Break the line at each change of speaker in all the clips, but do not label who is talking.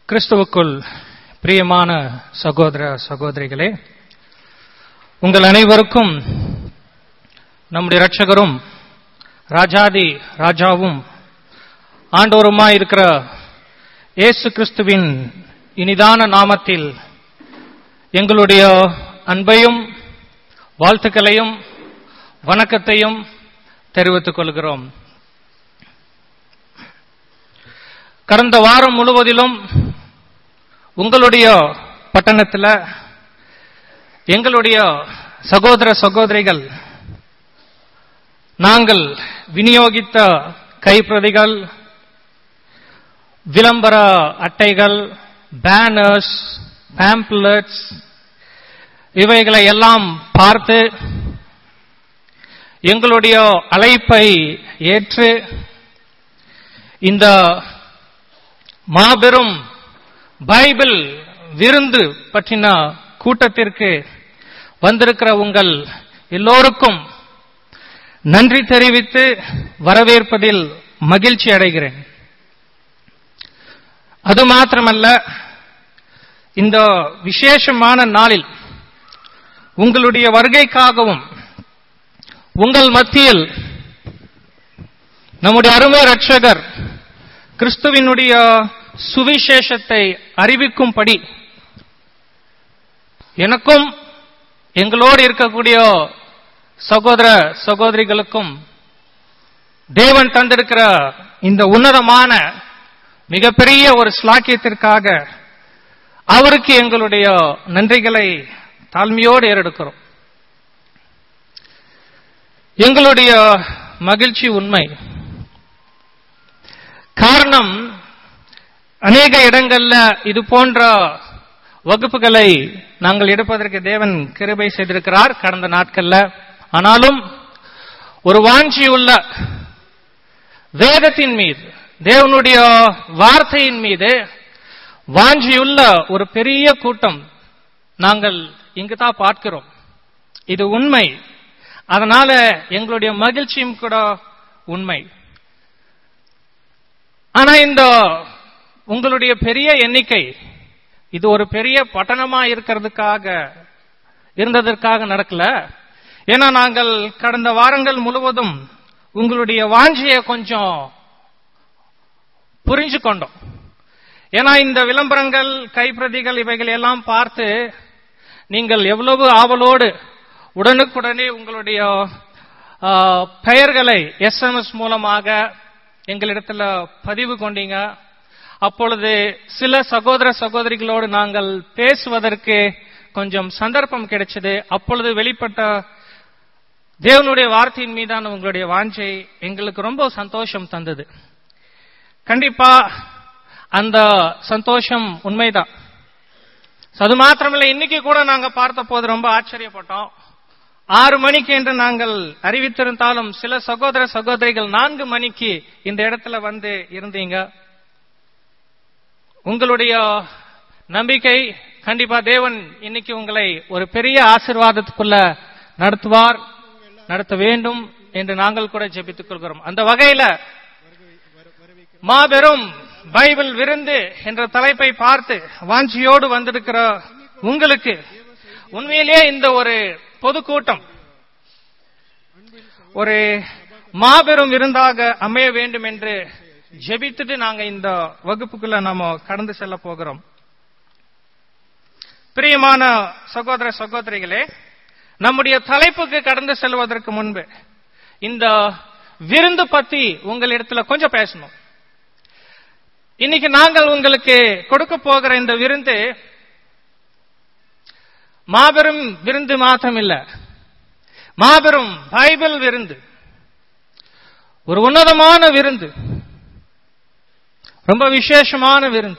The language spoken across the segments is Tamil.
கிறிஸ்துவுக்குள் பிரியமான சகோதர சகோதரிகளே உங்கள் அனைவருக்கும் நம்முடைய இரட்சகரும் ராஜாதி ராஜாவும் ஆண்டோருமாய் இருக்கிற இயேசு கிறிஸ்துவின் இனிதான நாமத்தில் எங்களுடைய அன்பையும் வாழ்த்துக்களையும் வணக்கத்தையும் தெரிவித்துக் கொள்கிறோம் கடந்த வாரம் முழுவதிலும் உங்களுடைய பட்டணத்தில் எங்களுடைய சகோதர சகோதரிகள் நாங்கள் விநியோகித்த கைப்பிரதிகள் விளம்பர அட்டைகள் பேனர்ஸ் பேம்ப்லெட்ஸ் இவைகளை எல்லாம் பார்த்து எங்களுடைய அழைப்பை ஏற்று இந்த மாபெரும் பைபிள் விருந்து பற்றின கூட்டத்திற்கு வந்திருக்கிற உங்கள் எல்லோருக்கும் நன்றி தெரிவித்து வரவேற்பதில் மகிழ்ச்சி அடைகிறேன் அது மாத்திரமல்ல இந்த விசேஷமான நாளில் உங்களுடைய வருகைக்காகவும் உங்கள் மத்தியில் நம்முடைய அருமை ரட்சகர் கிறிஸ்துவினுடைய சுவிசேஷத்தை அறிவிக்கும்படி எனக்கும் எங்களோடு இருக்கக்கூடிய சகோதர சகோதரிகளுக்கும் தேவன் தந்திருக்கிற இந்த உன்னதமான மிகப்பெரிய ஒரு ஸ்லாக்கியத்திற்காக அவருக்கு எங்களுடைய நன்றிகளை தாழ்மையோடு ஏறெடுக்கிறோம் எங்களுடைய மகிழ்ச்சி உண்மை காரணம் அநேக இடங்கள்ல இது போன்ற வகுப்புகளை நாங்கள் எடுப்பதற்கு தேவன் கிருபை செய்திருக்கிறார் கடந்த நாட்கள்ல ஆனாலும் ஒரு வாஞ்சியுள்ள வேதத்தின் மீது தேவனுடைய வார்த்தையின் மீது வாஞ்சியுள்ள ஒரு பெரிய கூட்டம் நாங்கள் இங்கு தான் பார்க்கிறோம் இது உண்மை அதனால எங்களுடைய மகிழ்ச்சியும் கூட உண்மை ஆனா இந்த உங்களுடைய பெரிய எண்ணிக்கை இது ஒரு பெரிய பட்டணமா இருக்கிறதுக்காக இருந்ததற்காக நடக்கல ஏன்னா நாங்கள் கடந்த வாரங்கள் முழுவதும் உங்களுடைய வாஞ்சியை கொஞ்சம் புரிஞ்சு கொண்டோம் ஏன்னா இந்த விளம்பரங்கள் கைப்பிரதிகள் இவைகள் எல்லாம் பார்த்து நீங்கள் எவ்வளவு ஆவலோடு உடனுக்குடனே உங்களுடைய பெயர்களை எஸ்எம்எஸ் மூலமாக எங்களிடத்துல பதிவு கொண்டீங்க அப்பொழுது சில சகோதர சகோதரிகளோடு நாங்கள் பேசுவதற்கு கொஞ்சம் சந்தர்ப்பம் கிடைச்சது அப்பொழுது வெளிப்பட்ட தேவனுடைய வார்த்தையின் மீதான உங்களுடைய வாஞ்சை எங்களுக்கு ரொம்ப சந்தோஷம் தந்தது கண்டிப்பா அந்த சந்தோஷம் உண்மைதான் அது மாத்திரமில்லை இன்னைக்கு கூட நாங்க பார்த்த போது ரொம்ப ஆச்சரியப்பட்டோம் ஆறு மணிக்கு என்று நாங்கள் அறிவித்திருந்தாலும் சில சகோதர சகோதரிகள் நான்கு மணிக்கு இந்த இடத்துல வந்து இருந்தீங்க உங்களுடைய நம்பிக்கை கண்டிப்பா தேவன் இன்னைக்கு உங்களை ஒரு பெரிய ஆசிர்வாதத்துக்குள்ள நடத்துவார் நடத்த வேண்டும் என்று நாங்கள் கூட ஜெபித்துக் கொள்கிறோம் அந்த வகையில மாபெரும் பைபிள் விருந்து என்ற தலைப்பை பார்த்து வாஞ்சியோடு வந்திருக்கிற உங்களுக்கு உண்மையிலேயே இந்த ஒரு பொதுக்கூட்டம் ஒரு மாபெரும் விருந்தாக அமைய வேண்டும் என்று ஜெபித்துட்டு நாங்க இந்த வகுப்புக்குள்ள நாம கடந்து செல்ல போகிறோம் பிரியமான சகோதர சகோதரிகளே நம்முடைய தலைப்புக்கு கடந்து செல்வதற்கு முன்பு இந்த விருந்து பத்தி உங்களிடத்துல கொஞ்சம் பேசணும் இன்னைக்கு நாங்கள் உங்களுக்கு கொடுக்க போகிற இந்த விருந்து மாபெரும் விருந்து மாத்திரம் இல்ல மாபெரும் பைபிள் விருந்து ஒரு உன்னதமான விருந்து ரொம்ப விசேஷமான விருந்து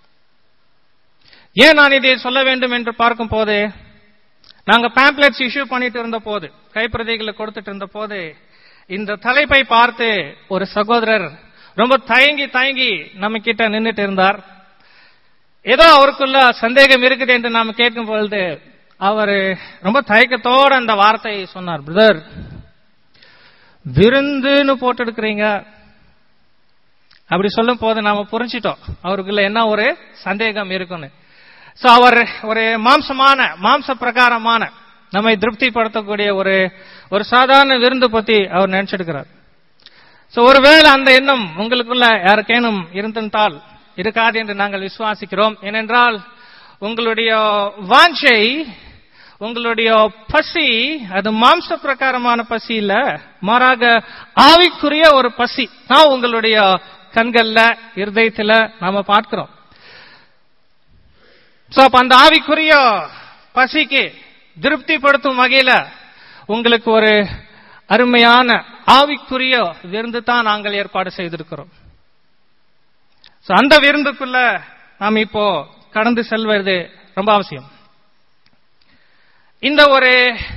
ஏன் நான் இதை சொல்ல வேண்டும் என்று பார்க்கும் போது நாங்க பேம்ப்ளெட்ஸ் இஷ்யூ பண்ணிட்டு இருந்த போது கைப்பிரதிகளை கொடுத்துட்டு இருந்த போது இந்த தலைப்பை பார்த்து ஒரு சகோதரர் ரொம்ப தயங்கி தயங்கி நம்ம கிட்ட நின்றுட்டு இருந்தார் ஏதோ அவருக்குள்ள சந்தேகம் இருக்குது என்று நாம கேட்கும் பொழுது அவர் ரொம்ப தயக்கத்தோட அந்த வார்த்தையை சொன்னார் பிரதர் விருந்துன்னு போட்டு எடுக்கிறீங்க அப்படி சொல்லும் போது நாம புரிஞ்சிட்டோம் அவருக்குள்ள என்ன ஒரு சந்தேகம் இருக்குன்னு சோ அவர் ஒரு மாம்சமான மாம்ச பிரகாரமான நம்மை திருப்திப்படுத்தக்கூடிய ஒரு ஒரு சாதாரண விருந்து பத்தி அவர் நினைச்சிருக்கிறார் சோ ஒருவேளை அந்த எண்ணம் உங்களுக்குள்ள யாருக்கேனும் இருந்திருந்தால் இருக்காது என்று நாங்கள் விசுவாசிக்கிறோம் ஏனென்றால் உங்களுடைய வாஞ்சை உங்களுடைய பசி அது மாம்ச பிரகாரமான பசி இல்ல மாறாக ஆவிக்குரிய ஒரு பசி தான் உங்களுடைய கண்கள்ல இருதயத்துல நாம பார்க்கிறோம் சோ அப்ப அந்த ஆவிக்குரிய பசிக்கு திருப்திப்படுத்தும் வகையில உங்களுக்கு ஒரு அருமையான ஆவிக்குரிய விருந்து தான் நாங்கள் ஏற்பாடு செய்திருக்கிறோம் So, அந்த விருந்துக்குள்ள நாம் இப்போ கடந்து செல்வது ரொம்ப அவசியம் இந்த ஒரு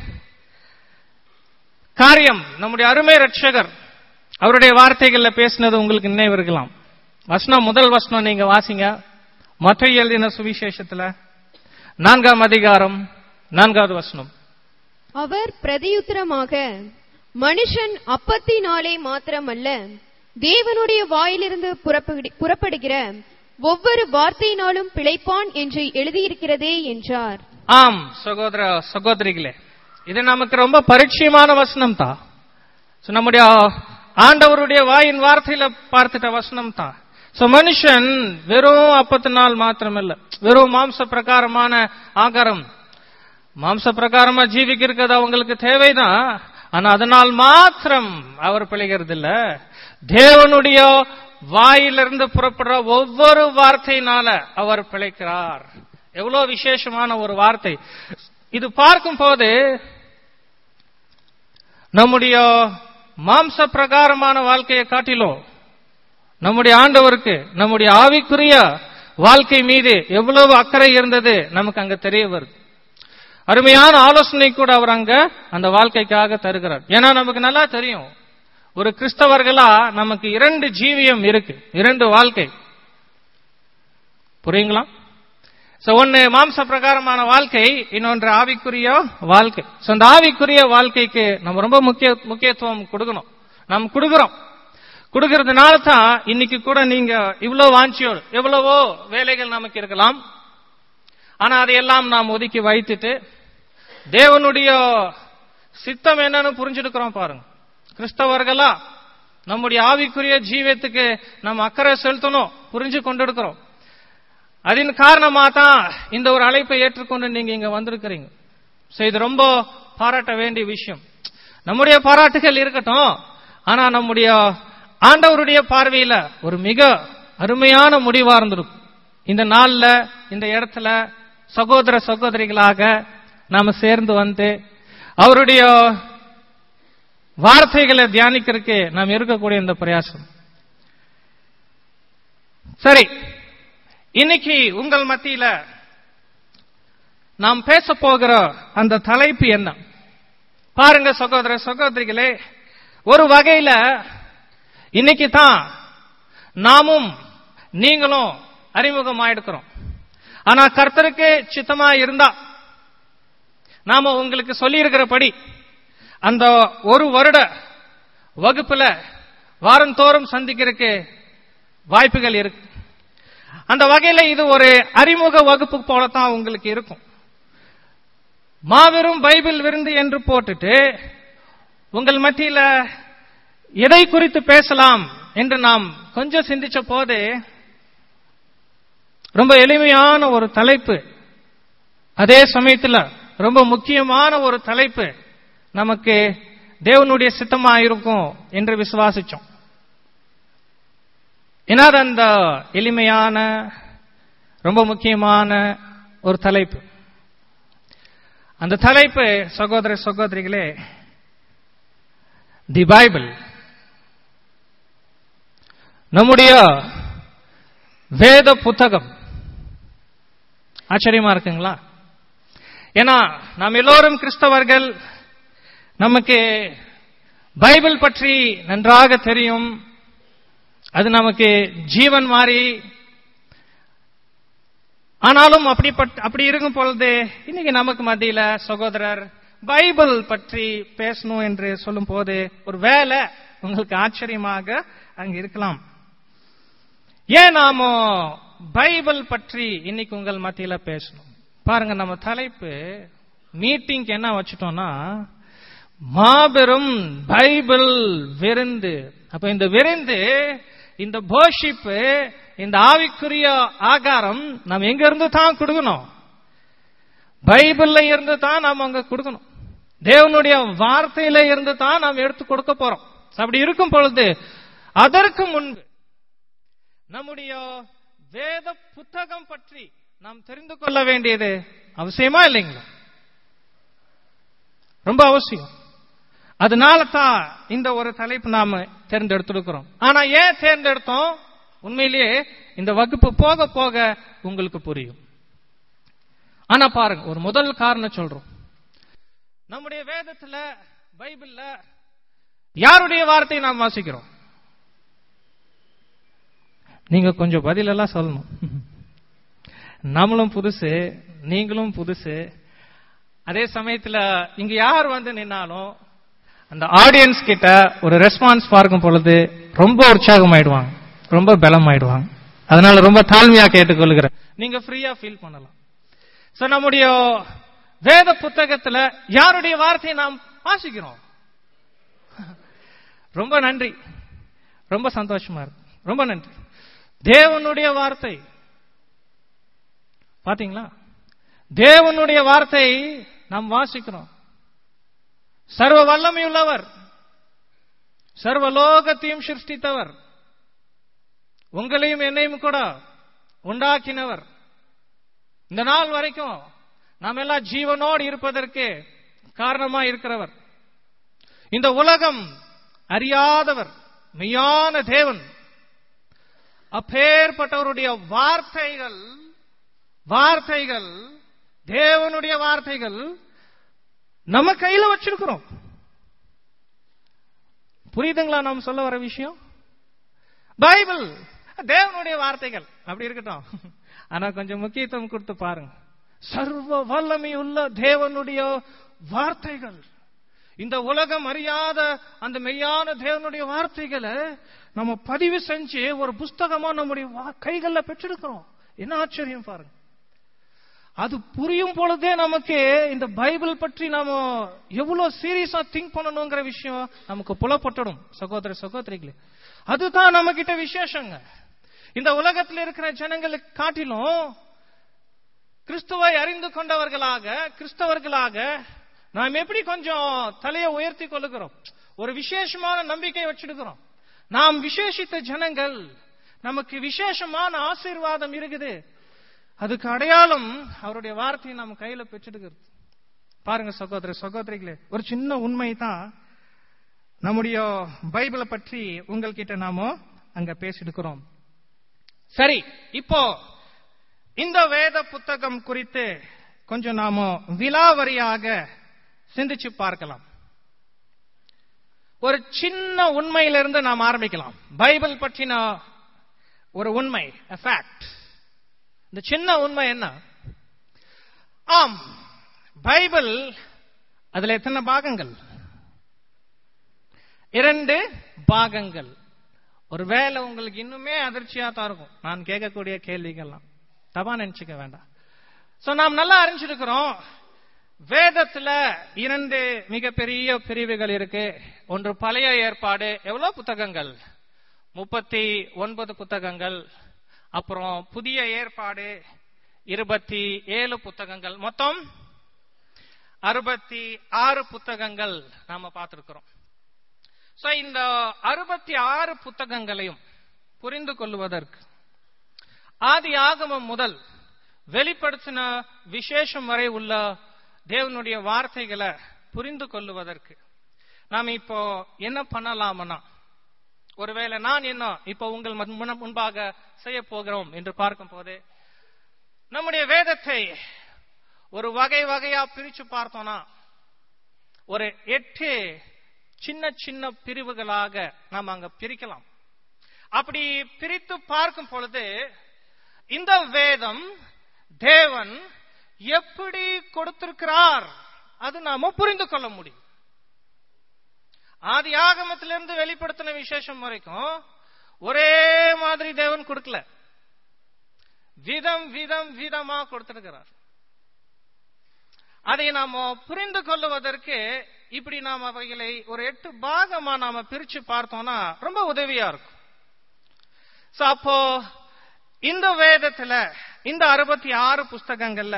காரியம் நம்முடைய அருமை ரட்சகர் அவருடைய வார்த்தைகள்ல பேசினது உங்களுக்கு நினைவு இருக்கலாம் வசனம் முதல் வசனம் நீங்க வாசிங்க மற்ற எழுதின சுவிசேஷத்துல நான்காம் அதிகாரம் நான்காவது வசனம்
அவர் பிரதியுத்தரமாக மனுஷன் அப்பத்தினாலே மாத்திரமல்ல தேவனுடைய வாயிலிருந்து புறப்படு- புறப்படுகிற ஒவ்வொரு வார்த்தையினாலும் பிழைப்பான் என்று எழுதியிருக்கிறதே என்றார்
ஆம் சகோதர சகோதரிகளே இது நமக்கு ரொம்ப பரிச்சயமான வசனம் தான் So, நம்முடைய ஆண்டவருடைய வாயின் வார்த்தையில பார்த்துட்ட வசனம் தான் சோ மனுஷன் வெறும் அப்பத்தினால் மாத்திரமல்ல வெறும் மாம்ச பிரகாரமான ஆகாரம் மாம்ச பிரகாரமா ஜீவிக்கிறது அவங்களுக்கு தேவைதான் ஆனா அதனால் மாத்திரம் அவர் பிழைகிறது இல்ல தேவனுடைய வாயிலிருந்து புறப்படுற ஒவ்வொரு வார்த்தையினால அவர் பிழைக்கிறார் எவ்வளவு விசேஷமான ஒரு வார்த்தை இது பார்க்கும் போது நம்முடைய மாம்ச பிரகாரமான வாழ்க்கையை காட்டிலும் நம்முடைய ஆண்டவருக்கு நம்முடைய ஆவிக்குரிய வாழ்க்கை மீது எவ்வளவு அக்கறை இருந்தது நமக்கு அங்க தெரிய வருது அருமையான ஆலோசனை கூட அவர் அங்க அந்த வாழ்க்கைக்காக தருகிறார் ஏன்னா நமக்கு நல்லா தெரியும் ஒரு கிறிஸ்தவர்களா நமக்கு இரண்டு ஜீவியம் இருக்கு இரண்டு வாழ்க்கை புரியுங்களா சோ ஒன்னு மாம்ச பிரகாரமான வாழ்க்கை இன்னொன்று ஆவிக்குரிய வாழ்க்கை சோ அந்த ஆவிக்குரிய வாழ்க்கைக்கு நம்ம ரொம்ப முக்கிய முக்கியத்துவம் கொடுக்கணும் நாம் கொடுக்கிறோம் கொடுக்கறதுனால தான் இன்னைக்கு கூட நீங்க இவ்வளவு வாஞ்சியோடு எவ்வளவோ வேலைகள் நமக்கு இருக்கலாம் ஆனா அதையெல்லாம் நாம் ஒதுக்கி வைத்துட்டு தேவனுடைய சித்தம் என்னன்னு புரிஞ்சிருக்கிறோம் பாருங்க கிறிஸ்தவர்களா நம்முடைய ஆவிக்குரிய ஜீவியத்துக்கு நம்ம அக்கறை செலுத்தணும் புரிஞ்சு கொண்டிருக்கிறோம் அதன் காரணமா தான் இந்த ஒரு அழைப்பை ஏற்றுக்கொண்டு நீங்க இங்க வந்திருக்கிறீங்க So, இது ரொம்ப பாராட்ட வேண்டிய விஷயம் நம்முடைய பாராட்டுகள் இருக்கட்டும் ஆனா நம்முடைய ஆண்டவருடைய பார்வையில ஒரு மிக அருமையான முடிவா இருந்திருக்கும் இந்த நாள்ல இந்த இடத்துல சகோதர சகோதரிகளாக நாம சேர்ந்து வந்து அவருடைய வார்த்தைகளை தியானிக்கிறதுக்கு நாம் இருக்கக்கூடிய இந்த பிரயாசம் சரி இன்னைக்கு உங்கள் மத்தியில நாம் பேச போகிற அந்த தலைப்பு என்ன பாருங்க சகோதர சகோதரிகளே ஒரு வகையில இன்னைக்கு தான் நாமும் நீங்களும் அறிமுகமாயிருக்கிறோம் ஆனா கர்த்தருக்கு சித்தமா இருந்தா நாம உங்களுக்கு சொல்லி இருக்கிறபடி அந்த ஒரு வருட வகுப்புல வாரந்தோறும் சந்திக்கிறதுக்கு வாய்ப்புகள் இருக்கு அந்த வகையில இது ஒரு அறிமுக வகுப்பு போலத்தான் உங்களுக்கு இருக்கும் மாபெரும் பைபிள் விருந்து என்று போட்டுட்டு உங்கள் மத்தியில எதை குறித்து பேசலாம் என்று நாம் கொஞ்சம் சிந்திச்ச போது ரொம்ப எளிமையான ஒரு தலைப்பு அதே சமயத்துல ரொம்ப முக்கியமான ஒரு தலைப்பு நமக்கு தேவனுடைய சித்தமா இருக்கும் என்று விசுவாசிச்சோம் என்னது அந்த எளிமையான ரொம்ப முக்கியமான ஒரு தலைப்பு அந்த தலைப்பு சகோதர சகோதரிகளே தி பைபிள் நம்முடைய வேத புத்தகம் ஆச்சரியமா இருக்குங்களா ஏன்னா நாம் எல்லோரும் கிறிஸ்தவர்கள் நமக்கு பைபிள் பற்றி நன்றாக தெரியும் அது நமக்கு ஜீவன் மாறி ஆனாலும் அப்படிப்பட்ட அப்படி இருக்கும் பொழுது இன்னைக்கு நமக்கு மத்தியில சகோதரர் பைபிள் பற்றி பேசணும் என்று சொல்லும் போது ஒரு வேலை உங்களுக்கு ஆச்சரியமாக அங்க இருக்கலாம் ஏன் நாம பைபிள் பற்றி இன்னைக்கு உங்கள் மத்தியில பேசணும் பாருங்க நம்ம தலைப்பு மீட்டிங்க்கு என்ன வச்சுட்டோம்னா மாபெரும் பைபிள் விருந்து அப்ப இந்த விருந்து இந்த போஷிப்பு இந்த ஆவிக்குரிய ஆகாரம் நாம் எங்க இருந்து தான் கொடுக்கணும் பைபிள்ல இருந்து தான் நாம் அங்க கொடுக்கணும் தேவனுடைய வார்த்தையில இருந்து தான் நாம் எடுத்து கொடுக்க போறோம் அப்படி இருக்கும் பொழுது அதற்கு முன்பு நம்முடைய வேத புத்தகம் பற்றி நாம் தெரிந்து கொள்ள வேண்டியது அவசியமா இல்லைங்களா ரொம்ப அவசியம் அதனால தான் இந்த ஒரு தலைப்பு நாம தேர்ந்தெடுத்திருக்கிறோம் ஆனா ஏன் தேர்ந்தெடுத்தோம் உண்மையிலேயே இந்த வகுப்பு போக போக உங்களுக்கு புரியும் ஆனா பாருங்க ஒரு முதல் காரணம் சொல்றோம் நம்முடைய வேதத்துல பைபிள்ல யாருடைய வார்த்தையை நாம் வாசிக்கிறோம் நீங்க கொஞ்சம் பதிலெல்லாம் சொல்லணும் நம்மளும் புதுசு நீங்களும் புதுசு அதே சமயத்துல இங்க யார் வந்து நின்னாலும் அந்த ஆடியன்ஸ் கிட்ட ஒரு ரெஸ்பான்ஸ் பார்க்கும் பொழுது ரொம்ப உற்சாகம் ஆயிடுவாங்க ரொம்ப பலம் ஆயிடுவாங்க அதனால ரொம்ப தாழ்மையா கேட்டுக்கொள்கிறேன் நீங்க ஃப்ரீயா ஃபீல் பண்ணலாம் சோ நம்முடைய வேத புத்தகத்துல யாருடைய வார்த்தையை நாம் வாசிக்கிறோம் ரொம்ப நன்றி ரொம்ப சந்தோஷமா இருக்கு ரொம்ப நன்றி தேவனுடைய வார்த்தை பாத்தீங்களா தேவனுடைய வார்த்தை நாம் வாசிக்கிறோம் சர்வ வல்லமையுள்ளவர் சர்வலோகத்தையும் சிருஷ்டித்தவர் உங்களையும் என்னையும் கூட உண்டாக்கினவர் இந்த நாள் வரைக்கும் நாம் எல்லாம் ஜீவனோடு இருப்பதற்கு காரணமா இருக்கிறவர் இந்த உலகம் அறியாதவர் மெய்யான தேவன் அப்பேற்பட்டவருடைய வார்த்தைகள் வார்த்தைகள் தேவனுடைய வார்த்தைகள் நம்ம கையில வச்சிருக்கிறோம் புரியுதுங்களா நாம் சொல்ல வர விஷயம் பைபிள் தேவனுடைய வார்த்தைகள் அப்படி இருக்கட்டும் ஆனா கொஞ்சம் முக்கியத்துவம் கொடுத்து பாருங்க சர்வ வல்லமையுள்ள தேவனுடைய வார்த்தைகள் இந்த உலகம் அறியாத அந்த மெய்யான தேவனுடைய வார்த்தைகளை நம்ம பதிவு செஞ்சு ஒரு புஸ்தகமா நம்முடைய கைகள்ல பெற்றிருக்கிறோம் என்ன ஆச்சரியம் பாருங்க அது புரியும் பொழுதே நமக்கு இந்த பைபிள் பற்றி நாம எவ்வளவு சீரியஸா திங்க் பண்ணணுங்கிற விஷயம் நமக்கு புலப்பட்டுடும் சகோதர சகோதரிகளே அதுதான் நம்ம கிட்ட விசேஷங்க இந்த உலகத்தில் இருக்கிற ஜனங்களுக்கு காட்டிலும் கிறிஸ்துவை அறிந்து கொண்டவர்களாக கிறிஸ்தவர்களாக நாம் எப்படி கொஞ்சம் தலையை உயர்த்தி கொள்ளுகிறோம் ஒரு விசேஷமான நம்பிக்கை வச்சிருக்கிறோம் நாம் விசேஷித்த ஜனங்கள் நமக்கு விசேஷமான ஆசீர்வாதம் இருக்குது அதுக்கு அடையாளம் அவருடைய வார்த்தையை நம்ம கையில பெற்றிருக்கிறது பாருங்க சகோதர சகோதரிகளே ஒரு சின்ன உண்மை தான் நம்முடைய பைபிளை பற்றி உங்கள்கிட்ட நாம அங்க பேசிருக்கிறோம் சரி இப்போ இந்த வேத புத்தகம் குறித்து கொஞ்சம் நாம விலாவரியாக சிந்திச்சு பார்க்கலாம் ஒரு சின்ன உண்மையிலிருந்து நாம் ஆரம்பிக்கலாம் பைபிள் பற்றின ஒரு உண்மை ஃபேக்ட் இந்த சின்ன உண்மை என்ன ஆம் பைபிள் அதுல எத்தனை பாகங்கள் இரண்டு பாகங்கள் ஒருவேளை உங்களுக்கு இன்னுமே அதிர்ச்சியா தான் இருக்கும் நான் கேட்கக்கூடிய கேள்விகள்லாம் தப்பா நினைச்சுக்க வேண்டாம் சோ நாம் நல்லா அறிஞ்சிருக்கிறோம் வேதத்துல இரண்டு மிகப்பெரிய பிரிவுகள் இருக்கு ஒன்று பழைய ஏற்பாடு எவ்வளவு புத்தகங்கள் முப்பத்தி ஒன்பது புத்தகங்கள் அப்புறம் புதிய ஏற்பாடு இருபத்தி ஏழு புத்தகங்கள் மொத்தம் அறுபத்தி ஆறு புத்தகங்கள் நாம பார்த்திருக்கிறோம் சோ இந்த அறுபத்தி ஆறு புத்தகங்களையும் புரிந்து கொள்வதற்கு ஆதி ஆகமம் முதல் வெளிப்படுத்தின விசேஷம் வரை உள்ள தேவனுடைய வார்த்தைகளை புரிந்து கொள்ளுவதற்கு நாம் இப்போ என்ன பண்ணலாம்னா ஒருவேளை நான் என்ன இப்போ உங்கள் முன்பாக செய்ய போகிறோம் என்று பார்க்கும் போது நம்முடைய வேதத்தை ஒரு வகை வகையா பிரிச்சு பார்த்தோம்னா ஒரு எட்டு சின்ன சின்ன பிரிவுகளாக நாம் அங்க பிரிக்கலாம் அப்படி பிரித்து பார்க்கும் பொழுது இந்த வேதம் தேவன் எப்படி கொடுத்திருக்கிறார் அது நாம புரிந்து கொள்ள முடியும் ஆதி ஆகமத்திலிருந்து வெளிப்படுத்தின விசேஷம் வரைக்கும் ஒரே மாதிரி தேவன் கொடுக்கல விதம் விதம் விதமா கொடுத்திருக்கிறார் அதை நாம புரிந்து கொள்ளுவதற்கு இப்படி நாம் அவைகளை ஒரு எட்டு பாகமா நாம பிரிச்சு பார்த்தோம்னா ரொம்ப உதவியா இருக்கும் சோ அப்போ இந்த வேதத்துல இந்த அறுபத்தி ஆறு புஸ்தகங்கள்ல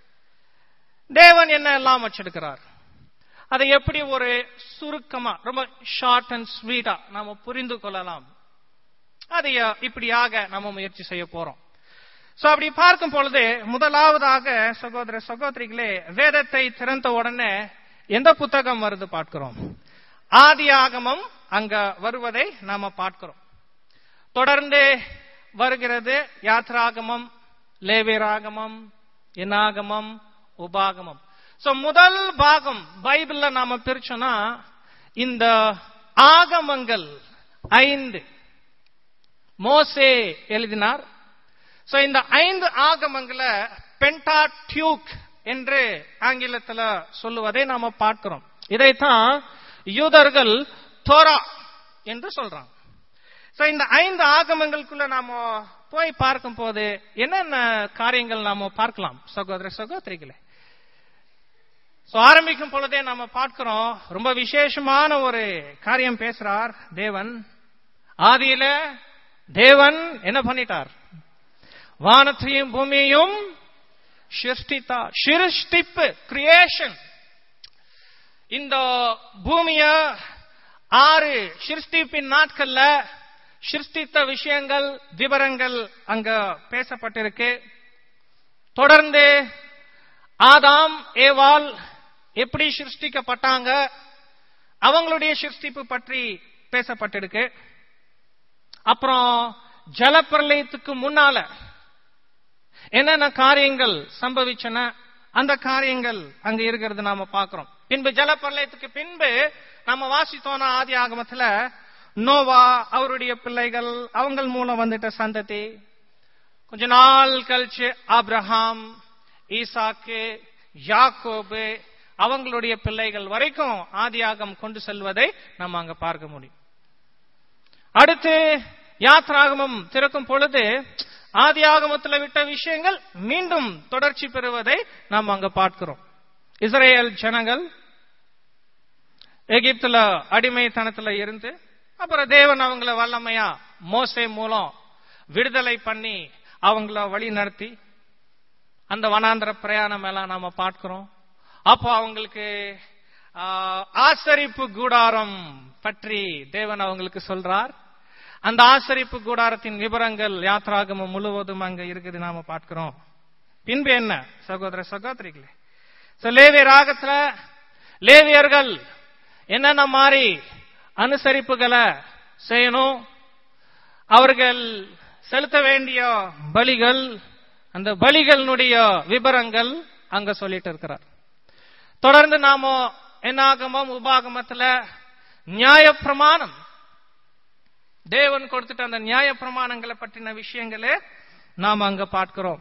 தேவன் என்ன எல்லாம் வச்சிருக்கிறார் அதை எப்படி ஒரு சுருக்கமா ரொம்ப ஷார்ட் அண்ட் ஸ்வீட்டா நாம புரிந்து கொள்ளலாம் அதை இப்படியாக நம்ம முயற்சி செய்ய போறோம் சோ அப்படி பார்க்கும் பொழுது முதலாவதாக சகோதர சகோதரிகளே வேதத்தை திறந்த உடனே எந்த புத்தகம் வருது பார்க்கிறோம் ஆதி ஆகமம் அங்க வருவதை நாம பார்க்கிறோம் தொடர்ந்து வருகிறது யாத்ராகமம் லேவியராகமம் என்னாகமம் உபாகமம் சோ முதல் பாகம் பைபிள்ல நாம பிரிச்சோம்னா இந்த ஆகமங்கள் ஐந்து மோசே எழுதினார் சோ இந்த ஐந்து ஆகமங்களை பென்டா டியூக் என்று ஆங்கிலத்துல சொல்லுவதை நாம பார்க்கிறோம் இதைத்தான் யூதர்கள் தோரா என்று சொல்றாங்க சோ இந்த ஐந்து ஆகமங்களுக்குள்ள நாம போய் பார்க்கும் போது என்னென்ன காரியங்கள் நாம பார்க்கலாம் சகோதர சகோதரிகளே சோ ஆரம்பிக்கும் பொழுதே நாம பார்க்கிறோம் ரொம்ப விசேஷமான ஒரு காரியம் பேசுறார் தேவன் ஆதியில தேவன் என்ன பண்ணிட்டார் வானத்தையும் பூமியையும் சிருஷ்டித்தார் சிருஷ்டிப்பு கிரியேஷன் இந்த பூமிய ஆறு சிருஷ்டிப்பின் நாட்கள்ல சிருஷ்டித்த விஷயங்கள் விவரங்கள் அங்க பேசப்பட்டிருக்கு தொடர்ந்து ஆதாம் ஏவால் எப்படி சிருஷ்டிக்கப்பட்டாங்க அவங்களுடைய சிருஷ்டிப்பு பற்றி பேசப்பட்டிருக்கு அப்புறம் ஜலப்பிரளயத்துக்கு முன்னால என்னென்ன காரியங்கள் சம்பவிச்சன அந்த காரியங்கள் அங்க இருக்கிறது நாம பாக்குறோம் பின்பு ஜலப்பிரளயத்துக்கு பின்பு நம்ம வாசித்தோன ஆதி ஆகமத்துல நோவா அவருடைய பிள்ளைகள் அவங்க மூலம் வந்துட்ட சந்ததி கொஞ்ச நாள் கழிச்சு ஆப்ரஹாம் ஈசாக்கு யாக்கோபு அவங்களுடைய பிள்ளைகள் வரைக்கும் ஆதியாகம் கொண்டு செல்வதை நம்ம அங்க பார்க்க முடியும் அடுத்து யாத்ராகமம் திறக்கும் பொழுது ஆதியாகமத்தில் விட்ட விஷயங்கள் மீண்டும் தொடர்ச்சி பெறுவதை நாம் அங்க பார்க்கிறோம் இஸ்ரேல் ஜனங்கள் எகிப்துல அடிமைத்தனத்துல இருந்து அப்புறம் தேவன் அவங்கள வல்லமையா மோசே மூலம் விடுதலை பண்ணி அவங்கள வழி நடத்தி அந்த வனாந்திர பிரயாணம் எல்லாம் நாம பார்க்கிறோம் அப்போ அவங்களுக்கு ஆசரிப்பு கூடாரம் பற்றி தேவன் அவங்களுக்கு சொல்றார் அந்த ஆசரிப்பு கூடாரத்தின் விவரங்கள் யாத்ராகமம் முழுவதும் அங்க இருக்குது நாம பார்க்கிறோம் பின்பு என்ன சகோதர சகோதரிகளே லேவிய ராகத்துல லேவியர்கள் என்னென்ன மாதிரி அனுசரிப்புகளை செய்யணும் அவர்கள் செலுத்த வேண்டிய பலிகள் அந்த பலிகளினுடைய விவரங்கள் அங்க சொல்லிட்டு இருக்கிறார் தொடர்ந்து நாம என்னாகமம் உபாகமத்துல நியாய பிரமாணம் தேவன் கொடுத்துட்ட அந்த நியாய பிரமாணங்களை பற்றின விஷயங்களே நாம் அங்க பார்க்கிறோம்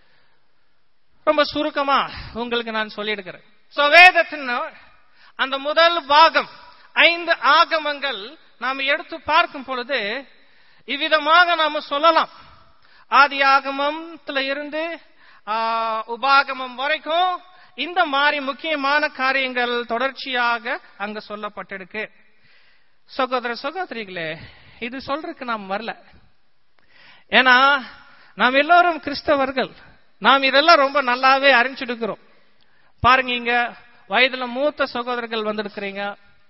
ரொம்ப சுருக்கமா உங்களுக்கு நான் சொல்லியிருக்கிறேன் சோ வேதத்தின் அந்த முதல் பாகம் ஐந்து ஆகமங்கள் நாம் எடுத்து பார்க்கும் பொழுது இவ்விதமாக நாம சொல்லலாம் ஆதி ஆகமத்துல இருந்து உபாகமம் வரைக்கும் இந்த மாதிரி முக்கியமான காரியங்கள் தொடர்ச்சியாக அங்க சொல்லப்பட்டிருக்கு சகோதர சகோதரிகளே இது சொல்றதுக்கு நாம் வரல ஏன்னா நாம் எல்லோரும் கிறிஸ்தவர்கள் நாம் இதெல்லாம் ரொம்ப நல்லாவே அறிஞ்சிருக்கிறோம் பாருங்க இங்க வயதுல மூத்த சகோதரர்கள் வந்திருக்கிறீங்க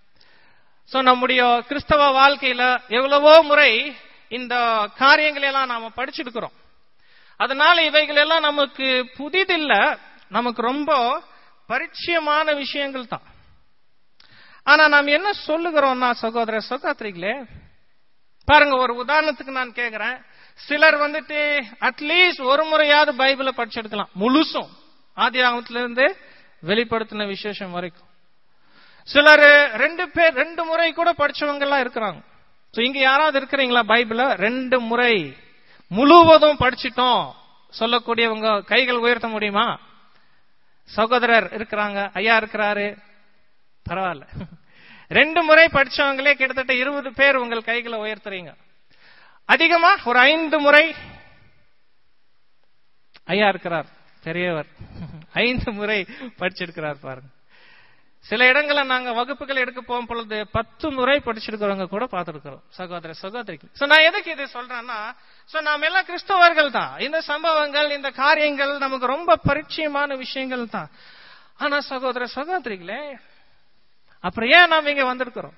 சோ நம்முடைய கிறிஸ்தவ வாழ்க்கையில எவ்வளவோ முறை இந்த காரியங்களை எல்லாம் நாம படிச்சிருக்கிறோம் அதனால இவைகள் எல்லாம் நமக்கு புதிதில்ல நமக்கு ரொம்ப பரிச்சயமான விஷயங்கள் தான் ஆனா நாம் என்ன சொல்லுகிறோம்னா சகோதர சகோதரிகளே பாருங்க ஒரு உதாரணத்துக்கு நான் கேக்குறேன் சிலர் வந்துட்டு அட்லீஸ்ட் ஒரு முறையாவது பைபிளை படிச்செடுக்கலாம் முழுசும் ஆதி ஆகமத்துல இருந்து வெளிப்படுத்தின விசேஷம் வரைக்கும் சிலர் ரெண்டு பேர் ரெண்டு முறை கூட படிச்சவங்க எல்லாம் இருக்கிறாங்க இங்க யாராவது இருக்கிறீங்களா பைபிள ரெண்டு முறை முழுவதும் படிச்சிட்டோம் சொல்லக்கூடியவங்க கைகள் உயர்த்த முடியுமா சகோதரர் இருக்கிறாங்க ஐயா இருக்கிறாரு பரவாயில்ல ரெண்டு முறை படிச்சவங்களே கிட்டத்தட்ட இருபது பேர் உங்கள் கைகளை உயர்த்துறீங்க அதிகமா ஒரு ஐந்து முறை ஐயா இருக்கிறார் பெரியவர் ஐந்து முறை படிச்சிருக்கிறார் பாருங்க சில இடங்கள்ல நாங்க வகுப்புகள் எடுக்க போகும் பொழுது பத்து முறை படிச்சிருக்கிறவங்க கூட பார்த்திருக்கிறோம் சகோதர சகோதரிகள் சோ நான் எதுக்கு இது சொல்றேன்னா சோ நாம எல்லாம் கிறிஸ்தவர்கள் தான் இந்த சம்பவங்கள் இந்த காரியங்கள் நமக்கு ரொம்ப பரிச்சயமான விஷயங்கள் தான் ஆனா சகோதர சகோதரிகளே அப்புறம் ஏன் நாம் இங்க வந்திருக்கிறோம்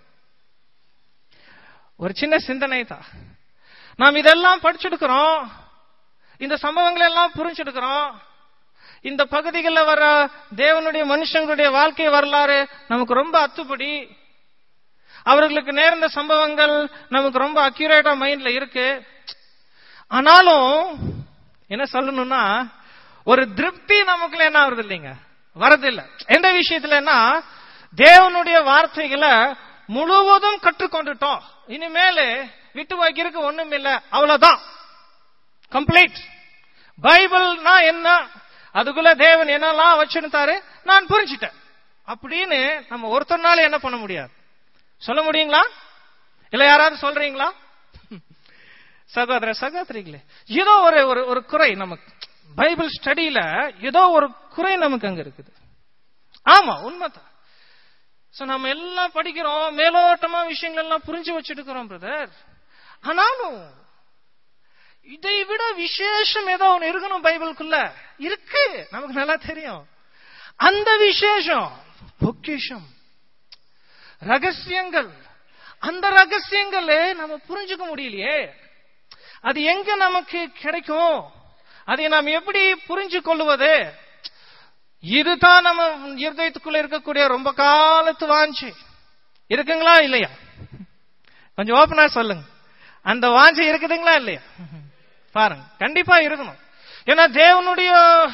ஒரு சின்ன சிந்தனை தான் நாம் இதெல்லாம் படிச்சிருக்கிறோம் இந்த சம்பவங்கள் எல்லாம் புரிஞ்சிருக்கிறோம் இந்த பகுதிகளில் வர தேவனுடைய மனுஷங்களுடைய வாழ்க்கை வரலாறு நமக்கு ரொம்ப அத்துப்படி அவர்களுக்கு நேர்ந்த சம்பவங்கள் நமக்கு ரொம்ப அக்யூரேட்டா மைண்ட்ல இருக்கு ஆனாலும் என்ன சொல்லணும்னா ஒரு திருப்தி நமக்குள்ள என்ன வருது இல்லைங்க வரதில்லை எந்த விஷயத்துலன்னா தேவனுடைய வார்த்தைகளை முழுவதும் கற்றுக்கொண்டுட்டோம் இனிமேல் விட்டு வைக்கிறதுக்கு ஒண்ணும் இல்லை அவ்வளவுதான் கம்ப்ளீட் பைபிள்னா என்ன அதுக்குள்ள தேவன் என்னெல்லாம் வச்சிருந்தாரு நான் புரிஞ்சிட்டேன் அப்படின்னு நம்ம ஒருத்தர்னால என்ன பண்ண முடியாது சொல்ல முடியுங்களா இல்ல யாராவது சொல்றீங்களா சகோதர சகோதரிகளே ஏதோ ஒரு ஒரு ஒரு குறை நமக்கு பைபிள் ஸ்டடியில ஏதோ ஒரு குறை நமக்கு அங்க இருக்குது ஆமா உண்மைதான் சோ நம்ம எல்லாம் படிக்கிறோம் மேலோட்டமா விஷயங்கள் எல்லாம் புரிஞ்சு வச்சிருக்கிறோம் பிரதர் ஆனாலும் இதை விட விசேஷம் ஏதோ ஒன்று இருக்கணும் பைபிளுக்குள்ள இருக்கு நமக்கு நல்லா தெரியும் அந்த விசேஷம் பொக்கிஷம் ரகசியங்கள் அந்த ரகசியங்களை நம்ம புரிஞ்சுக்க முடியலையே அது எங்க நமக்கு கிடைக்கும் அதை நாம் எப்படி புரிஞ்சு கொள்வது இதுதான் நம்ம இருதயத்துக்குள்ள இருக்கக்கூடிய ரொம்ப காலத்து வாஞ்சி இருக்குங்களா இல்லையா கொஞ்சம் ஓப்பனா சொல்லுங்க அந்த வாஞ்சி இருக்குதுங்களா இல்லையா பாருங்க கண்டிப்பா இருக்கணும் ஏன்னா தேவனுடைய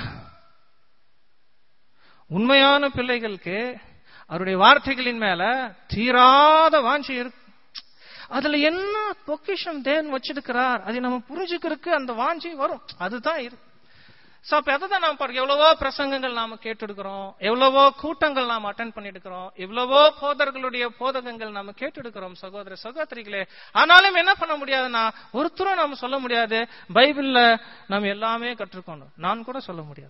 உண்மையான பிள்ளைகளுக்கு அவருடைய வார்த்தைகளின் மேல தீராத வாஞ்சி இருக்கு அதுல என்ன பொக்கிஷம் தேவன் வச்சிருக்கிறார் அதை நம்ம புரிஞ்சுக்கிறதுக்கு அந்த வாஞ்சி வரும் அதுதான் இருக்கு சோ அப்ப அதை நாம் பாருங்க எவ்வளவோ பிரசங்கங்கள் நாம கேட்டெடுக்கிறோம் எவ்வளவோ கூட்டங்கள் நாம் அட்டன் பண்ணிருக்கிறோம் எவ்வளவோ போதர்களுடைய போதகங்கள் நாம கேட்டெடுக்கிறோம் சகோதர சகோதரிகளே ஆனாலும் என்ன பண்ண முடியாதுன்னா ஒருத்தரும் நாம சொல்ல முடியாது பைபிள்ல நாம் எல்லாமே கற்றுக்கொண்டோம் நான் கூட சொல்ல முடியாது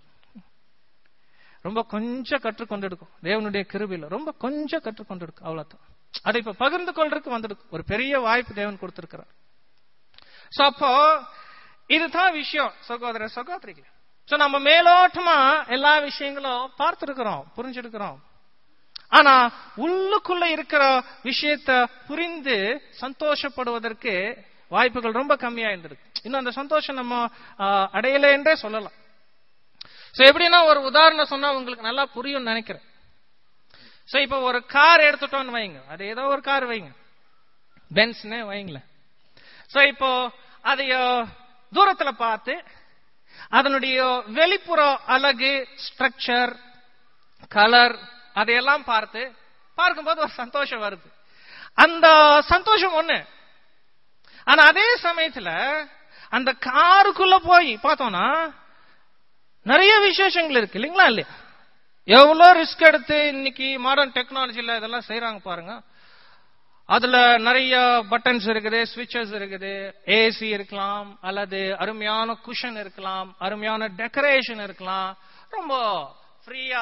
ரொம்ப கொஞ்சம் கற்றுக்கொண்டு இருக்கும் தேவனுடைய கிருபில ரொம்ப கொஞ்சம் கற்றுக்கொண்டு இருக்கும் அவ்வளவுதான் அதை இப்ப பகிர்ந்து கொள்றதுக்கு வந்துருக்கு ஒரு பெரிய வாய்ப்பு தேவன் கொடுத்திருக்கிறார் சோ அப்போ இதுதான் விஷயம் சகோதர சகோதரிகளே சோ நம்ம மேலோட்டமா எல்லா விஷயங்களும் பார்த்திருக்கிறோம் புரிஞ்சிருக்கிறோம் ஆனா உள்ளுக்குள்ள இருக்கிற விஷயத்த புரிந்து சந்தோஷப்படுவதற்கு வாய்ப்புகள் ரொம்ப கம்மியா இருந்திருக்கு இன்னும் அந்த சந்தோஷம் நம்ம அடையல என்றே சொல்லலாம் சோ எப்படின்னா ஒரு உதாரணம் சொன்னா உங்களுக்கு நல்லா புரியும் நினைக்கிறேன் சோ இப்ப ஒரு கார் எடுத்துட்டோம்னு வைங்க அது ஏதோ ஒரு கார் வைங்க பென்ஸ்னு வைங்களேன் சோ இப்போ அதைய தூரத்துல பார்த்து அதனுடைய வெளிப்புற அழகு ஸ்ட்ரக்சர் கலர் அதையெல்லாம் பார்த்து பார்க்கும்போது ஒரு சந்தோஷம் வருது அந்த சந்தோஷம் ஒண்ணு ஆனா அதே சமயத்துல அந்த காருக்குள்ள போய் பார்த்தோம்னா நிறைய விசேஷங்கள் இருக்கு இல்லைங்களா இல்லையா எவ்வளவு ரிஸ்க் எடுத்து இன்னைக்கு மாடர்ன் டெக்னாலஜில இதெல்லாம் செய்யறாங்க பாருங்க அதுல நிறைய பட்டன்ஸ் இருக்குது சுவிட்சஸ் இருக்குது ஏசி இருக்கலாம் அல்லது அருமையான குஷன் இருக்கலாம் அருமையான டெக்கரேஷன் இருக்கலாம் ரொம்ப ஃப்ரீயா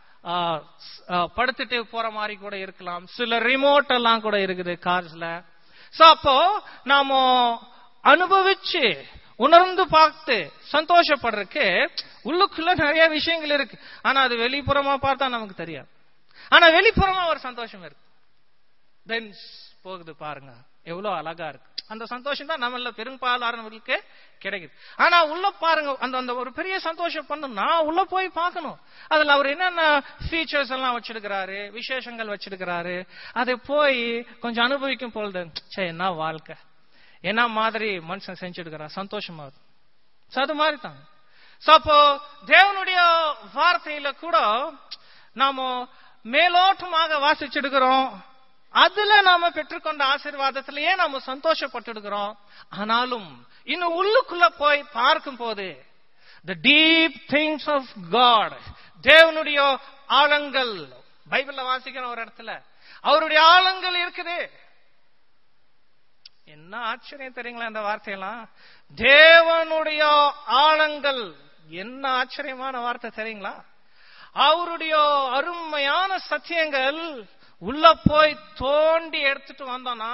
படுத்துட்டு போற மாதிரி கூட இருக்கலாம் சில ரிமோட் எல்லாம் கூட இருக்குது கார்ஸ்ல சோ அப்போ நாம அனுபவிச்சு உணர்ந்து பார்த்து சந்தோஷப்படுறதுக்கு உள்ளுக்குள்ள நிறைய விஷயங்கள் இருக்கு ஆனா அது வெளிப்புறமா பார்த்தா நமக்கு தெரியாது ஆனா வெளிப்புறமா ஒரு சந்தோஷம் இருக்கு பென்ஸ் போகுது பாருங்க எவ்வளவு அழகா இருக்கு அந்த சந்தோஷம் தான் நம்மள பெரும்பாலானவர்களுக்கு கிடைக்குது ஆனா உள்ள பாருங்க அந்த அந்த ஒரு பெரிய சந்தோஷம் பண்ணணும்னா உள்ள போய் பார்க்கணும் அதுல அவர் என்னென்ன ஃபீச்சர்ஸ் எல்லாம் வச்சிருக்கிறாரு விசேஷங்கள் வச்சிருக்கிறாரு அதை போய் கொஞ்சம் அனுபவிக்கும் பொழுது சே என்ன வாழ்க்கை என்ன மாதிரி மனுஷன் செஞ்சிருக்கிறார் சந்தோஷமா இருக்கு அது மாதிரி தான் அப்போ தேவனுடைய வார்த்தையில கூட நாம மேலோட்டமாக வாசிச்சிருக்கிறோம் அதுல நாம பெற்றுக்கொண்ட ஆசீர்வாதத்திலேயே நாம சந்தோஷப்பட்டிருக்கிறோம் ஆனாலும் இன்னும் உள்ளுக்குள்ள போய் பார்க்கும் போது the deep things of God தேவனுடைய ஆழங்கள் பைபிள்ல வாசிக்கிற ஒரு இடத்துல அவருடைய ஆழங்கள் இருக்குது என்ன ஆச்சரியம் தெரியுங்களா இந்த வார்த்தையெல்லாம் தேவனுடைய ஆழங்கள் என்ன ஆச்சரியமான வார்த்தை தெரியுங்களா அவருடைய அருமையான சத்தியங்கள் உள்ள போய் தோண்டி எடுத்துட்டு வந்தோனா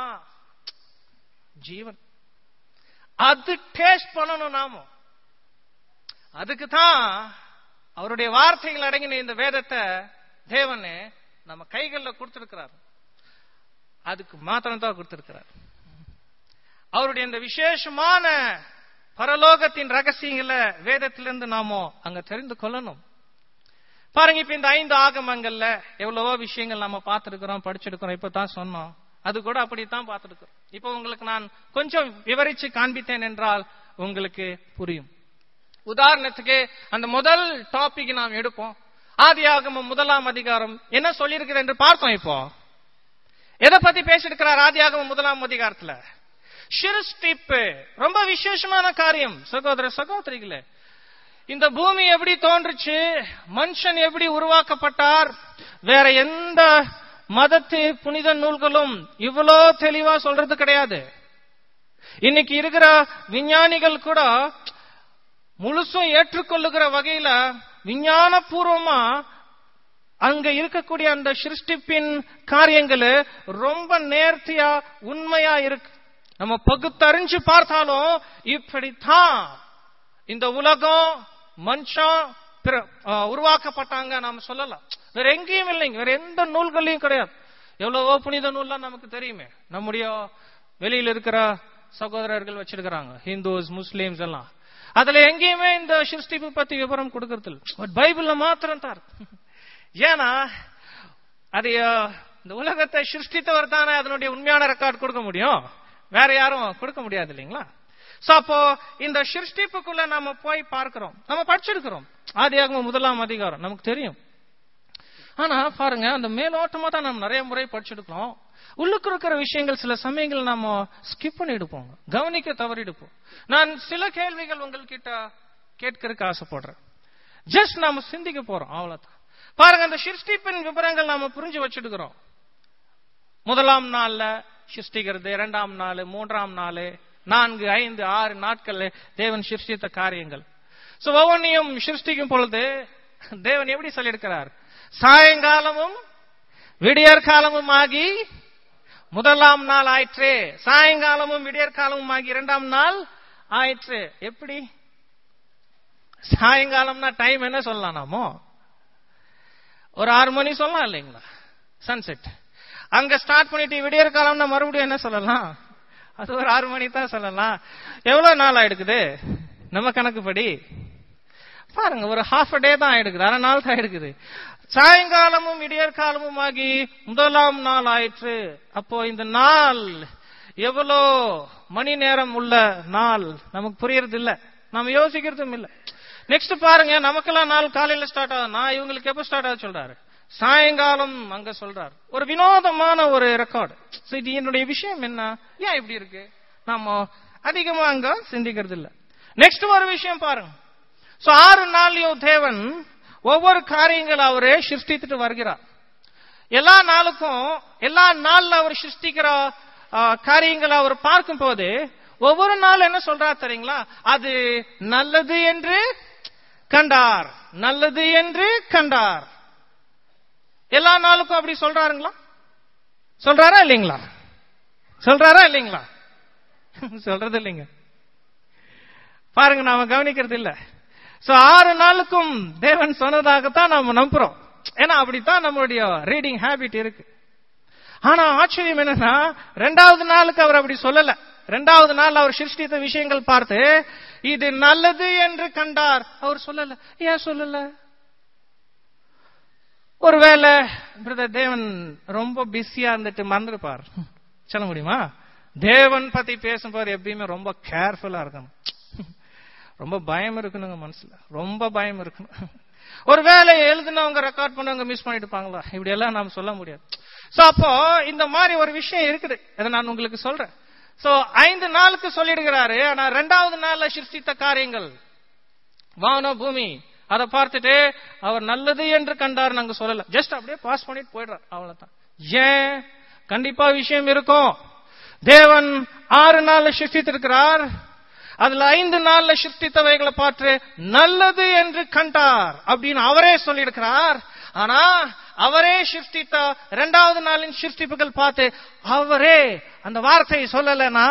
ஜீவன் அது டேஸ்ட் பண்ணணும் நாம அதுக்கு தான் அவருடைய வார்த்தைகள் அடங்கின இந்த வேதத்தை தேவனே நம்ம கைகளில் கொடுத்திருக்கிறார் அதுக்கு மாத்திரம் தான் கொடுத்திருக்கிறார் அவருடைய இந்த விசேஷமான பரலோகத்தின் ரகசியங்களை வேதத்திலிருந்து நாமோ அங்க தெரிந்து கொள்ளணும் பாருங்க இப்ப இந்த ஐந்து ஆகமங்கள்ல எவ்வளவோ விஷயங்கள் நம்ம பார்த்திருக்கிறோம் படிச்சிருக்கிறோம் இப்பதான் சொன்னோம் அது கூட அப்படித்தான் பார்த்திருக்கிறோம் இப்ப உங்களுக்கு நான் கொஞ்சம் விவரிச்சு காண்பித்தேன் என்றால் உங்களுக்கு புரியும் உதாரணத்துக்கு அந்த முதல் டாபிக் நாம் எடுப்போம் ஆதி ஆகமம் முதலாம் அதிகாரம் என்ன சொல்லியிருக்கிறது என்று பார்த்தோம் இப்போ எதை பத்தி பேசியிருக்கிறார் ஆதி ஆகமம் முதலாம் அதிகாரத்துல சிருஷ்டிப்பு ரொம்ப விசேஷமான காரியம் சகோதர சகோதரிகளே இந்த பூமி எப்படி தோன்றுச்சு மனுஷன் எப்படி உருவாக்கப்பட்டார் வேற எந்த மதத்து புனித நூல்களும் இவ்வளோ தெளிவா சொல்றது கிடையாது இன்னைக்கு இருக்கிற விஞ்ஞானிகள் கூட முழுசும் ஏற்றுக்கொள்ளுகிற வகையில விஞ்ஞான பூர்வமா அங்க இருக்கக்கூடிய அந்த சிருஷ்டிப்பின் காரியங்கள் ரொம்ப நேர்த்தியா உண்மையா இருக்கு நம்ம பகுத்தறிஞ்சு பார்த்தாலும் இப்படித்தான் இந்த உலகம் மனுஷன் உருவாக்கப்பட்டாங்க நாம சொல்லலாம் வேற எங்கேயும் இல்லைங்க வேற எந்த நூல்களையும் கிடையாது எவ்வளவோ புனித நூல்லாம் நமக்கு தெரியுமே நம்முடைய வெளியில இருக்கிற சகோதரர்கள் வச்சிருக்கிறாங்க ஹிந்துஸ் முஸ்லீம்ஸ் எல்லாம் அதுல எங்கேயுமே இந்த சிருஷ்டிப்பு பத்தி விவரம் கொடுக்கறது பட் பைபிள்ல மாத்திரம் தான் ஏன்னா அது இந்த உலகத்தை சிருஷ்டித்தவர் தானே அதனுடைய உண்மையான ரெக்கார்ட் கொடுக்க முடியும் வேற யாரும் கொடுக்க முடியாது இல்லைங்களா சோ அப்போ இந்த சிருஷ்டிப்புக்குள்ள நாம போய் பார்க்கிறோம் நம்ம படிச்சிருக்கிறோம் ஆதியாகம முதலாம் அதிகாரம் நமக்கு தெரியும் ஆனா பாருங்க அந்த மேலோட்டமா தான் நம்ம நிறைய முறை படிச்சிருக்கோம் உள்ளுக்கு இருக்கிற விஷயங்கள் சில சமயங்கள் நாம ஸ்கிப் பண்ணிடுப்போம் கவனிக்க தவறிடுப்போம் நான் சில கேள்விகள் உங்கள்கிட்ட கேட்கறதுக்கு ஆசைப்படுறேன் ஜஸ்ட் நாம சிந்திக்க போறோம் அவ்வளவுதான் பாருங்க அந்த சிருஷ்டிப்பின் விவரங்கள் நாம புரிஞ்சு வச்சிருக்கிறோம் முதலாம் நாள்ல சிருஷ்டிக்கிறது இரண்டாம் நாள் மூன்றாம் நாள் நான்கு ஐந்து ஆறு நாட்கள் தேவன் சிருஷ்டித்த காரியங்கள் சோ ஒவ்வொன்றையும் சிருஷ்டிக்கும் பொழுது தேவன் எப்படி சொல்லியிருக்கிறார் சாயங்காலமும் விடியற் காலமும் ஆகி முதலாம் நாள் ஆயிற்று சாயங்காலமும் விடியற் காலமும் ஆகி இரண்டாம் நாள் ஆயிற்று எப்படி சாயங்காலம்னா டைம் என்ன சொல்லலாம் நாமோ ஒரு ஆறு மணி சொல்லலாம் இல்லைங்களா சன்செட் அங்க ஸ்டார்ட் பண்ணிட்டு விடியற் காலம்னா மறுபடியும் என்ன சொல்லலாம் அது ஒரு ஆறு மணி தான் சொல்லலாம் எவ்வளவு நாள் ஆயிடுக்குது நம்ம கணக்குப்படி பாருங்க ஒரு ஹாஃப் டே தான் ஆயிடுக்குது அரை நாள் தான் ஆயிடுக்குது சாயங்காலமும் விடியற் காலமும் ஆகி முதலாம் நாள் ஆயிற்று அப்போ இந்த நாள் எவ்வளோ மணி நேரம் உள்ள நாள் நமக்கு புரியறது இல்ல நாம யோசிக்கிறதும் இல்ல நெக்ஸ்ட் பாருங்க நமக்கெல்லாம் நாள் காலையில ஸ்டார்ட் ஆகுதுன்னா இவங்களுக்கு எப்ப ஸ்டார்ட் ஆகுது சொல்றாரு சாயங்காலம் அங்க சொல்றாரு ஒரு வினோதமான ஒரு ரெக்கார்டு இது என்னுடைய விஷயம் என்ன ஏன் இப்படி இருக்கு நாம அதிகமா அங்க சிந்திக்கிறது இல்ல நெக்ஸ்ட் ஒரு விஷயம் பாருங்க சோ ஆறு நாள்லயும் தேவன் ஒவ்வொரு காரியங்கள் அவரே சிருஷ்டித்துட்டு வருகிறார் எல்லா நாளுக்கும் எல்லா நாள்ல அவர் சிருஷ்டிக்கிற காரியங்களை அவர் பார்க்கும் போது ஒவ்வொரு நாள் என்ன சொல்றார் தெரியுங்களா அது நல்லது என்று கண்டார் நல்லது என்று கண்டார் எல்லா நாளுக்கும் அப்படி சொல்றாருங்களா சொல்றாரா இல்லைங்களா சொல்றாரா இல்லைங்களா சொல்றது இல்லைங்க பாருங்க நாம கவனிக்கிறது இல்ல சோ ஆறு நாளுக்கும் தேவன் சொன்னதாகத்தான் நாம நம்புறோம் ஏன்னா அப்படித்தான் நம்மளுடைய ரீடிங் ஹேபிட் இருக்கு ஆனா ஆச்சரியம் என்னன்னா ரெண்டாவது நாளுக்கு அவர் அப்படி சொல்லல ரெண்டாவது நாள் அவர் சிருஷ்டித்த விஷயங்கள் பார்த்து இது நல்லது என்று கண்டார் அவர் சொல்லல ஏன் சொல்லல ஒருவேளை பிரதர் தேவன் ரொம்ப பிஸியா இருந்துட்டு மறந்துருப்பார் சொல்ல முடியுமா தேவன் பத்தி பேசும்போது எப்பயுமே ரொம்ப கேர்ஃபுல்லா இருக்கணும் ரொம்ப பயம் இருக்கணுங்க மனசுல ரொம்ப பயம் இருக்கணும் ஒருவேளை எழுதினவங்க ரெக்கார்ட் பண்ணவங்க மிஸ் பண்ணிட்டு இருப்பாங்களா இப்படி எல்லாம் நாம சொல்ல முடியாது சோ அப்போ இந்த மாதிரி ஒரு விஷயம் இருக்குது அதை நான் உங்களுக்கு சொல்றேன் சோ ஐந்து நாளுக்கு சொல்லிடுகிறாரு ஆனா ரெண்டாவது நாள்ல சிருஷ்டித்த காரியங்கள் வானம் பூமி அதை பார்த்துட்டு அவர் நல்லது என்று கண்டார் நாங்க சொல்லல ஜஸ்ட் அப்படியே பாஸ் பண்ணிட்டு போயிடுறார் அவ்வளவுதான் ஏன் கண்டிப்பா விஷயம் இருக்கும் தேவன் ஆறு நாள்ல சிருஷ்டித்திருக்கிறார் அதுல ஐந்து நாள்ல சிருஷ்டித்தவைகளை பார்த்து நல்லது என்று கண்டார் அப்படின்னு அவரே சொல்லியிருக்கிறார் ஆனா அவரே சிருஷ்டித்த இரண்டாவது நாளின் சிருஷ்டிப்புகள் பார்த்து அவரே அந்த வார்த்தையை சொல்லலைன்னா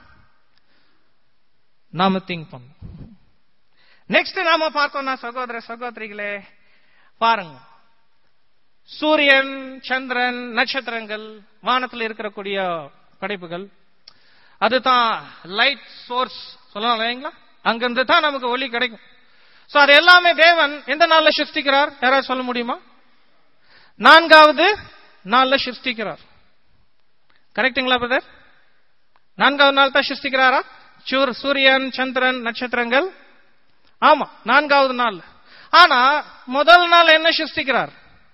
நாம திங்க் பண்ணோம் நெக்ஸ்ட் நாம பார்த்தோம்னா சகோதர சகோதரிகளே பாருங்க சூரியன் சந்திரன் நட்சத்திரங்கள் வானத்தில் இருக்கக்கூடிய படைப்புகள் அதுதான் லைட் சோர்ஸ் சொல்லலாம் இல்லைங்களா அங்கிருந்து தான் நமக்கு ஒளி கிடைக்கும் சோ அது எல்லாமே தேவன் எந்த நாள்ல சிருஷ்டிக்கிறார் யாராவது சொல்ல முடியுமா நான்காவது நாள்ல சிருஷ்டிக்கிறார் கரெக்டுங்களா பிரதர் நான்காவது நாள் தான் சிருஷ்டிக்கிறாரா சூர் சூரியன் சந்திரன் நட்சத்திரங்கள் ஆமா நான்காவது நாள் ஆனா முதல் நாள் என்ன சிருஷ்டிக்கிறார்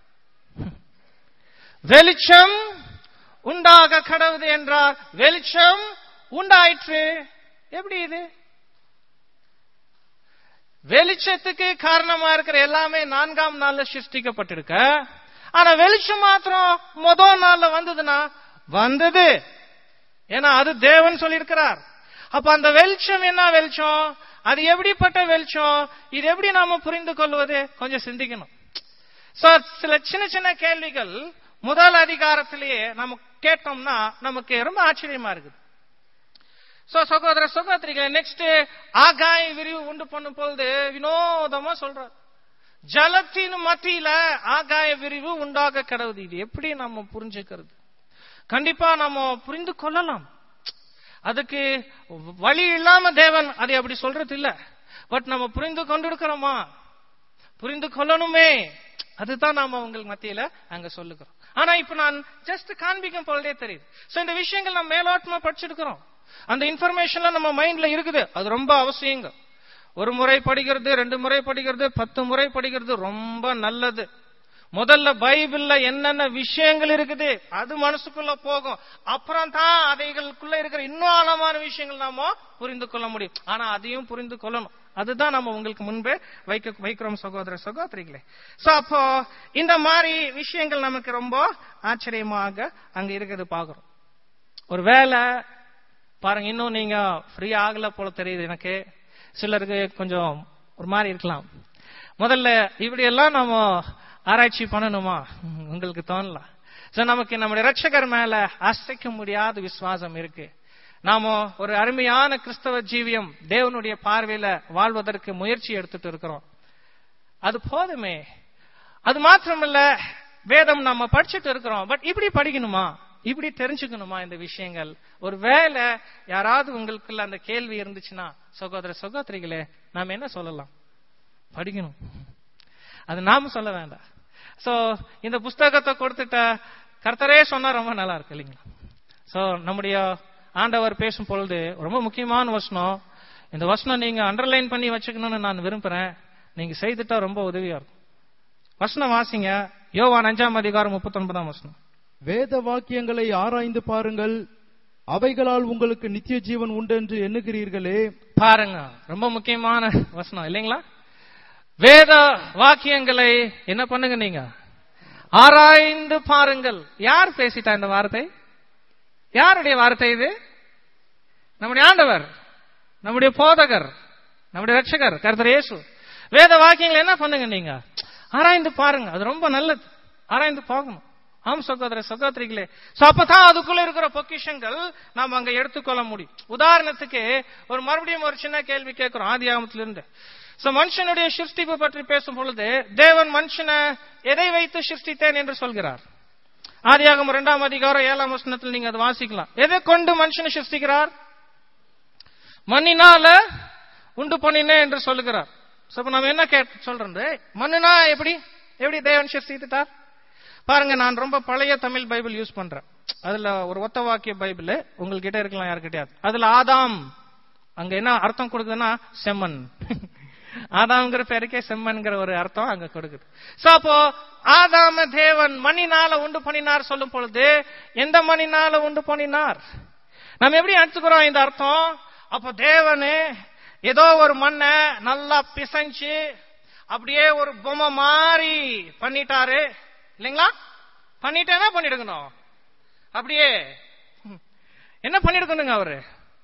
வெளிச்சம் உண்டாக கடவுது என்றார் வெளிச்சம் உண்டாயிற்று எப்படி இது வெளிச்சத்துக்கு காரணமா இருக்கிற எல்லாமே நான்காம் நாள்ல சிருஷ்டிக்கப்பட்டிருக்க ஆனா வெளிச்சம் மாத்திரம் முதல் நாள்ல வந்ததுன்னா வந்தது ஏன்னா அது தேவன் சொல்லியிருக்கிறார் அப்ப அந்த வெளிச்சம் என்ன வெளிச்சம் அது எப்படிப்பட்ட வெளிச்சம் இது எப்படி நாம புரிந்து கொள்வது கொஞ்சம் சிந்திக்கணும் சோ சில சின்ன சின்ன கேள்விகள் முதல் அதிகாரத்திலேயே நம்ம கேட்டோம்னா நமக்கு ரொம்ப ஆச்சரியமா இருக்குது சோ சகோதர சகோதரிகளை நெக்ஸ்ட் ஆகாய விரிவு உண்டு பண்ணும் பொழுது வினோதமா சொல்றார் ஜலத்தின் மத்தியில ஆகாய விரிவு உண்டாக கிடவுது இது எப்படி நம்ம புரிஞ்சுக்கிறது கண்டிப்பா நம்ம புரிந்து கொள்ளலாம் அதுக்கு வழி இல்லாம தேவன் அதை அப்படி சொல்றது இல்ல பட் நம்ம புரிந்து கொண்டிருக்கிறோமா புரிந்து கொள்ளணுமே அதுதான் நாம உங்களுக்கு மத்தியில அங்க சொல்லுகிறோம் ஆனா இப்ப நான் ஜஸ்ட் காண்பிக்கும் போலதே தெரியுது சோ இந்த விஷயங்கள் நம்ம மேலோட்டமா படிச்சிருக்கிறோம் அந்த இன்ஃபர்மேஷன்லாம் நம்ம மைண்ட்ல இருக்குது அது ரொம்ப அவசியங்க ஒரு முறை படிக்கிறது ரெண்டு முறை படிக்கிறது பத்து முறை படிக்கிறது ரொம்ப நல்லது முதல்ல பைபிள்ல என்னென்ன விஷயங்கள் இருக்குது அது மனசுக்குள்ள போகும் அப்புறம் தான் அதைகளுக்குள்ள இருக்கிற இன்னும் ஆழமான விஷயங்கள் நாம புரிந்து கொள்ள முடியும் ஆனா அதையும் புரிந்து கொள்ளணும் அதுதான் நம்ம உங்களுக்கு முன்பே வைக்க வைக்கிறோம் சகோதர சகோதரிகளே சோ அப்போ இந்த மாதிரி விஷயங்கள் நமக்கு ரொம்ப ஆச்சரியமாக அங்க இருக்கிறது பாக்குறோம் ஒரு வேலை பாருங்க இன்னும் நீங்க ஃப்ரீ ஆகல போல தெரியுது எனக்கு சிலருக்கு கொஞ்சம் ஒரு மாதிரி இருக்கலாம் முதல்ல இப்படி எல்லாம் நம்ம ஆராய்ச்சி பண்ணணுமா உங்களுக்கு தோணலாம் சோ நமக்கு நம்முடைய ரட்சகர் மேல அசைக்க முடியாத விசுவாசம் இருக்கு நாம ஒரு அருமையான கிறிஸ்தவ ஜீவியம் தேவனுடைய பார்வையில வாழ்வதற்கு முயற்சி எடுத்துட்டு இருக்கிறோம் அது போதுமே அது மாத்திரமல்ல வேதம் நம்ம படிச்சுட்டு இருக்கிறோம் பட் இப்படி படிக்கணுமா இப்படி தெரிஞ்சுக்கணுமா இந்த விஷயங்கள் ஒரு வேலை யாராவது உங்களுக்குள்ள அந்த கேள்வி இருந்துச்சுன்னா சகோதர சகோதரிகளே நாம என்ன சொல்லலாம் படிக்கணும் அது நாம சொல்ல வேண்டாம் சோ இந்த புஸ்தகத்தை கொடுத்துட்ட கர்த்தரே சொன்னா ரொம்ப நல்லா இருக்கு இல்லைங்களா சோ நம்முடைய ஆண்டவர் பேசும் பொழுது ரொம்ப முக்கியமான வசனம் இந்த வசனம் நீங்க அண்டர்லைன் பண்ணி வச்சுக்கணும்னு நான் விரும்புறேன் நீங்க செய்துட்டா ரொம்ப உதவியா இருக்கும் வசனம் வாசிங்க யோவான் அஞ்சாம் அதிகாரம் முப்பத்தி ஒன்பதாம் வசனம்
வேத வாக்கியங்களை ஆராய்ந்து பாருங்கள் அவைகளால் உங்களுக்கு நித்திய ஜீவன் உண்டு என்று எண்ணுகிறீர்களே
பாருங்க ரொம்ப முக்கியமான வசனம் இல்லைங்களா வேத வாக்கியங்களை என்ன பண்ணுங்க நீங்க ஆராய்ந்து பாருங்கள் யார் பேசிட்டா இந்த வார்த்தை யாருடைய வார்த்தை இது நம்முடைய ஆண்டவர் நம்முடைய போதகர் நம்முடைய ரட்சகர் கர்த்தர் இயேசு வேத வாக்கியங்களை என்ன பண்ணுங்க நீங்க ஆராய்ந்து பாருங்க அது ரொம்ப நல்லது ஆராய்ந்து பார்க்கணும் ஆம் சகோதர சகோதரிகளே சோ அப்பதான் அதுக்குள்ள இருக்கிற பொக்கிஷங்கள் நாம அங்க எடுத்துக்கொள்ள முடியும் உதாரணத்துக்கு ஒரு மறுபடியும் ஒரு சின்ன கேள்வி கேட்கிறோம் ஆதி இருந்து சோ மனுஷனுடைய சிருஷ்டிப்பு பற்றி பேசும் பொழுது தேவன் மனுஷனை எதை வைத்து சிருஷ்டித்தேன் என்று சொல்கிறார் ஆதியாகம் இரண்டாம் அதிகாரம் ஏழாம் வசனத்தில் நீங்க அதை வாசிக்கலாம் எதை கொண்டு மனுஷனை சிருஷ்டிக்கிறார் மண்ணினால உண்டு பண்ணினேன் என்று சொல்லுகிறார் சோ இப்ப நம்ம என்ன கேட்டு சொல்றோம் மண்ணுனா எப்படி எப்படி தேவன் சிருஷ்டித்தார் பாருங்க நான் ரொம்ப பழைய தமிழ் பைபிள் யூஸ் பண்றேன் அதுல ஒரு ஒத்த வாக்கிய பைபிள் உங்ககிட்ட இருக்கலாம் யாருக்கிட்டயாவது அதுல ஆதாம் அங்க என்ன அர்த்தம் கொடுக்குதுன்னா செம்மன் ஆதாம்ங்கிற பேருக்கே செம்மன்கிற ஒரு அர்த்தம் அங்க கொடுக்குது சோ அப்போ ஆதாம தேவன் மணினால உண்டு பண்ணினார் சொல்லும் பொழுது எந்த மணினால உண்டு பண்ணினார் நம்ம எப்படி எடுத்துக்கிறோம் இந்த அர்த்தம் அப்போ தேவனு ஏதோ ஒரு மண்ணை நல்லா பிசைஞ்சு அப்படியே ஒரு பொம்மை மாதிரி பண்ணிட்டாரு இல்லைங்களா பண்ணிட்டேன்னா பண்ணிடுக்கணும் அப்படியே என்ன பண்ணிருக்கணுங்க அவரு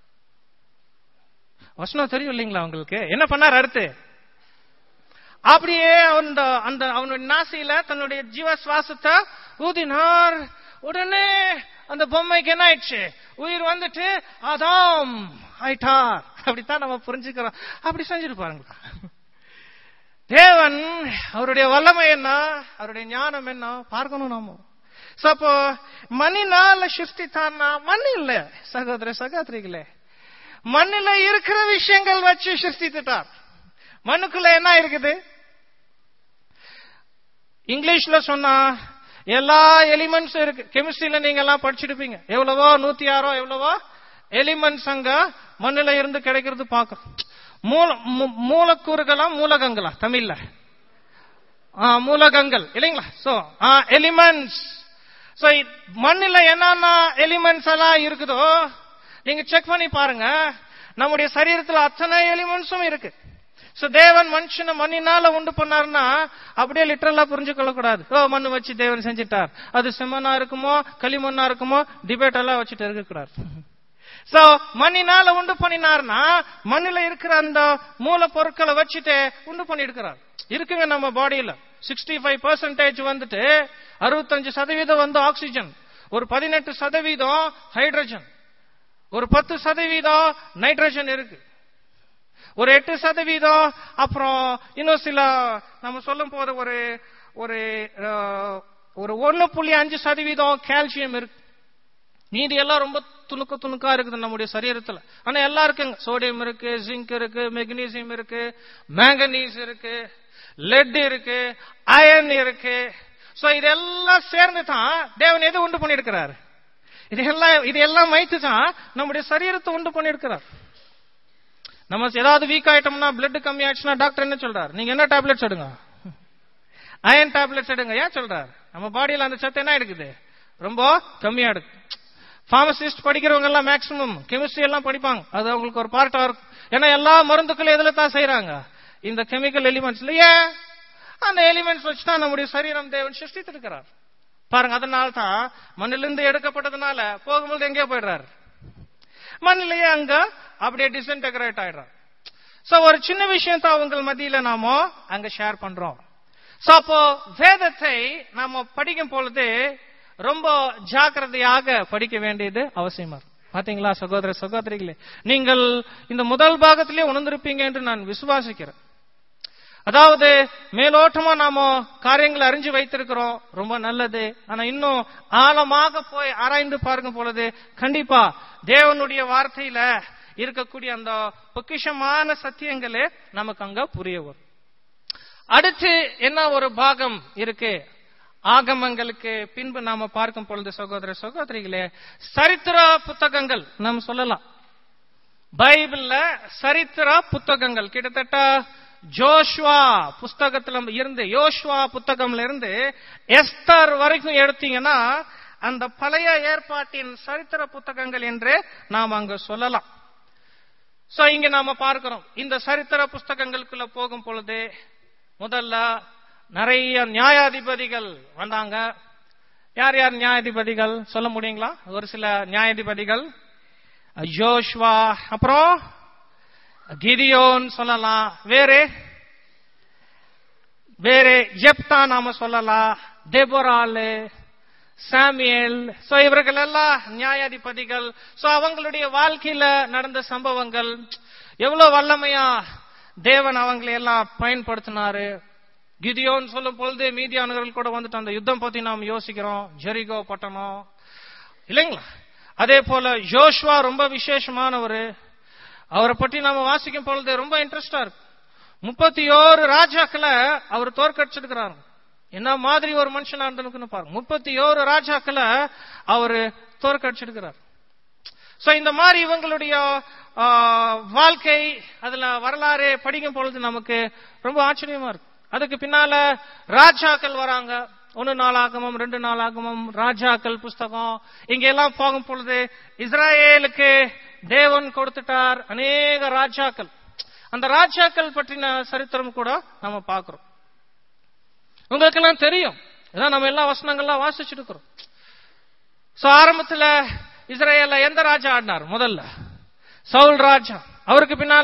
வசனம் தெரியும் இல்லைங்களா உங்களுக்கு என்ன பண்ணார் அடுத்து அப்படியே அந்த அந்த அவனுடைய நாசியில தன்னுடைய ஜீவ சுவாசத்தை ஊதினார் உடனே அந்த பொம்மைக்கு என்ன ஆயிடுச்சு உயிர் வந்துட்டு அதாம் ஆயிட்டார் அப்படித்தான் நம்ம புரிஞ்சுக்கிறோம் அப்படி செஞ்சிருப்பாருங்களா தேவன் அவருடைய வல்லமை என்ன அவருடைய ஞானம் என்ன பார்க்கணும் நாம So, அப்போ மண்ணினால சிருஷ்டித்தான்னா மண் இல்ல சகோதர சகோதரிகளே மண்ணில இருக்கிற விஷயங்கள் வச்சு சிருஷ்டித்துட்டார் மண்ணுக்குள்ள என்ன இருக்குது இங்கிலீஷ்ல சொன்னா எல்லா எலிமெண்ட்ஸ் இருக்கு கெமிஸ்ட்ரியில நீங்க எல்லாம் படிச்சிருப்பீங்க எவ்வளவோ நூத்தி ஆறோ எவ்வளவோ எலிமெண்ட்ஸ் அங்க மண்ணுல இருந்து கிடைக்கிறது பாக்குறோம் மூல மூ- மூலக்கூறுகளா மூலகங்களா தமிழ்ல ஆ, மூலகங்கள் இல்லைங்களா சோ எலிமெண்ட்ஸ் சோ மண்ணுல என்னென்ன எலிமெண்ட்ஸ் எல்லாம் இருக்குதோ நீங்க செக் பண்ணி பாருங்க நம்முடைய சரீரத்துல அத்தனை எலிமெண்ட்ஸும் இருக்கு சோ தேவன் மனுஷனை மண்ணினால உண்டு பண்ணாருன்னா அப்படியே லிட்டரலா புரிஞ்சு கொள்ளக்கூடாது ஓ மண்ணு வச்சு தேவன் செஞ்சிட்டார் அது செம்மண்ணா இருக்குமோ களிமண்ணா இருக்குமோ டிபேட் எல்லாம் வச்சுட்டு இருக்கக்கூடாது சோ மண்ணினால உண்டு பண்ணினார்னா மண்ணுல இருக்கிற அந்த மூல பொருட்களை வச்சுட்டு உண்டு பண்ணிருக்கிறார் இருக்குங்க நம்ம பாடியில சிக்ஸ்டி ஃபைவ் பர்சன்டேஜ் வந்துட்டு அறுபத்தஞ்சு சதவீதம் வந்து ஆக்சிஜன் ஒரு பதினெட்டு சதவீதம் ஹைட்ரஜன் ஒரு பத்து சதவீதம் நைட்ரஜன் இருக்கு ஒரு எட்டு சதவீதம் அப்புறம் இன்னும் சில நம்ம சொல்லும் போது ஒரு ஒரு அஹ், ஒரு ஒன்னு புள்ளி அஞ்சு சதவீதம் கால்சியம் இருக்கு மீதி எல்லாம் ரொம்ப துணுக்க துணுக்கா இருக்குது நம்முடைய சரீரத்துல ஆனா எல்லாம் இருக்குங்க சோடியம் இருக்கு ஜிங்க் இருக்கு மெக்னீசியம் இருக்கு மேங்கனீஸ் இருக்கு லெட் இருக்கு அயன் இருக்கு சோ இதெல்லாம் சேர்ந்து தான் தேவன் எது உண்டு பண்ணியிருக்கிறார் இதெல்லாம் இதெல்லாம் வைத்து தான் நம்முடைய சரீரத்தை உண்டு பண்ணியிருக்கிறார் நம்ம ஏதாவது வீக் ஆயிட்டோம்னா பிளட் கம்மி ஆயிடுச்சுன்னா டாக்டர் என்ன சொல்றாரு நீங்க என்ன டேப்லெட்ஸ் எடுங்க அயன் டேப்லெட்ஸ் எடுங்க ஏன் சொல்றாரு நம்ம பாடியில அந்த சத்து என்ன எடுக்குது ரொம்ப கம்மியா எடுக்கு பார்மசிஸ்ட் படிக்கிறவங்க எல்லாம் மேக்சிமம் கெமிஸ்ட்ரி எல்லாம் படிப்பாங்க அது அவங்களுக்கு ஒரு பார்ட்டா இருக்கும் ஏன்னா எல்லா மருந்துக்களும் எதுல தான் செய்யறாங்க இந்த கெமிக்கல் எலிமெண்ட்ஸ்ல ஏன் அந்த எலிமெண்ட்ஸ் வச்சு தான் நம்முடைய சரீரம் தேவன் சிருஷ்டித்திருக்கிறார் பாருங்க அதனால தான் மண்ணிலிருந்து எடுக்கப்பட்டதுனால போகும்போது எங்கேயோ போயிடுறாரு மண்ணிலேயே அங்க அப்படியே டிஸ்இன்டகிரேட் ஆயிடுறார் சோ ஒரு சின்ன விஷயத்தை உங்கள் மத்தியில நாம அங்க ஷேர் பண்றோம் சோ அப்போ வேதத்தை நாம படிக்கும் பொழுது ரொம்ப ஜாக்கிரதையாக படிக்க வேண்டியது அவசியமா இருக்கு பாத்தீங்களா சகோதர சகோதரிகளே நீங்கள் இந்த முதல் பாகத்திலே உணர்ந்திருப்பீங்க என்று நான் விசுவாசிக்கிறேன் அதாவது மேலோட்டமா நாம காரியங்களை அறிஞ்சு வைத்திருக்கிறோம் ரொம்ப நல்லது ஆனா இன்னும் ஆழமாக போய் ஆராய்ந்து பாருங்க பொழுது கண்டிப்பா தேவனுடைய வார்த்தையில இருக்கக்கூடிய அந்த பொக்கிஷமான சத்தியங்களே நமக்கு அங்க புரிய வரும் அடுத்து என்ன ஒரு பாகம் இருக்கு ஆகமங்களுக்கு பின்பு நாம பார்க்கும் பொழுது சகோதர சகோதரிகளே சரித்திர புத்தகங்கள் நாம் சொல்லலாம் பைபிள்ல சரித்திர புத்தகங்கள் கிட்டத்தட்ட ஜோஷ்வா புஸ்தகத்துல இருந்து யோஷ்வா புத்தகம்ல இருந்து எஸ்தர் வரைக்கும் எடுத்தீங்கன்னா அந்த பழைய ஏற்பாட்டின் சரித்திர புத்தகங்கள் என்று நாம் அங்க சொல்லலாம் சோ இங்க நாம பார்க்கிறோம் இந்த சரித்திர புஸ்தகங்களுக்குள்ள போகும் பொழுது முதல்ல நிறைய நியாயாதிபதிகள் வந்தாங்க யார் யார் நியாயாதிபதிகள் சொல்ல முடியுங்களா ஒரு சில நியாயாதிபதிகள் ஜோஷ்வா அப்புறம் கிதியோன் சொல்லலாம் வேறு வேறு ஜெப்தா நாம சொல்லலாம் தெபோராலு சாமியல் சோ இவர்கள் எல்லாம் நியாயாதிபதிகள் சோ அவங்களுடைய வாழ்க்கையில நடந்த சம்பவங்கள் எவ்வளவு வல்லமையா தேவன் அவங்களை எல்லாம் பயன்படுத்தினாரு கிதியோன் சொல்லும் பொழுது மீதியானவர்கள் கூட வந்துட்டு அந்த யுத்தம் பத்தி நாம் யோசிக்கிறோம் ஜெரிகோ பட்டணம் இல்லைங்களா அதே போல ஜோஷ்வா ரொம்ப விசேஷமானவர் அவரை பற்றி நாம வாசிக்கும் பொழுது ரொம்ப இன்ட்ரெஸ்டா இருக்கு முப்பத்தி ஓரு ராஜாக்களை அவர் தோற்கடிச்சிருக்கிறாரு என்ன மாதிரி ஒரு மனுஷனா இருந்திருக்குன்னு பாருங்க முப்பத்தி ஓரு ராஜாக்களை அவர் தோற்கடிச்சிருக்கிறார் சோ இந்த மாதிரி இவங்களுடைய ஆ, வாழ்க்கை அதுல வரலாறு படிக்கும் பொழுது நமக்கு ரொம்ப ஆச்சரியமா இருக்கு அதுக்கு பின்னால ராஜாக்கள் வராங்க ஒன்னு நாளாகமம் ரெண்டு நாளாகமம் ராஜாக்கள் புஸ்தகம் இங்க எல்லாம் போகும் பொழுது இஸ்ராயேலுக்கு தேவன் கொடுத்துட்டார் அநேக ராஜாக்கள் அந்த ராஜாக்கள் பற்றின சரித்திரம் கூட நம்ம பார்க்கிறோம் உங்களுக்கு எல்லாம் தெரியும் இதான் நம்ம எல்லா வசனங்கள்லாம் வாசிச்சுட்டு இருக்கிறோம் சோ ஆரம்பத்துல இஸ்ரேல எந்த ராஜா ஆடினார் முதல்ல சவுல் ராஜா அவருக்கு பின்னால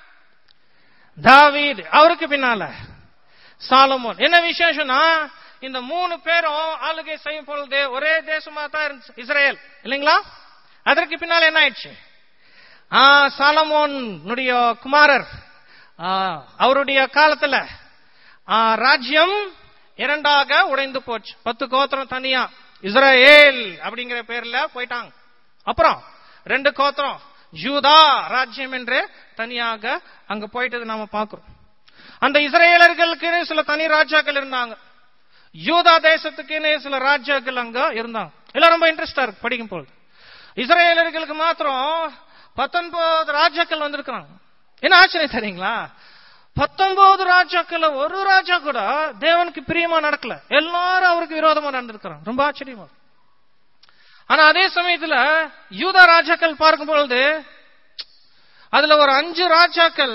தாவீது அவருக்கு பின்னால சாலமோன் என்ன விசேஷம்னா இந்த மூணு பேரும் ஆளுகை செய்யும் பொழுது ஒரே தேசமா தான் இருந்துச்சு இஸ்ரேல் இல்லைங்களா அதற்கு பின்னால என்ன ஆயிடுச்சு ஆ, சாலமோனுடைய குமாரர் ஆ, அவருடைய காலத்துல ஆ, ராஜ்யம் இரண்டாக உடைந்து போச்சு பத்து கோத்திரம் தனியா இஸ்ரேல் அப்படிங்கிற பேர்ல போயிட்டாங்க அப்புறம் ரெண்டு கோத்திரம் யூதா ராஜ்யம் என்று தனியாக அங்க போயிட்டது நாம பார்க்கிறோம் அந்த இஸ்ரேலர்களுக்குன்னு சில தனி ராஜாக்கள் இருந்தாங்க யூதா தேசத்துக்குன்னு சில ராஜாக்கள் அங்க இருந்தாங்க எல்லாம் ரொம்ப இன்ட்ரெஸ்டா இருக்கு படிக்கும் பொழுது இஸ்ரேலர்களுக்கு மாத்திரம் பத்தொன்பது ராஜாக்கள் வந்திருக்கிறாங்க என்ன ஆச்சரியம் தெரியுங்களா பத்தொன்பது ராஜாக்கள் ஒரு ராஜா கூட தேவனுக்கு பிரியமா நடக்கல எல்லாரும் அவருக்கு விரோதமா நடந்திருக்கிறாங்க ரொம்ப ஆச்சரியமா இருக்கு. ஆனா அதே சமயத்துல யூதா ராஜாக்கள் பார்க்கும் பொழுது அதுல ஒரு அஞ்சு ராஜாக்கள்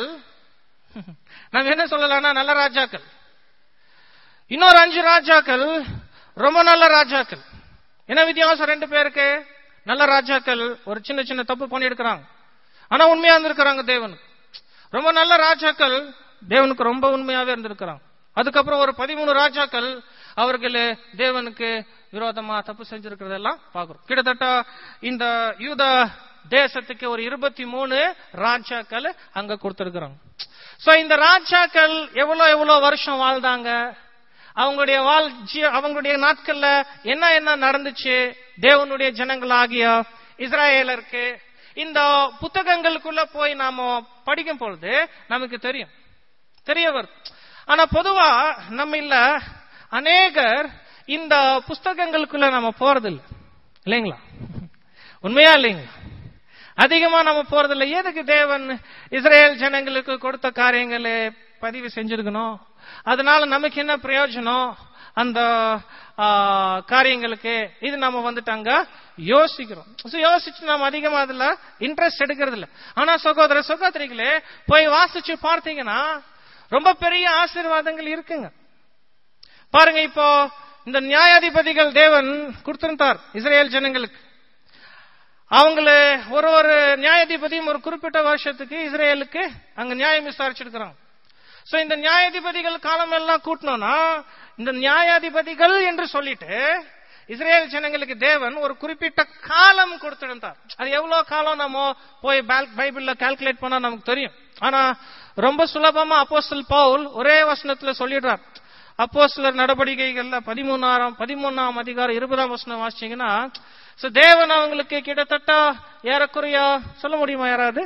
நம்ம என்ன சொல்லலாம்னா நல்ல ராஜாக்கள் இன்னொரு அஞ்சு ராஜாக்கள் ரொம்ப நல்ல ராஜாக்கள் என்ன வித்தியாசம் ரெண்டு பேருக்கு நல்ல ராஜாக்கள் ஒரு சின்ன சின்ன தப்பு பண்ணியிருக்கிறாங்க ஆனா உண்மையா இருந்திருக்கிறாங்க தேவனுக்கு ரொம்ப நல்ல ராஜாக்கள் தேவனுக்கு ரொம்ப உண்மையாவே இருந்திருக்கிறாங்க அதுக்கப்புறம் ஒரு பதிமூணு ராஜாக்கள் அவர்கள் தேவனுக்கு விரோதமா தப்பு செஞ்சிருக்கிறதெல்லாம் பார்க்கிறோம் கிட்டத்தட்ட இந்த யூத தேசத்துக்கு ஒரு இருபத்தி மூணு ராஜாக்கள் அங்க கொடுத்திருக்கிறாங்க சோ இந்த ராஜாக்கள் எவ்வளவு எவ்வளவு வருஷம் வாழ்ந்தாங்க அவங்களுடைய வாழ் ஜீ- அவங்களுடைய நாட்கள்ல என்ன என்ன நடந்துச்சு தேவனுடைய ஜனங்களாகிய இஸ்ராயேலருக்கு இந்த புத்தகங்களுக்குள்ள போய் நாம படிக்கும் பொழுது நமக்கு தெரியும் தெரிய வரும் ஆனா பொதுவா நம்ம இல்ல அநேகர் இந்த புஸ்தகங்களுக்குள்ள நம்ம போறதில்லை இல்லைங்களா உண்மையா இல்லைங்களா அதிகமா நம்ம போறதில்லை எதுக்கு தேவன் இஸ்ரேல் ஜனங்களுக்கு கொடுத்த காரியங்களை பதிவு செஞ்சிருக்கணும் அதனால நமக்கு என்ன பிரயோஜனம் அந்த ஆ, காரியங்களுக்கு இது நம்ம வந்துட்டு அங்க யோசிக்கிறோம் So, யோசிச்சு நம்ம அதிகமா அதுல இன்ட்ரெஸ்ட் எடுக்கிறது இல்ல ஆனா சகோதர சகோதரிகளே போய் வாசிச்சு பார்த்தீங்கன்னா ரொம்ப பெரிய ஆசீர்வாதங்கள் இருக்குங்க பாருங்க இப்போ இந்த நியாயாதிபதிகள் தேவன் கொடுத்திருந்தார் இஸ்ரேல் ஜனங்களுக்கு அவங்கள ஒரு ஒரு நியாயாதிபதியும் ஒரு குறிப்பிட்ட வருஷத்துக்கு இஸ்ரேலுக்கு அங்க நியாயம் விசாரிச்சிருக்கிறாங்க சோ இந்த நியாயாதிபதிகள் காலம் எல்லாம் கூட்டணும்னா இந்த நியாயாதிபதிகள் என்று சொல்லிட்டு இஸ்ரேல் ஜனங்களுக்கு தேவன் ஒரு குறிப்பிட்ட காலம் கொடுத்திருந்தார் அது எவ்வளவு காலம் நம்ம போய் பைல்- பைபிள்ல கால்குலேட் பண்ணா நமக்கு தெரியும் ஆனா ரொம்ப சுலபமா அப்போஸ்தல் பவுல் ஒரே வசனத்துல சொல்லிடுறார் அப்போஸ்தலர் நடவடிக்கைகள்ல பதிமூணாயிரம் பதிமூணாம் அதிகாரம் இருபதாம் வசனம் வாசிச்சீங்கன்னா so தேவன் அவங்களுக்கு கிட்டத்தட்ட ஏறக்குறைய சொல்ல முடியுமா யாராவது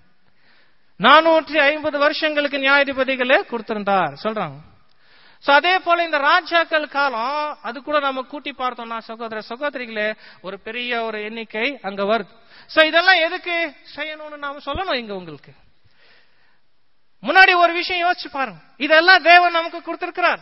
நானூற்றி ஐம்பது வருஷங்களுக்கு நியாயாதிபதிகளை கொடுத்திருந்தார் சொல்றாங்க சோ அதே போல இந்த ராஜாக்கள் காலம் அது கூட நம்ம கூட்டி பார்த்தோம்னா சகோதர சகோதரிகளே ஒரு பெரிய ஒரு எண்ணிக்கை அங்க வருது சோ இதெல்லாம் எதுக்கு செய்யணும்னு நாம சொல்லணும் இங்க உங்களுக்கு முன்னாடி ஒரு விஷயம் யோசிச்சு பாருங்க இதெல்லாம் தேவன் நமக்கு கொடுத்திருக்கிறார்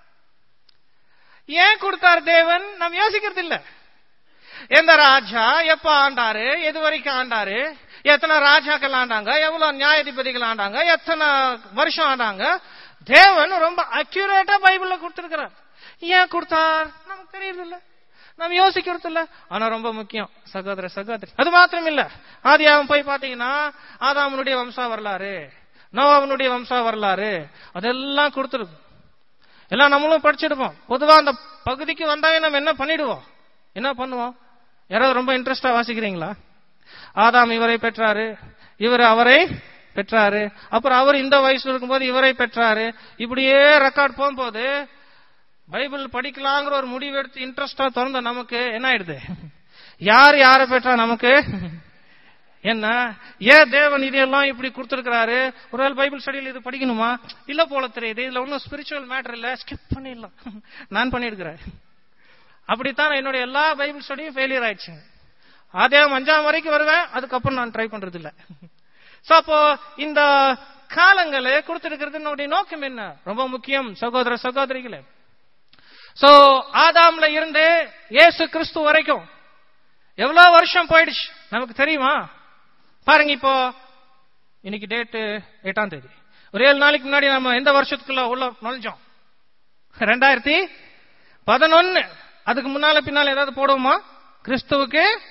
ஏன் கொடுத்தார் தேவன் நாம் யோசிக்கிறது இல்ல எந்த ராஜா எப்ப ஆண்டாரு எது வரைக்கும் ஆண்டாரு எத்தனை ராஜாக்கள் ஆண்டாங்க எவ்வளவு நியாயாதிபதிகள் ஆண்டாங்க எத்தனை வருஷம் ஆண்டாங்க தேவன் ரொம்ப அக்யூரேட்டா பைபிள்ல கொடுத்திருக்கிறார் ஏன் கொடுத்தார் நமக்கு தெரியறது இல்ல நம்ம யோசிக்கிறது இல்ல ஆனா ரொம்ப முக்கியம் சகோதர சகோதரி அது மாத்திரம் இல்ல ஆதியாகம் போய் பாத்தீங்கன்னா ஆதாமனுடைய வம்சா வரலாறு நோவாவனுடைய வம்சா வரலாறு அதெல்லாம் கொடுத்துருக்கு எல்லாம் நம்மளும் படிச்சிடுவோம் பொதுவா அந்த பகுதிக்கு வந்தாவே நம்ம என்ன பண்ணிடுவோம் என்ன பண்ணுவோம் யாராவது ரொம்ப இன்ட்ரெஸ்டா வாசிக்கிறீங்களா ஆதாம் இவரை பெற்றாரு இவர் அவரை பெற்றாரு அப்புறம் அவர் இந்த வயசுல இருக்கும்போது இவரை பெற்றாரு இப்படியே ரெக்கார்ட் போகும்போது பைபிள் படிக்கலாங்கிற ஒரு முடிவு எடுத்து இன்ட்ரெஸ்டா திறந்த நமக்கு என்ன ஆயிடுது யார் யாரை பெற்றா நமக்கு என்ன ஏன் தேவன் இதெல்லாம் இப்படி கொடுத்திருக்கிறாரு ஒருவேளை பைபிள் ஸ்டடியில் இது படிக்கணுமா இல்ல போல தெரியுது இதுல ஒன்றும் ஸ்பிரிச்சுவல் மேட்டர் இல்ல ஸ்கிப் பண்ணிடலாம் நான் பண்ணிருக்கிறேன் அப்படித்தான் என்னுடைய எல்லா பைபிள் ஸ்டடியும் ஃபெயிலியர் ஆயிடுச்சுங்க ஆதியாகம் அஞ்சாம் வரைக்கும் வருவேன் அதுக்கப்புறம் நான் ட்ரை பண்றது இல்ல சோ அப்போ இந்த காலங்களை கொடுத்திருக்கிறது நம்முடைய நோக்கம் என்ன ரொம்ப முக்கியம் சகோதர சகோதரிகளே சோ ஆதாம்ல இருந்து இயேசு கிறிஸ்து வரைக்கும் எவ்வளவு வருஷம் போயிடுச்சு நமக்கு தெரியுமா பாருங்க இப்போ இன்னைக்கு டேட்டு எட்டாம் தேதி ஒரு ஏழு நாளைக்கு முன்னாடி நம்ம எந்த வருஷத்துக்குள்ள உள்ள நுழைஞ்சோம் ரெண்டாயிரத்தி பதினொன்னு அதுக்கு முன்னால பின்னால ஏதாவது போடுவோமா கிறிஸ்துவுக்கு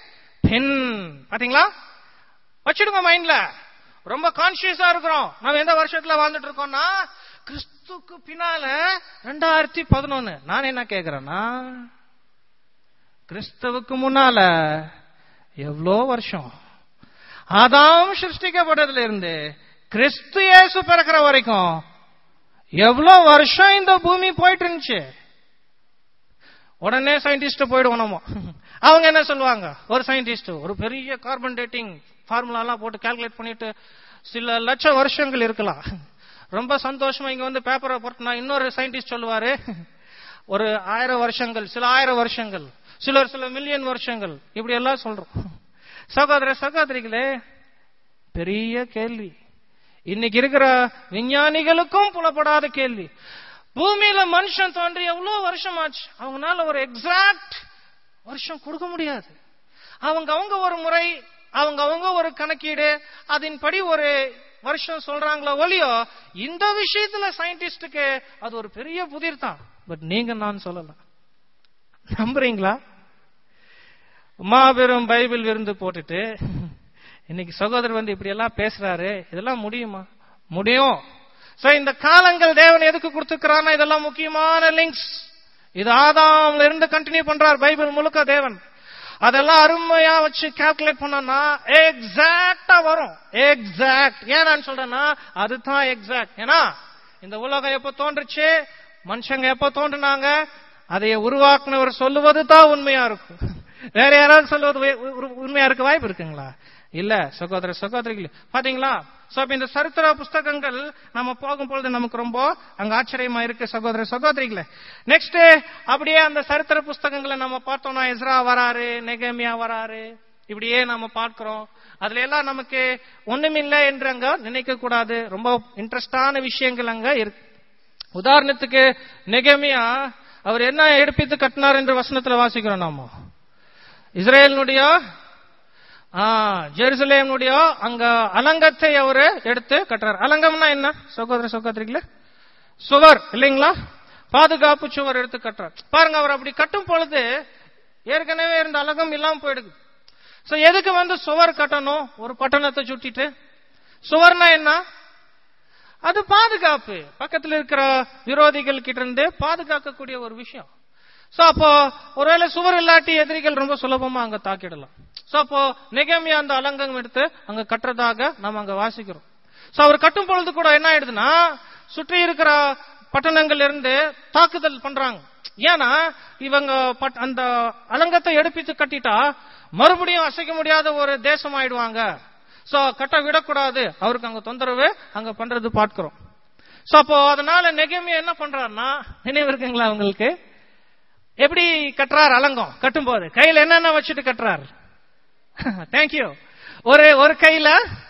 பின் பாத்தீங்களா வச்சிடுங்க மைண்ட்ல ரொம்ப கான்சியஸா இருக்கிறோம் நம்ம எந்த வருஷத்துல வாழ்ந்துட்டு இருக்கோம்னா கிறிஸ்துக்கு பின்னால ரெண்டாயிரத்தி பதினொன்னு நான் என்ன கேக்குறேன்னா கிறிஸ்துவுக்கு முன்னால எவ்வளோ வருஷம் ஆதாம் சிருஷ்டிக்கப்பட்டதுல இருந்து கிறிஸ்து இயேசு பிறக்கிற வரைக்கும் எவ்வளவு வருஷம் இந்த பூமி போயிட்டு இருந்துச்சு உடனே சயின்டிஸ்ட் போயிடுவோம் நம்ம அவங்க என்ன சொல்லுவாங்க ஒரு சயின்டிஸ்ட் ஒரு பெரிய கார்பன் டேட்டிங் ஃபார்முலா எல்லாம் போட்டு கால்குலேட் பண்ணிட்டு சில லட்சம் வருஷங்கள் இருக்கலாம் ரொம்ப சந்தோஷமா இங்க வந்து பேப்பரை போட்டுனா இன்னொரு சயின்டிஸ்ட் சொல்லுவாரு ஒரு ஆயிரம் வருஷங்கள் சில ஆயிரம் வருஷங்கள் சிலர் சில மில்லியன் வருஷங்கள் இப்படி எல்லாம் சொல்றோம் சகோதர சகோதரிகளே பெரிய கேள்வி இன்னைக்கு இருக்கிற விஞ்ஞானிகளுக்கும் புலப்படாத கேள்வி பூமியில மனுஷன் தோன்றி எவ்வளவு வருஷம் ஆச்சு அவங்களால ஒரு எக்ஸாக்ட் வருஷம் கொடுக்க முடியாது அவங்க அவங்க ஒரு முறை அவங்க அவங்க ஒரு கணக்கீடு அதன்படி ஒரு வருஷம் சொல்றாங்களோ ஒலியோ இந்த விஷயத்துல சயின்டிஸ்டுக்கு அது ஒரு பெரிய புதிர் தான் பட் நீங்க நான் சொல்லலாம் நம்புறீங்களா மாபெரும் பைபிள் விருந்து போட்டுட்டு இன்னைக்கு சகோதரர் வந்து இப்படி எல்லாம் பேசுறாரு இதெல்லாம் முடியுமா முடியும் சோ இந்த காலங்கள் தேவன் எதுக்கு கொடுத்துக்கிறான்னா இதெல்லாம் முக்கியமான லிங்க்ஸ் இது ஆதாம்ல இருந்து கண்டினியூ பண்றார் பைபிள் முழுக்க தேவன் அதெல்லாம் அருமையா வச்சு கால்குலேட் பண்ணோம்னா எக்ஸாக்டா வரும் எக்ஸாக்ட் ஏன் நான் சொல்றேன்னா அதுதான் எக்ஸாக்ட் ஏன்னா இந்த உலகம் எப்ப தோன்றுச்சு மனுஷங்க எப்ப தோன்றுனாங்க அதைய உருவாக்குனவர் சொல்லுவது தான் உண்மையா இருக்கும் வேற யாராவது சொல்லுவது உ- உ- உண்மையா இருக்க வாய்ப்பு இருக்குங்களா இல்ல சகோதர சகோதரிகள் பாத்தீங்களா சோ அப்ப இந்த சரித்திர புஸ்தகங்கள் நம்ம போகும்பொழுது நமக்கு ரொம்ப அங்க ஆச்சரியமா இருக்கு சகோதர சகோதரிகளே நெக்ஸ்ட் அப்படியே அந்த சரித்திர புஸ்தகங்களை நம்ம பார்த்தோம்னா எஸ்ரா வராரு நெகமியா வராரு இப்படியே நம்ம பார்க்கிறோம் அதுல எல்லாம் நமக்கு ஒண்ணுமில்லை என்று அங்க நினைக்க கூடாது ரொம்ப இன்ட்ரெஸ்டான விஷயங்கள் அங்க இருக்கு உதாரணத்துக்கு நெகமியா அவர் என்ன எடுப்பித்து கட்டினார் என்று வசனத்துல வாசிக்கிறோம் நாம இஸ்ரேலினுடைய ஜெருசலேமுடைய அங்க அலங்கத்தை அவரு எடுத்து கட்டுறார் அலங்கம்னா என்ன சகோதர சகோதரிகளே சுவர் இல்லைங்களா பாதுகாப்பு சுவர் எடுத்து கட்டுறார் பாருங்க அவர் அப்படி கட்டும் பொழுது ஏற்கனவே இருந்த அலங்கம் இல்லாம போயிடுது சோ எதுக்கு வந்து சுவர் கட்டணும் ஒரு பட்டணத்தை சுட்டிட்டு சுவர்னா என்ன அது பாதுகாப்பு பக்கத்துல இருக்கிற விரோதிகள் கிட்ட இருந்து பாதுகாக்கக்கூடிய ஒரு விஷயம் சோ அப்போ ஒருவேளை சுவர் இல்லாட்டி எதிரிகள் ரொம்ப சுலபமா அங்க தாக்கிடலாம் சோ அப்போ நெகமியா அந்த அலங்கம் எடுத்து அங்க கட்டுறதாக நம்ம அங்க வாசிக்கிறோம் சோ அவர் கட்டும் பொழுது கூட என்ன ஆயிடுதுன்னா சுற்றி இருக்கிற பட்டணங்கள் இருந்து தாக்குதல் பண்றாங்க ஏன்னா இவங்க பட்- அந்த அலங்கத்தை எடுப்பித்து கட்டிட்டா மறுபடியும் அசைக்க முடியாத ஒரு தேசம் ஆயிடுவாங்க சோ கட்ட விடக்கூடாது அவருக்கு அங்க தொந்தரவு அங்க பண்றது பார்க்கிறோம் சோ அப்போ அதனால நெகமியா என்ன பண்றாருன்னா நினைவு இருக்குங்களா உங்களுக்கு எப்படி கட்டுறார் அலங்கம் கட்டும்போது கையில என்னென்ன வச்சுட்டு கட்டுறார் தேங்க்யூ ஒரு ஒரு கையில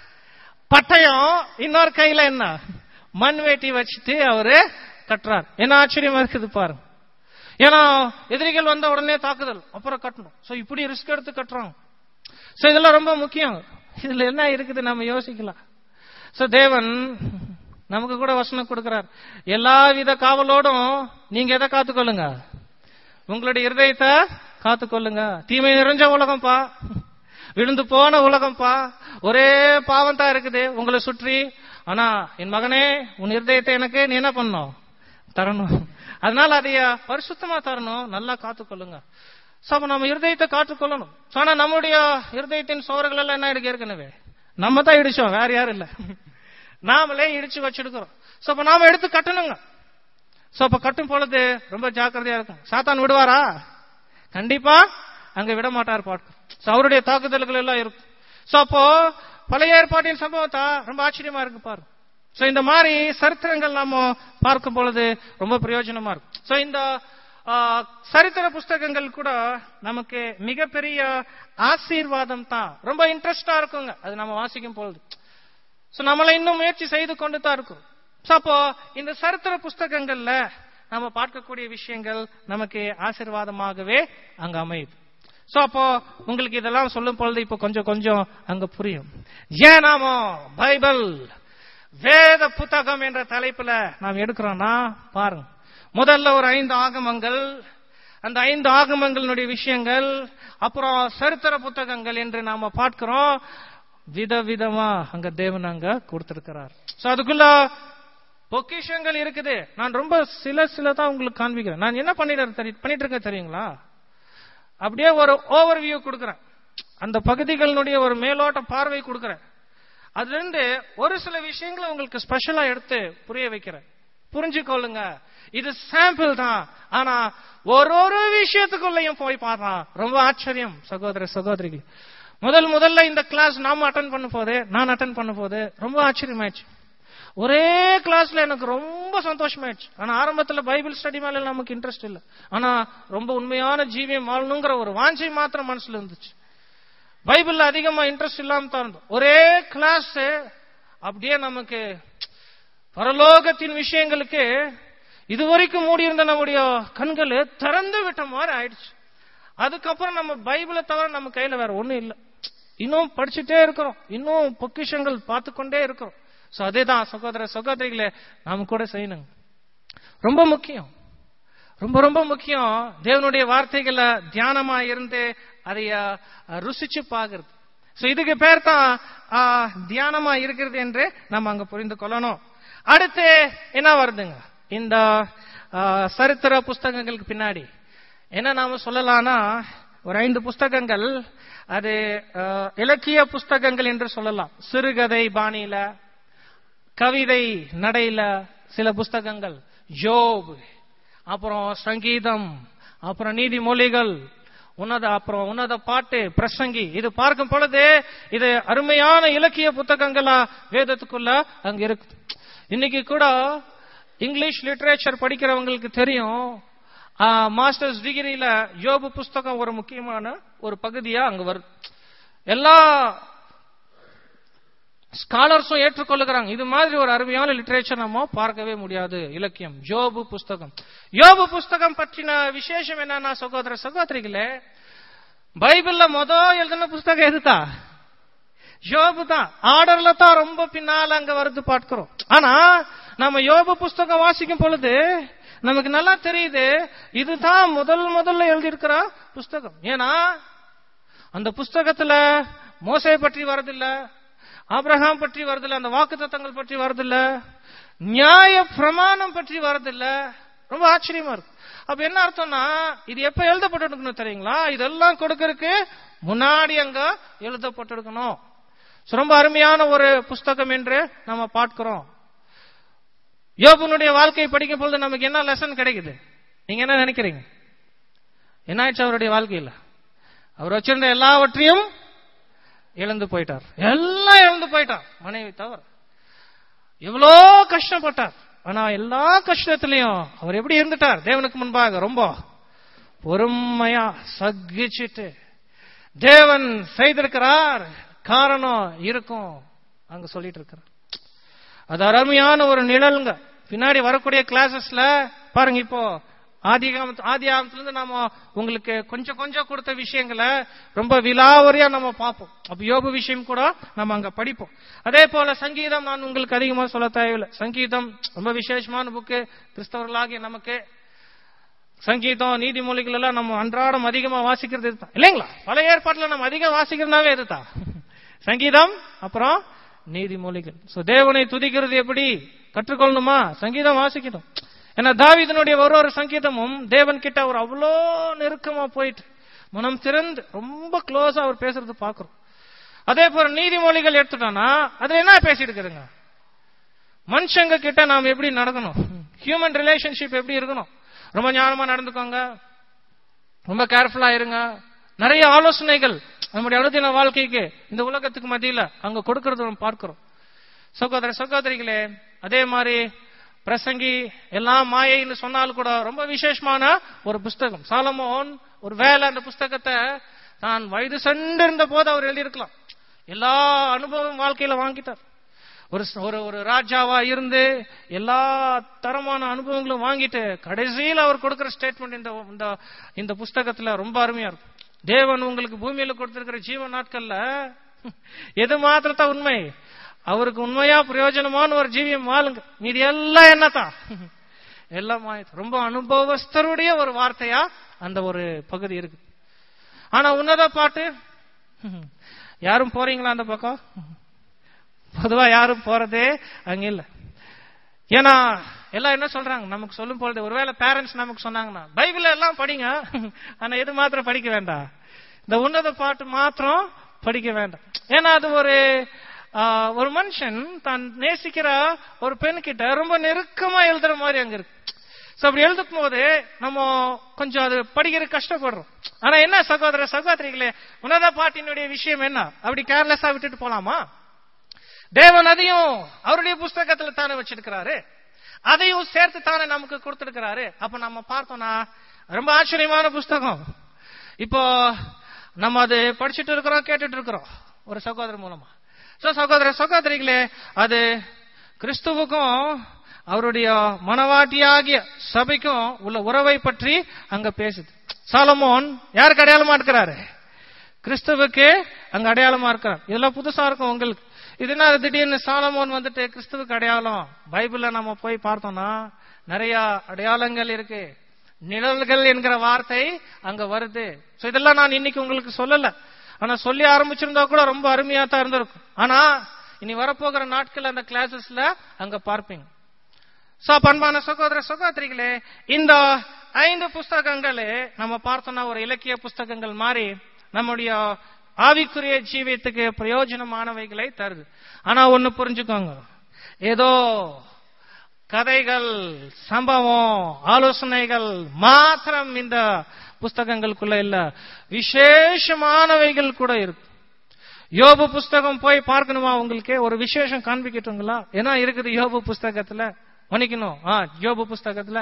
பட்டயம் இன்னொரு கையில என்ன மண் வேட்டி வச்சுட்டு அவரு கட்டுறார் என்ன ஆச்சரியமா இருக்குது பாருங்க ஏன்னா எதிரிகள் வந்த உடனே தாக்குதல் அப்புறம் கட்டணும் சோ இப்படி ரிஸ்க் எடுத்து கட்டுறாங்க சோ இதெல்லாம் ரொம்ப முக்கியம் இதுல என்ன இருக்குது நம்ம யோசிக்கலாம் சோ தேவன் நமக்கு கூட வசனம் கொடுக்கிறார் எல்லா வித காவலோடும் நீங்க எதை காத்துக்கொள்ளுங்க உங்களுடைய இருதயத்தை காத்துக்கொள்ளுங்க தீமை நிறைஞ்ச உலகம்ப்பா விழுந்து போன உலகம்ப்பா ஒரே பாவம் தான் இருக்குது உங்களை சுற்றி ஆனா என் மகனே உன் இருதயத்தை எனக்கு நீ என்ன பண்ணணும் தரணும் அதனால அதைய பரிசுத்தமா தரணும் நல்லா காத்துக்கொள்ளுங்க சோ அப்ப நம்ம இருதயத்தை காத்துக்கொள்ளணும் So, ஆனா நம்முடைய இருதயத்தின் சோறுகள் எல்லாம் என்ன இருக்கு ஏற்கனவே நம்ம தான் இடிச்சோம் வேற யாரும் இல்ல நாமளே இடிச்சு வச்சிருக்கிறோம் சோ அப்ப நாம எடுத்து கட்டணுங்க சோ அப்ப கட்டும் பொழுது ரொம்ப ஜாக்கிரதையா இருக்கும் சாத்தான் விடுவாரா கண்டிப்பா அங்க விட மாட்டார் பாட்டு So, அவருடைய தாக்குதல்கள் எல்லாம் இருக்கும் சோ அப்போ பழைய ஏற்பாட்டின் சம்பவத்தா ரொம்ப ஆச்சரியமா இருக்கு பாரு சோ இந்த மாதிரி சரித்திரங்கள் நாம பார்க்கும் பொழுது ரொம்ப பிரயோஜனமா இருக்கும் சோ இந்த ஆ, சரித்திர புஸ்தகங்கள் கூட நமக்கு மிகப்பெரிய ஆசீர்வாதம் தான் ரொம்ப இன்ட்ரெஸ்டா இருக்குங்க அது நம்ம வாசிக்கும் பொழுது சோ நம்மள இன்னும் முயற்சி செய்து கொண்டு தான் இருக்கும் சோ அப்போ இந்த சரித்திர புஸ்தகங்கள்ல நம்ம பார்க்கக்கூடிய விஷயங்கள் நமக்கு ஆசீர்வாதமாகவே அங்க அமையுது சோ அப்போ உங்களுக்கு இதெல்லாம் சொல்லும் பொழுது இப்போ கொஞ்சம் கொஞ்சம் அங்க புரியும் ஏன் நாம பைபிள் வேத புத்தகம் என்ற தலைப்புல நாம் எடுக்கிறோம்னா பாருங்க முதல்ல ஒரு ஐந்து ஆகமங்கள் அந்த ஐந்து ஆகமங்களினுடைய விஷயங்கள் அப்புறம் சரித்திர புத்தகங்கள் என்று நாம பார்க்கிறோம் விதவிதமா அங்க தேவன் அங்க கொடுத்திருக்கிறார் சோ அதுக்குள்ள பொக்கிஷங்கள் இருக்குது நான் ரொம்ப சில சில தான் உங்களுக்கு காண்பிக்கிறேன் நான் என்ன பண்ணிட்டு தெரி- பண்ணிட்டு இருக்கேன் தெரியுங்களா அப்படியே ஒரு ஓவர் வியூ கொடுக்கிறேன் அந்த பகுதிகளினுடைய ஒரு மேலோட்ட பார்வை கொடுக்கிறேன் அதுல இருந்து ஒரு சில விஷயங்களை உங்களுக்கு ஸ்பெஷலா எடுத்து புரிய வைக்கிறேன் புரிஞ்சுக்கொள்ளுங்க இது சாம்பிள் தான் ஆனா ஒரு ஒரு விஷயத்துக்குள்ளயும் போய் பாடுறான் ரொம்ப ஆச்சரியம் சகோதர சகோதரிகள் முதல் முதல்ல இந்த கிளாஸ் நாம அட்டன் பண்ண போது நான் அட்டன் பண்ண போது ரொம்ப ஆச்சரியமாயிடுச்சு ஒரே கிளாஸ்ல எனக்கு ரொம்ப சந்தோஷமாயிடுச்சு ஆனா ஆரம்பத்துல பைபிள் ஸ்டடி மேல நமக்கு இன்ட்ரெஸ்ட் இல்ல ஆனா ரொம்ப உண்மையான ஜீவியம் வாழணுங்கிற ஒரு வாஞ்சை மாத்திரம் மனசுல இருந்துச்சு பைபிள்ல அதிகமா இன்ட்ரெஸ்ட் இல்லாம தான் இருந்தோம் ஒரே கிளாஸ் அப்படியே நமக்கு பரலோகத்தின் விஷயங்களுக்கு இதுவரைக்கும் மூடியிருந்த நம்முடைய கண்கள் திறந்து விட்ட மாதிரி ஆயிடுச்சு அதுக்கப்புறம் நம்ம பைபிளை தவிர நம்ம கையில வேற ஒண்ணும் இல்லை இன்னும் படிச்சுட்டே இருக்கிறோம் இன்னும் பொக்கிஷங்கள் பார்த்து கொண்டே இருக்கிறோம் சோ அதேதான் சகோதர சகோதரிகளே நாம கூட செய்யணுங்க ரொம்ப முக்கியம் ரொம்ப ரொம்ப முக்கியம் தேவனுடைய வார்த்தைகளை தியானமா இருந்து அதை அஹ், ருசிச்சு பாக்குறது சோ இதுக்கு பேர் தான் அஹ், தியானமா இருக்கிறது என்று நம்ம அங்க புரிந்து கொள்ளணும் அடுத்து என்ன வருதுங்க இந்த அஹ், சரித்திர புஸ்தகங்களுக்கு பின்னாடி என்ன நாம சொல்லலாம்னா ஒரு ஐந்து புஸ்தகங்கள் அது அஹ், இலக்கிய புஸ்தகங்கள் என்று சொல்லலாம் சிறுகதை பாணியில கவிதை நடையில சில புஸ்தகங்கள் ஜோப் அப்புறம் சங்கீதம் அப்புறம் நீதிமொழிகள் உன்னத அப்புறம் உன்னத பாட்டு பிரசங்கி இது பார்க்கும் பொழுது இது அருமையான இலக்கிய புத்தகங்களா வேதத்துக்குள்ள அங்க இருக்கு இன்னைக்கு கூட இங்கிலீஷ் லிட்ரேச்சர் படிக்கிறவங்களுக்கு தெரியும் மாஸ்டர்ஸ் டிகிரியில யோபு புஸ்தகம் ஒரு முக்கியமான ஒரு பகுதியா அங்க வருது எல்லா ஸ்காலர்ஸும் ஏற்றுக்கொள்ளுகிறாங்க இது மாதிரி ஒரு அருமையான லிட்ரேச்சர் நம்ம பார்க்கவே முடியாது இலக்கியம் யோபு புஸ்தகம் யோபு புஸ்தகம் பற்றின விசேஷம் என்னன்னா சகோதர சகோதரிகளே பைபிள்ல மொத எழுதின புஸ்தகம் எதுதா யோபு தான் ஆர்டர்ல தான் ரொம்ப பின்னால அங்க வருது பார்க்கிறோம் ஆனா நம்ம யோபு புஸ்தகம் வாசிக்கும் பொழுது நமக்கு நல்லா தெரியுது இதுதான் முதல் முதல்ல எழுதியிருக்கிற புஸ்தகம் ஏன்னா அந்த புஸ்தகத்துல மோசை பற்றி வரதில்ல ஆபிரகாம் பற்றி வரதில்ல அந்த வாக்கு தத்தங்கள் பற்றி வரதில்ல நியாய பிரமாணம் பற்றி வரதில்ல ரொம்ப ஆச்சரியமா இருக்கு அப்ப என்ன அர்த்தம்னா இது எப்ப எழுதப்பட்டிருக்கணும் தெரியுங்களா இதெல்லாம் கொடுக்கறதுக்கு முன்னாடி அங்க எழுதப்பட்டிருக்கணும் So, ரொம்ப அருமையான ஒரு புஸ்தகம் என்று நம்ம பார்க்கிறோம் யோபுனுடைய வாழ்க்கையை படிக்கும் பொழுது நமக்கு என்ன லெசன் கிடைக்குது நீங்க என்ன நினைக்கிறீங்க என்ன ஆயிடுச்சு அவருடைய வாழ்க்கையில அவர் வச்சிருந்த எல்லாவற்றையும் இழந்து போயிட்டார் எல்லாம் இழந்து போயிட்டார் மனைவி தவிர எவ்வளோ கஷ்டப்பட்டார் ஆனா எல்லா கஷ்டத்திலையும் அவர் எப்படி இருந்துட்டார் தேவனுக்கு முன்பாக ரொம்ப பொறுமையா சகிச்சிட்டு தேவன் செய்திருக்கிறார் காரணம் இருக்கும் அங்க சொல்லிட்டு இருக்கிறார் அது அருமையான ஒரு நிழலுங்க பின்னாடி வரக்கூடிய கிளாஸஸ்ல பாருங்க இப்போ ஆதி ஆதி இருந்து நாம உங்களுக்கு கொஞ்சம் கொஞ்சம் கொடுத்த விஷயங்களை ரொம்ப விலாவரியா நம்ம பார்ப்போம் அப்ப யோபு விஷயம் கூட நம்ம அங்க படிப்போம் அதே போல சங்கீதம் நான் உங்களுக்கு அதிகமா சொல்ல தேவையில்லை சங்கீதம் ரொம்ப விசேஷமான புக்கு கிறிஸ்தவர்களாகிய நமக்கு சங்கீதம் நீதிமொழிகள் எல்லாம் நம்ம அன்றாடம் அதிகமா வாசிக்கிறது இதுதான் இல்லைங்களா பல ஏற்பாட்டுல நம்ம அதிகம் வாசிக்கிறதாவே இதுதான் சங்கீதம் அப்புறம் நீதிமொழிகள் சோ தேவனை துதிக்கிறது எப்படி கற்றுக்கொள்ளணுமா சங்கீதம் வாசிக்கணும் ஏன்னா தாவீதனுடைய ஒரு ஒரு சங்கீதமும் தேவன் கிட்ட அவர் அவ்வளோ நெருக்கமா போயிட்டு மனம் திறந்து ரொம்ப க்ளோஸா அவர் பேசுறது பாக்குறோம் அதே போல நீதிமொழிகள் எடுத்துட்டோம்னா அதுல என்ன பேசிட்டு இருக்குதுங்க மனுஷங்க கிட்ட நாம் எப்படி நடக்கணும் ஹியூமன் ரிலேஷன்ஷிப் எப்படி இருக்கணும் ரொம்ப ஞானமா நடந்துக்கோங்க ரொம்ப கேர்ஃபுல்லா இருங்க நிறைய ஆலோசனைகள் நம்முடைய அனுதின வாழ்க்கைக்கு இந்த உலகத்துக்கு மத்தியில அங்க கொடுக்கறது நம்ம பார்க்கிறோம் சகோதர சகோதரிகளே அதே மாதிரி பிரசங்கி எல்லாம் மாயைன்னு சொன்னாலும் கூட ரொம்ப விசேஷமான ஒரு புஸ்தகம் சாலமோன் ஒரு வேலை அந்த புஸ்தகத்தை தான் வயது சென்றிருந்த போது அவர் எழுதியிருக்கலாம் எல்லா அனுபவம் வாழ்க்கையில வாங்கிட்டார் ஒரு ஒரு ஒரு ராஜாவா இருந்து எல்லா தரமான அனுபவங்களும் வாங்கிட்டு கடைசியில் அவர் கொடுக்கிற ஸ்டேட்மெண்ட் இந்த இந்த இந்த புஸ்தகத்துல ரொம்ப அருமையா இருக்கும் தேவன் உங்களுக்கு பூமியில கொடுத்திருக்கிற ஜீவ நாட்கள்ல எது மாத்திரத்தான் உண்மை அவருக்கு உண்மையா பிரயோஜனமான ஒரு ஜீவியம் வாழுங்க மீதி எல்லாம் என்னத்தான் எல்லாம் ஆயிடுச்சு ரொம்ப அனுபவஸ்தருடைய ஒரு வார்த்தையா அந்த ஒரு பகுதி இருக்கு ஆனா உன்னத பாட்டு யாரும் போறீங்களா அந்த பக்கம் பொதுவா யாரும் போறதே அங்க இல்ல ஏன்னா எல்லாம் என்ன சொல்றாங்க நமக்கு சொல்லும் பொழுது ஒருவேளை பேரண்ட்ஸ் நமக்கு சொன்னாங்கன்னா பைபிள் எல்லாம் படிங்க ஆனா இது மாத்திரம் படிக்க வேண்டாம் இந்த உன்னத பாட்டு மாத்திரம் படிக்க வேண்டாம் ஏன்னா அது ஒரு ஆஹ், ஒரு மனுஷன் தான் நேசிக்கிற ஒரு பெண் கிட்ட ரொம்ப நெருக்கமா எழுதுற மாதிரி அங்க இருக்கு சோ அப்படி எழுதும் போது நம்ம கொஞ்சம் அது படிக்கிற கஷ்டப்படுறோம் ஆனா என்ன சகோதர சகோதரிகளே உன்னத பாட்டினுடைய விஷயம் என்ன அப்படி கேர்லெஸ்ஸா விட்டுட்டு போலாமா தேவன் அதையும் அவருடைய புஸ்தகத்துல தானே வச்சிருக்கிறாரு அதையும் சேர்த்து தானே நமக்கு கொடுத்திருக்கிறாரு அப்ப நம்ம பார்த்தோம்னா ரொம்ப ஆச்சரியமான புஸ்தகம் இப்போ நம்ம அது படிச்சுட்டு இருக்கிறோம் கேட்டுட்டு இருக்கிறோம் ஒரு சகோதரர் மூலமா சோ சகோதர சகோதரிகளே அது கிறிஸ்துவுக்கும் அவருடைய மனவாட்டியாகிய சபைக்கும் உள்ள உறவை பற்றி அங்க பேசுது சாலமோன் யாருக்கு அடையாளமா இருக்கிறாரு கிறிஸ்துவுக்கு அங்க அடையாளமா இருக்கிறார் இதெல்லாம் புதுசா இருக்கும் உங்களுக்கு இது என்ன திடீர்னு சாலமோன் வந்துட்டு கிறிஸ்துவுக்கு அடையாளம் பைபிள்ல நம்ம போய் பார்த்தோம்னா நிறைய அடையாளங்கள் இருக்கு நிழல்கள் என்கிற வார்த்தை அங்க வருது சோ இதெல்லாம் நான் இன்னைக்கு உங்களுக்கு சொல்லல ஆனா சொல்லி ஆரம்பிச்சிருந்தா கூட ரொம்ப அருமையா தான் இருந்திருக்கும் ஆனா இனி வரப்போகிற நாட்கள் அந்த கிளாஸஸ்ல அங்க பார்ப்பீங்க சோ பண்பான சகோதர சகோதரிகளே இந்த ஐந்து புஸ்தகங்களே நம்ம பார்த்தோம்னா ஒரு இலக்கிய புஸ்தகங்கள் மாதிரி நம்முடைய ஆவிக்குரிய ஜீவியத்துக்கு பிரயோஜனமானவைகளை தருது ஆனா ஒண்ணு புரிஞ்சுக்கோங்க ஏதோ கதைகள் சம்பவம் ஆலோசனைகள் மாத்திரம் இந்த புஸ்தகங்களுக்குள்ள இல்ல விசேஷமானவைகள் கூட இருக்கு யோபு புஸ்தகம் போய் பார்க்கணுமா உங்களுக்கு ஒரு விசேஷம் காண்பிக்கட்டுங்களா ஏன்னா இருக்குது யோபு புஸ்தகத்துல மன்னிக்கணும் ஆ யோபு புஸ்தகத்துல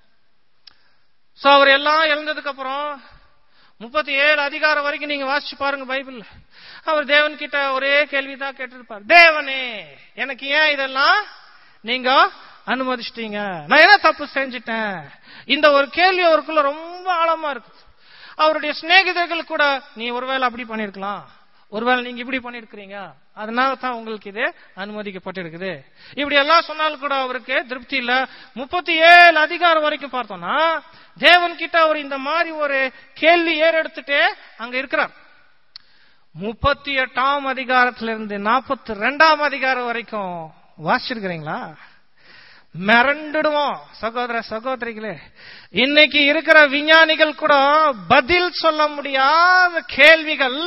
சோ அவர் எல்லாம் இழந்ததுக்கு அப்புறம் முப்பத்தி ஏழு அதிகாரம் வரைக்கும் நீங்க வாசிச்சு பாருங்க பைபிள்ல அவர் தேவன் கிட்ட ஒரே கேள்விதான் கேட்டிருப்பார் தேவனே எனக்கு ஏன் இதெல்லாம் நீங்க அனுமதிச்சிட்டீங்க நான் என்ன தப்பு செஞ்சுட்டேன் இந்த ஒரு கேள்வி அவருக்குள்ள ரொம்ப ஆழமா இருக்கு அவருடைய சிநேகிதர்கள் கூட நீ ஒருவேளை அப்படி பண்ணிருக்கலாம் ஒருவேளை நீங்க இப்படி பண்ணிருக்கிறீங்க அதனால தான் உங்களுக்கு இது அனுமதிக்கப்பட்டிருக்குது இப்படி எல்லாம் சொன்னாலும் கூட அவருக்கு திருப்தி இல்ல முப்பத்தி ஏழு அதிகாரம் வரைக்கும் பார்த்தோம்னா தேவன் கிட்ட அவர் இந்த மாதிரி ஒரு கேள்வி ஏறெடுத்துட்டு அங்க இருக்கிறார் முப்பத்தி எட்டாம் அதிகாரத்திலிருந்து நாற்பத்தி ரெண்டாம் அதிகாரம் வரைக்கும் வாசிச்சிருக்கிறீங்களா மிரண்டுடுவோம் சகோதர சகோதரிகளே இன்னைக்கு இருக்கிற விஞ்ஞானிகள் கூட பதில் சொல்ல முடியாத கேள்விகள்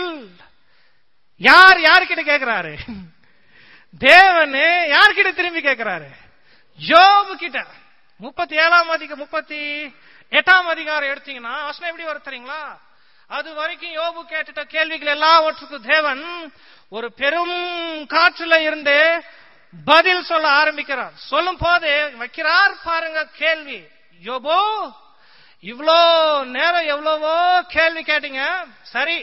யார் யார்கிட்ட கேட்கிறாரு தேவனு யார்கிட்ட திரும்பி கேட்கிறாரு ஜோபு கிட்ட முப்பத்தி ஏழாம் அதிக முப்பத்தி எட்டாம் அதிகாரம் எடுத்தீங்கன்னா வசனம் எப்படி வரும் தெரியுங்களா அது வரைக்கும் யோபு கேட்டுட்ட கேள்விகள் எல்லாவற்றுக்கும் தேவன் ஒரு பெரும் காற்றுல இருந்து பதில் சொல்ல ஆரம்பிக்கிறார் சொல்லும் போது வைக்கிறார் பாருங்க கேள்வி யோபோ இவ்வளோ நேரம் எவ்வளவோ கேள்வி கேட்டீங்க சரி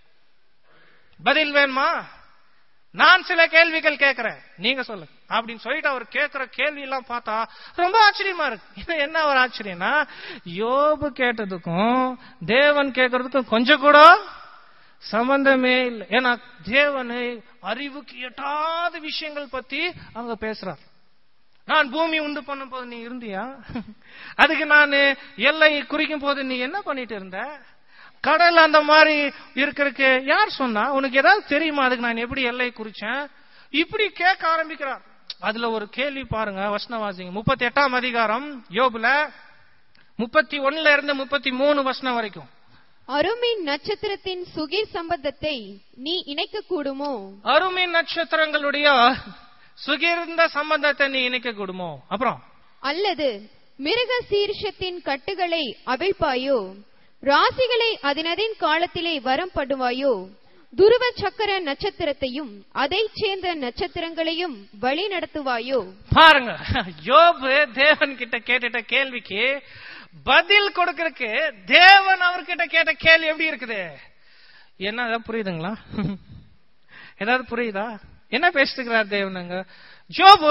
பதில் வேணுமா நான் சில கேள்விகள் கேட்கிறேன் நீங்க சொல்லுங்க அப்படின்னு சொல்லிட்டு அவர் கேட்கிற கேள்வி எல்லாம் பார்த்தா ரொம்ப ஆச்சரியமா இருக்கு இது என்ன ஒரு ஆச்சரியம்னா யோபு கேட்டதுக்கும் தேவன் கேட்கறதுக்கும் கொஞ்சம் கூட சம்பந்தமே இல்லை ஏன்னா தேவனை அறிவுக்கு எட்டாத விஷயங்கள் பத்தி அங்க பேசுறார் நான் பூமி உண்டு பண்ணும் போது நீ இருந்தியா அதுக்கு நான் எல்லை குறிக்கும் போது நீ என்ன பண்ணிட்டு இருந்த கடல் அந்த மாதிரி இருக்கிறதுக்கு யார் சொன்னா உனக்கு ஏதாவது தெரியுமா அதுக்கு நான் எப்படி எல்லை குறிச்சேன் இப்படி கேட்க ஆரம்பிக்கிறார் அதுல ஒரு கேள்வி பாருங்க வசனவாசிங்க முப்பத்தி எட்டாம் அதிகாரம் யோபுல முப்பத்தி ஒண்ணுல இருந்து முப்பத்தி மூணு வசனம் வரைக்கும்
அருமின் நட்சத்திரத்தின் சுகிர் சம்பந்தத்தை நீ இணைக்க கூடுமோ
அருமை நட்சத்திரங்களுடைய சுகிர்ந்த சம்பந்தத்தை நீ இணைக்க கூடுமோ அப்புறம்
அல்லது மிருக சீர்ஷத்தின் கட்டுகளை அவிழ்ப்பாயோ ராசிகளை அதனதின் காலத்திலே வரம் படுவாயோ துருவ சக்கர நட்சத்திரத்தையும் அதைச் சேர்ந்த நட்சத்திரங்களையும் வழி நடத்துவாயோ
பாருங்க யோபு தேவன் கிட்ட கேட்டுட்ட கேள்விக்கு பதில் கொடுக்கறதுக்கு தேவன் அவர்கிட்ட கேட்ட கேள்வி எப்படி இருக்குது என்ன ஏதாவது புரியுதுங்களா ஏதாவது புரியுதா என்ன பேசிட்டுக்கிறார் தேவனுங்க ஜோபு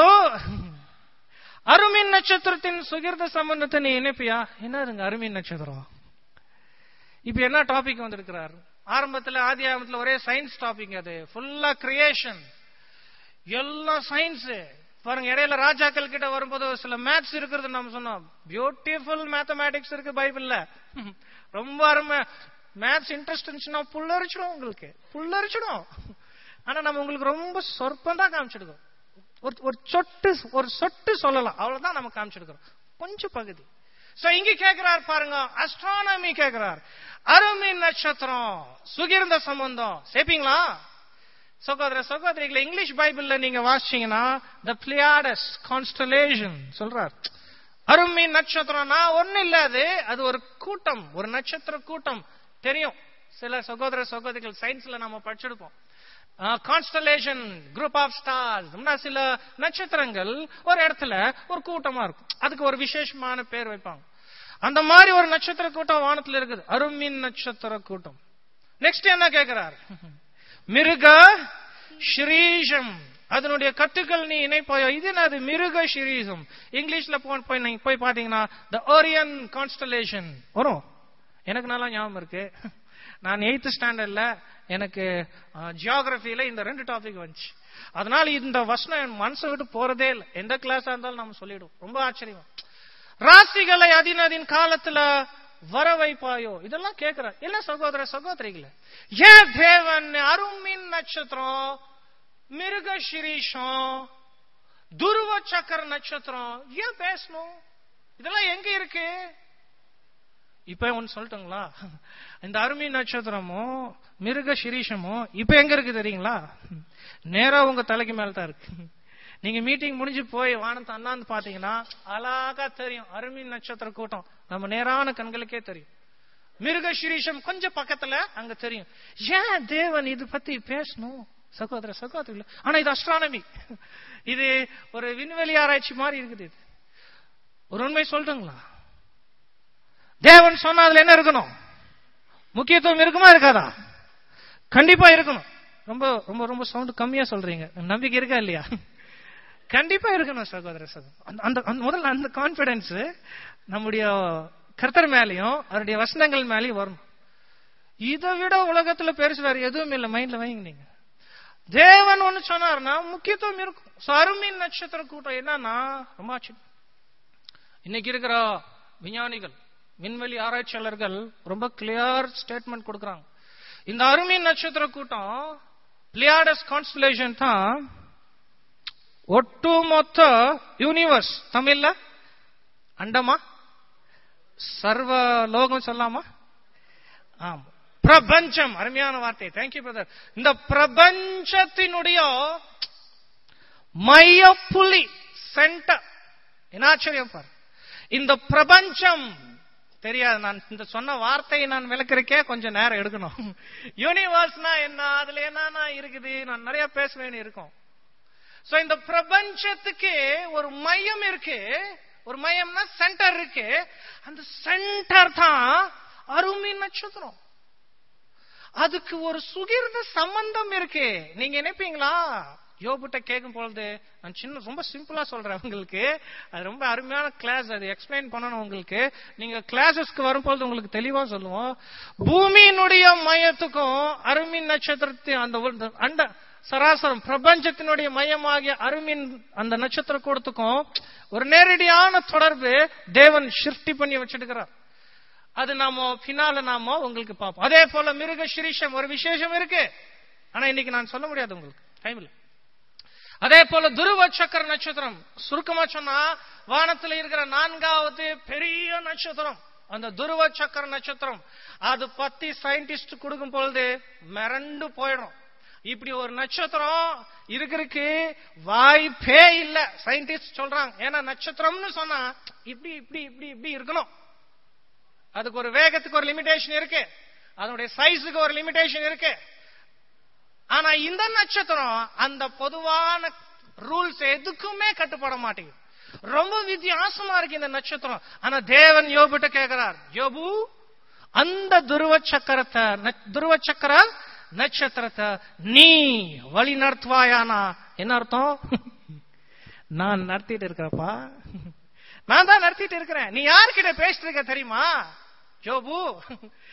அருமின் நட்சத்திரத்தின் சுகிர்த சம்பந்தத்தை நீ இணைப்பியா என்னதுங்க அருமின் நட்சத்திரம் இப்ப என்ன டாபிக் வந்திருக்கிறார் ஆரம்பத்துல ஆதி ஆரம்பத்துல ஒரே சயின்ஸ் டாபிக் அது ஃபுல்லா கிரியேஷன் எல்லாம் சயின்ஸ் பாருங்க இடையில ராஜாக்கள் கிட்ட வரும்போது சில மேத்ஸ் இருக்கிறது நம்ம சொன்னோம் பியூட்டிஃபுல் மேத்தமேட்டிக்ஸ் இருக்கு பைபிள்ல ரொம்ப அருமை மேத்ஸ் இன்ட்ரெஸ்ட் இருந்துச்சுன்னா புல்லரிச்சிடும் உங்களுக்கு புல்லரிச்சிடும் ஆனா நம்ம உங்களுக்கு ரொம்ப சொற்பம் தான் காமிச்சிருக்கோம் ஒரு ஒரு சொட்டு ஒரு சொட்டு சொல்லலாம் அவ்வளவுதான் நம்ம காமிச்சிருக்கிறோம் கொஞ்சம் பகுதி சோ இங்க கேக்குறார் பாருங்க அஸ்ட்ரானமி கேக்குறார் அருமை நட்சத்திரம் சுகிர்ந்த சம்பந்தம் சேப்பீங்களா சகோதர சகோதரிகளை இங்கிலீஷ் பைபிள்ல நீங்க வாசிச்சீங்கன்னா த பிளியாடஸ் கான்ஸ்டலேஷன் சொல்றார் அருமை நட்சத்திரம் நான் ஒண்ணு இல்ல அது அது ஒரு கூட்டம் ஒரு நட்சத்திர கூட்டம் தெரியும் சில சகோதர சகோதரிகள் சயின்ஸ்ல நம்ம படிச்சிருப்போம் கான்ஸ்டலேஷன் குரூப் ஆஃப் ஸ்டார்ஸ் சில நட்சத்திரங்கள் ஒரு இடத்துல ஒரு கூட்டமா இருக்கும் அதுக்கு ஒரு விசேஷமான பேர் வைப்பாங்க அந்த மாதிரி ஒரு நட்சத்திர கூட்டம் வானத்துல இருக்குது அருமின் நட்சத்திர கூட்டம் நெக்ஸ்ட் என்ன கேட்கிறார் மிருக ஸ்ரீஷம் அதனுடைய கட்டுக்கள் நீ இணைப்பாயோ இது என்னது மிருக ஸ்ரீஷம் இங்கிலீஷ்ல போய் நீங்க போய் பாத்தீங்கன்னா த ஓரியன் கான்ஸ்டலேஷன் வரும் எனக்கு நல்லா ஞாபகம் இருக்கு நான் எயித்து ஸ்டாண்டர்ட்ல எனக்கு ஜியோகிரபியில இந்த ரெண்டு டாபிக் வந்துச்சு அதனால இந்த வசனம் என் மனசை விட்டு போறதே இல்லை எந்த கிளாஸா இருந்தாலும் நம்ம சொல்லிடுவோம் ரொம்ப ஆச்சரியம் ராசிகளை அதினதின் காலத்துல வர வைப்பாயோ இதெல்லாம் கேட்கிற இல்ல சகோதர சகோதரிகளே ஏன் தேவன் அருமின் நட்சத்திரம் மிருக சிரீஷம் துருவ சக்கர நட்சத்திரம் ஏன் பேசணும் இதெல்லாம் எங்க இருக்கு இப்ப ஒன்னு சொல்லட்டுங்களா இந்த அருமை நட்சத்திரமும் மிருக சிரீஷமும் இப்ப எங்க இருக்கு தெரியுங்களா நேரா உங்க தலைக்கு மேல தான் இருக்கு நீங்க மீட்டிங் முடிஞ்சு போய் வானத்தை அண்ணாந்து பாத்தீங்கன்னா அழகா தெரியும் அருமை நட்சத்திர கூட்டம் நம்ம நேரான கண்களுக்கே தெரியும் மிருக சிரீஷம் கொஞ்சம் பக்கத்துல அங்க தெரியும் ஏன் தேவன் இது பத்தி பேசணும் சகோதர சகோதரி ஆனா இது அஸ்ட்ரானமி இது ஒரு விண்வெளி ஆராய்ச்சி மாதிரி இருக்குது இது ஒரு உண்மை சொல்றீங்களா தேவன் சொன்னா அதுல என்ன இருக்கணும் முக்கியத்துவம் இருக்குமா இருக்காதா கண்டிப்பா இருக்கணும் ரொம்ப ரொம்ப ரொம்ப சவுண்ட் கம்மியா சொல்றீங்க நம்பிக்கை இருக்கா இல்லையா கண்டிப்பா இருக்கணும் சகோதர சகோதர அந்த முதல்ல அந்த கான்பிடன்ஸ் நம்முடைய கர்த்தர் மேலையும் அவருடைய வசனங்கள் மேலேயும் வரணும் இதை விட உலகத்துல பெருசு வேற எதுவும் இல்லை மைண்ட்ல வைங்க நீங்க தேவன் ஒண்ணு சொன்னார்னா முக்கியத்துவம் இருக்கும் அருமின் நட்சத்திர கூட்டம் என்னன்னா ரொம்ப ஆச்சரியம் இன்னைக்கு இருக்கிற விஞ்ஞானிகள் விண்வெளி ஆராய்ச்சியாளர்கள் ரொம்ப கிளியர் ஸ்டேட்மெண்ட் கொடுக்கறாங்க இந்த அருமின் நட்சத்திர கூட்டம் பிளியாடஸ் கான்ஸ்டலேஷன் தான் ஒட்டுமொத்த யூனிவர்ஸ் தமிழ்ல அண்டமா சர்வ லோகம் சொல்லாமா ஆமா பிரபஞ்சம் அருமையான வார்த்தை தேங்க்யூ பிரதர் இந்த பிரபஞ்சத்தினுடைய மைய புள்ளி சென்டர் என்ன ஆச்சரியம் பாரு இந்த பிரபஞ்சம் தெரியாது நான் இந்த சொன்ன வார்த்தையை நான் விளக்குறக்கே கொஞ்சம் நேரம் எடுக்கணும் யூனிவர்ஸ்னா என்ன அதுல என்னன்னா இருக்குது நான் நிறைய பேச வேண்டி இருக்கும் சோ இந்த பிரபஞ்சத்துக்கு ஒரு மையம் இருக்கு ஒரு மையம்னா சென்டர் இருக்கு அந்த சென்டர் தான் அருமை நட்சத்திரம் அதுக்கு ஒரு சுகிர்ந்த சம்பந்தம் இருக்கு நீங்க நினைப்பீங்களா யோபுட்ட கேட்கும் பொழுது நான் சின்ன ரொம்ப சிம்பிளா சொல்றேன் உங்களுக்கு அது ரொம்ப அருமையான கிளாஸ் அது எக்ஸ்பிளைன் பண்ணணும் உங்களுக்கு நீங்க கிளாஸஸ்க்கு வரும்பொழுது உங்களுக்கு தெளிவா சொல்லுவோம் பூமியினுடைய மையத்துக்கும் அருமின் நட்சத்திரத்தின் அந்த அண்ட சராசரம் பிரபஞ்சத்தினுடைய மையமாகிய அருமின் அந்த நட்சத்திர கூடத்துக்கும் ஒரு நேரடியான தொடர்பு தேவன் சிருஷ்டி பண்ணி வச்சிருக்கிறார் அது நாம பின்னால நாம உங்களுக்கு பார்ப்போம் அதே போல மிருக சிரீஷம் ஒரு விசேஷம் இருக்கு ஆனா இன்னைக்கு நான் சொல்ல முடியாது உங்களுக்கு டைம்ல அதே போல துருவ சக்கர நட்சத்திரம் சுருக்கமா சொன்னா வானத்துல இருக்கிற நான்காவது பெரிய நட்சத்திரம் அந்த துருவ சக்கர நட்சத்திரம் அது பத்தி சயின்டிஸ்ட் கொடுக்கும் பொழுது மிரண்டு போயிடும் இப்படி ஒரு நட்சத்திரம் இருக்கிறதுக்கு வாய்ப்பே இல்ல சயின்டிஸ்ட் சொல்றாங்க ஏன்னா நட்சத்திரம்னு சொன்னா இப்படி இப்படி இப்படி இப்படி இருக்கணும் அதுக்கு ஒரு வேகத்துக்கு ஒரு லிமிடேஷன் இருக்கு அதனுடைய சைஸுக்கு ஒரு லிமிடேஷன் இருக்கு ஆனா இந்த நட்சத்திரம் அந்த பொதுவான ரூல்ஸ் எதுக்குமே கட்டுப்பட மாட்டேங்குது ரொம்ப வித்தியாசமா இருக்கு இந்த நட்சத்திரம் ஆனா தேவன் யோபுட்ட கேட்கிறார் யோபு அந்த துருவ சக்கரத்தை துருவ சக்கர நட்சத்திரத்தை நீ வழி நடத்துவாயானா என்ன அர்த்தம் நான் நடத்திட்டு இருக்கிறப்பா நான் தான் நடத்திட்டு இருக்கிறேன் நீ யார்கிட்ட பேசிட்டு இருக்க தெரியுமா ஜோபு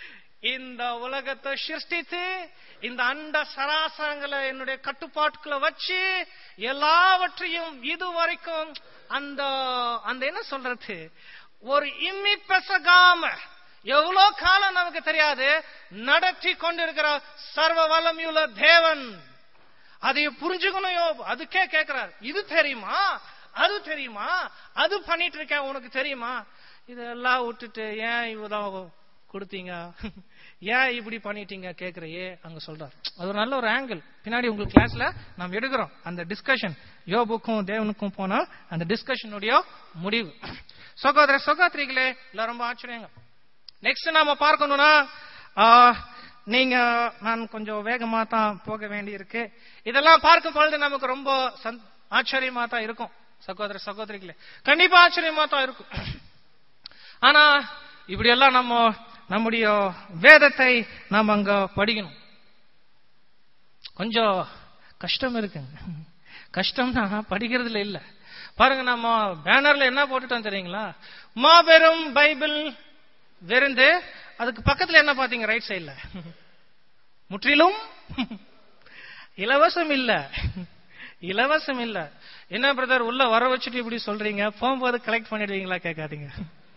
இந்த உலகத்தை சிருஷ்டித்து இந்த அண்ட சராசரங்களை என்னுடைய கட்டுப்பாட்டுக்குள்ள வச்சு எல்லாவற்றையும் இதுவரைக்கும் அந்த அந்த என்ன சொல்றது ஒரு இம்மி பெசகாம எவ்வளவு காலம் நமக்கு தெரியாது நடத்தி கொண்டிருக்கிற சர்வ வல்லமையுள்ள தேவன் அதை புரிஞ்சுக்கணும் யோபு அதுக்கே கேக்குறாரு இது தெரியுமா அது தெரியுமா அது பண்ணிட்டு இருக்கேன் உனக்கு தெரியுமா இதெல்லாம் விட்டுட்டு ஏன் இவ்வளவு கொடுத்தீங்க ஏன் இப்படி பண்ணிட்டீங்க கேக்குறையே அங்க சொல்றாரு அது ஒரு நல்ல ஒரு ஆங்கிள் பின்னாடி உங்க கிளாஸ்ல நாம் எடுக்கிறோம் அந்த டிஸ்கஷன் யோபுக்கும் தேவனுக்கும் போனால் அந்த டிஸ்கஷனுடைய முடிவு சகோதர சகோதரிகளே எல்லாம் ரொம்ப ஆச்சரியங்க நெக்ஸ்ட் நாம பார்க்கணும்னா ஆ, நீங்க நான் கொஞ்சம் வேகமா தான் போக வேண்டி இருக்கு இதெல்லாம் பார்க்கும் பொழுது நமக்கு ரொம்ப சந்- ஆச்சரியமா தான் இருக்கும் சகோதர சகோதரிகளே கண்டிப்பா ஆச்சரியமா தான் இருக்கும் ஆனா இப்படி எல்லாம் நம்ம நம்முடைய வேதத்தை நாம் அங்க படிக்கணும் கொஞ்சம் கஷ்டம் இருக்குங்க கஷ்டம்னா படிக்கிறதுல இல்ல பாருங்க நம்ம பேனர்ல என்ன போட்டுட்டோம் தெரியுங்களா மாபெரும் பைபிள் விருந்து அதுக்கு பக்கத்துல என்ன பாத்தீங்க ரைட் சைடுல முற்றிலும் இலவசம் இல்ல இலவசம் இல்ல என்ன பிரதர் உள்ள வர வச்சுட்டு இப்படி சொல்றீங்க போகும்போது கலெக்ட் பண்ணிடுவீங்களா கேட்காதீங்க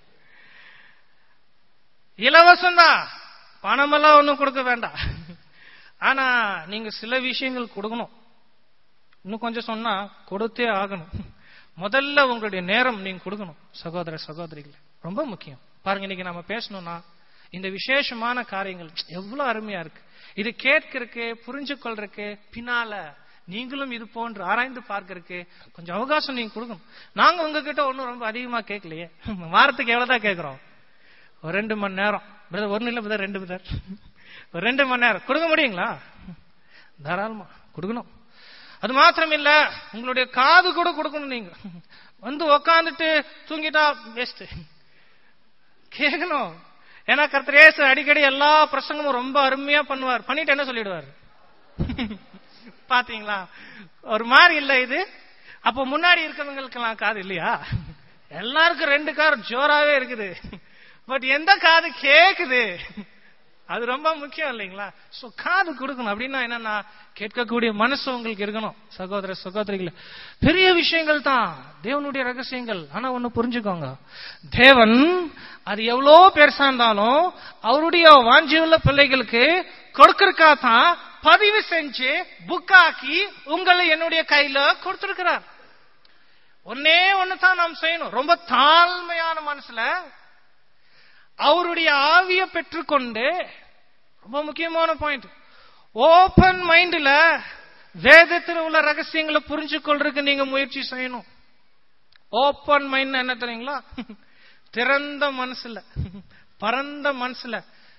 இலவசம் தான் பணமெல்லாம் ஒண்ணும் கொடுக்க வேண்டாம் ஆனா நீங்க சில விஷயங்கள் கொடுக்கணும் இன்னும் கொஞ்சம் சொன்னா கொடுத்தே ஆகணும் முதல்ல உங்களுடைய நேரம் நீங்க கொடுக்கணும் சகோதர சகோதரிகளே ரொம்ப முக்கியம் பாருங்க இன்னைக்கு நம்ம பேசணும்னா இந்த விசேஷமான காரியங்கள் எவ்வளவு அருமையா இருக்கு இது கேட்கறதுக்கு புரிஞ்சு கொள்றதுக்கு பின்னால நீங்களும் இது போன்று ஆராய்ந்து பார்க்கறதுக்கு கொஞ்சம் அவகாசம் நீங்க கொடுக்கணும் நாங்க உங்ககிட்ட ஒன்றும் ரொம்ப அதிகமா கேட்கலையே வாரத்துக்கு எவ்வளவுதான் கேட்கிறோம் ஒரு ரெண்டு மணி நேரம் பிரதர் ஒரு நிலை பிரதர் ரெண்டு பிரதர் ஒரு ரெண்டு மணி நேரம் கொடுக்க முடியுங்களா தாராளமா கொடுக்கணும் அது மாத்திரம் இல்ல உங்களுடைய காது கூட கொடுக்கணும் நீங்க வந்து உக்காந்துட்டு தூங்கிட்டா வேஸ்ட் கேட்கணும் ஏன்னா கர்த்தர் இயேசு அடிக்கடி எல்லா பிரசங்கமும் ரொம்ப அருமையா பண்ணுவார் பண்ணிட்டு என்ன சொல்லிடுவார் பாத்தீங்களா ஒரு மாதிரி இல்ல இது அப்ப முன்னாடி இருக்கிறவங்களுக்கெல்லாம் காது இல்லையா எல்லாருக்கும் ரெண்டு கார் ஜோராவே இருக்குது பட் எந்த காது கேக்குது அது ரொம்ப முக்கியம் இல்லைங்களா சோ காது கொடுக்கணும் அப்படின்னா என்னன்னா கேட்கக்கூடிய மனசு உங்களுக்கு இருக்கணும் சகோதர சகோதரிகள் பெரிய விஷயங்கள் தான் தேவனுடைய ரகசியங்கள் ஆனா ஒண்ணு புரிஞ்சுக்கோங்க தேவன் அது எவ்வளோ பெருசா இருந்தாலும் அவருடைய வாஞ்சியுள்ள பிள்ளைகளுக்கு கொடுக்கறக்கா தான் பதிவு செஞ்சு புக்காக்கி உங்களை என்னுடைய கையில கொடுத்திருக்கிறார் ஒன்னே ஒண்ணு தான் நாம் செய்யணும் ரொம்ப தாழ்மையான மனசுல அவருடைய ஆவிய பெற்றுக்கொண்டு ரொம்ப முக்கியமான பாயிண்ட் ஓபன் மைண்ட்ல வேதத்தில் உள்ள ரகசியங்களை புரிஞ்சு கொள்றதுக்கு நீங்க முயற்சி செய்யணும் ஓபன் மைண்ட் என்ன தெரியுங்களா திறந்த மனசுல பரந்த மனசுல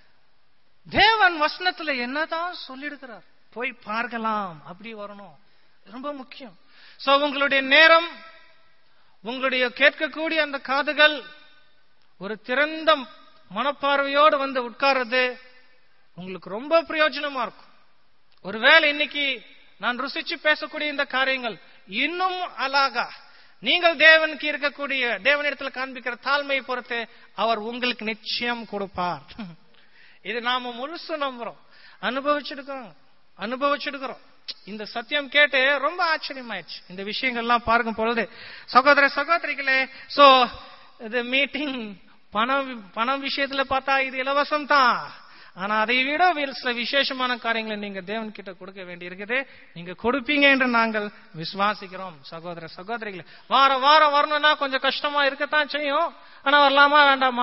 தேவன் வசனத்துல என்னதான் சொல்லிடுகிறார் போய் பார்க்கலாம் அப்படி வரணும் ரொம்ப முக்கியம் சோ உங்களுடைய நேரம் உங்களுடைய கேட்கக்கூடிய அந்த காதுகள் ஒரு திறந்த மனப்பார்வையோடு வந்து உட்கார்றது உங்களுக்கு ரொம்ப பிரயோஜனமா இருக்கும் ஒருவேளை இன்னைக்கு நான் ருசிச்சு பேசக்கூடிய இந்த காரியங்கள் இன்னும் அழகா நீங்கள் தேவனுக்கு இருக்கக்கூடிய தேவனிடத்தில் காண்பிக்கிற தாழ்மையை பொறுத்து அவர் உங்களுக்கு நிச்சயம் கொடுப்பார் இது நாம முழுசு நம்புறோம் அனுபவிச்சிருக்கிறோம் அனுபவிச்சிருக்கிறோம் இந்த சத்தியம் கேட்டு ரொம்ப ஆச்சரியமாயிடுச்சு இந்த விஷயங்கள்லாம் பார்க்கும் பொழுது சகோதர சகோதரிகளே சோ இது மீட்டிங் பணம் பணம் விஷயத்துல பார்த்தா இது இலவசம் தான் ஆனா அதை விட வேறு சில விசேஷமான காரியங்களை நீங்க தேவன் கிட்ட கொடுக்க வேண்டி இருக்குது நீங்க கொடுப்பீங்க என்று நாங்கள் விசுவாசிக்கிறோம் சகோதர சகோதரிகளே வார வாரம் வரணும்னா கொஞ்சம் கஷ்டமா இருக்கத்தான் செய்யும் ஆனா வரலாமா வேண்டாமா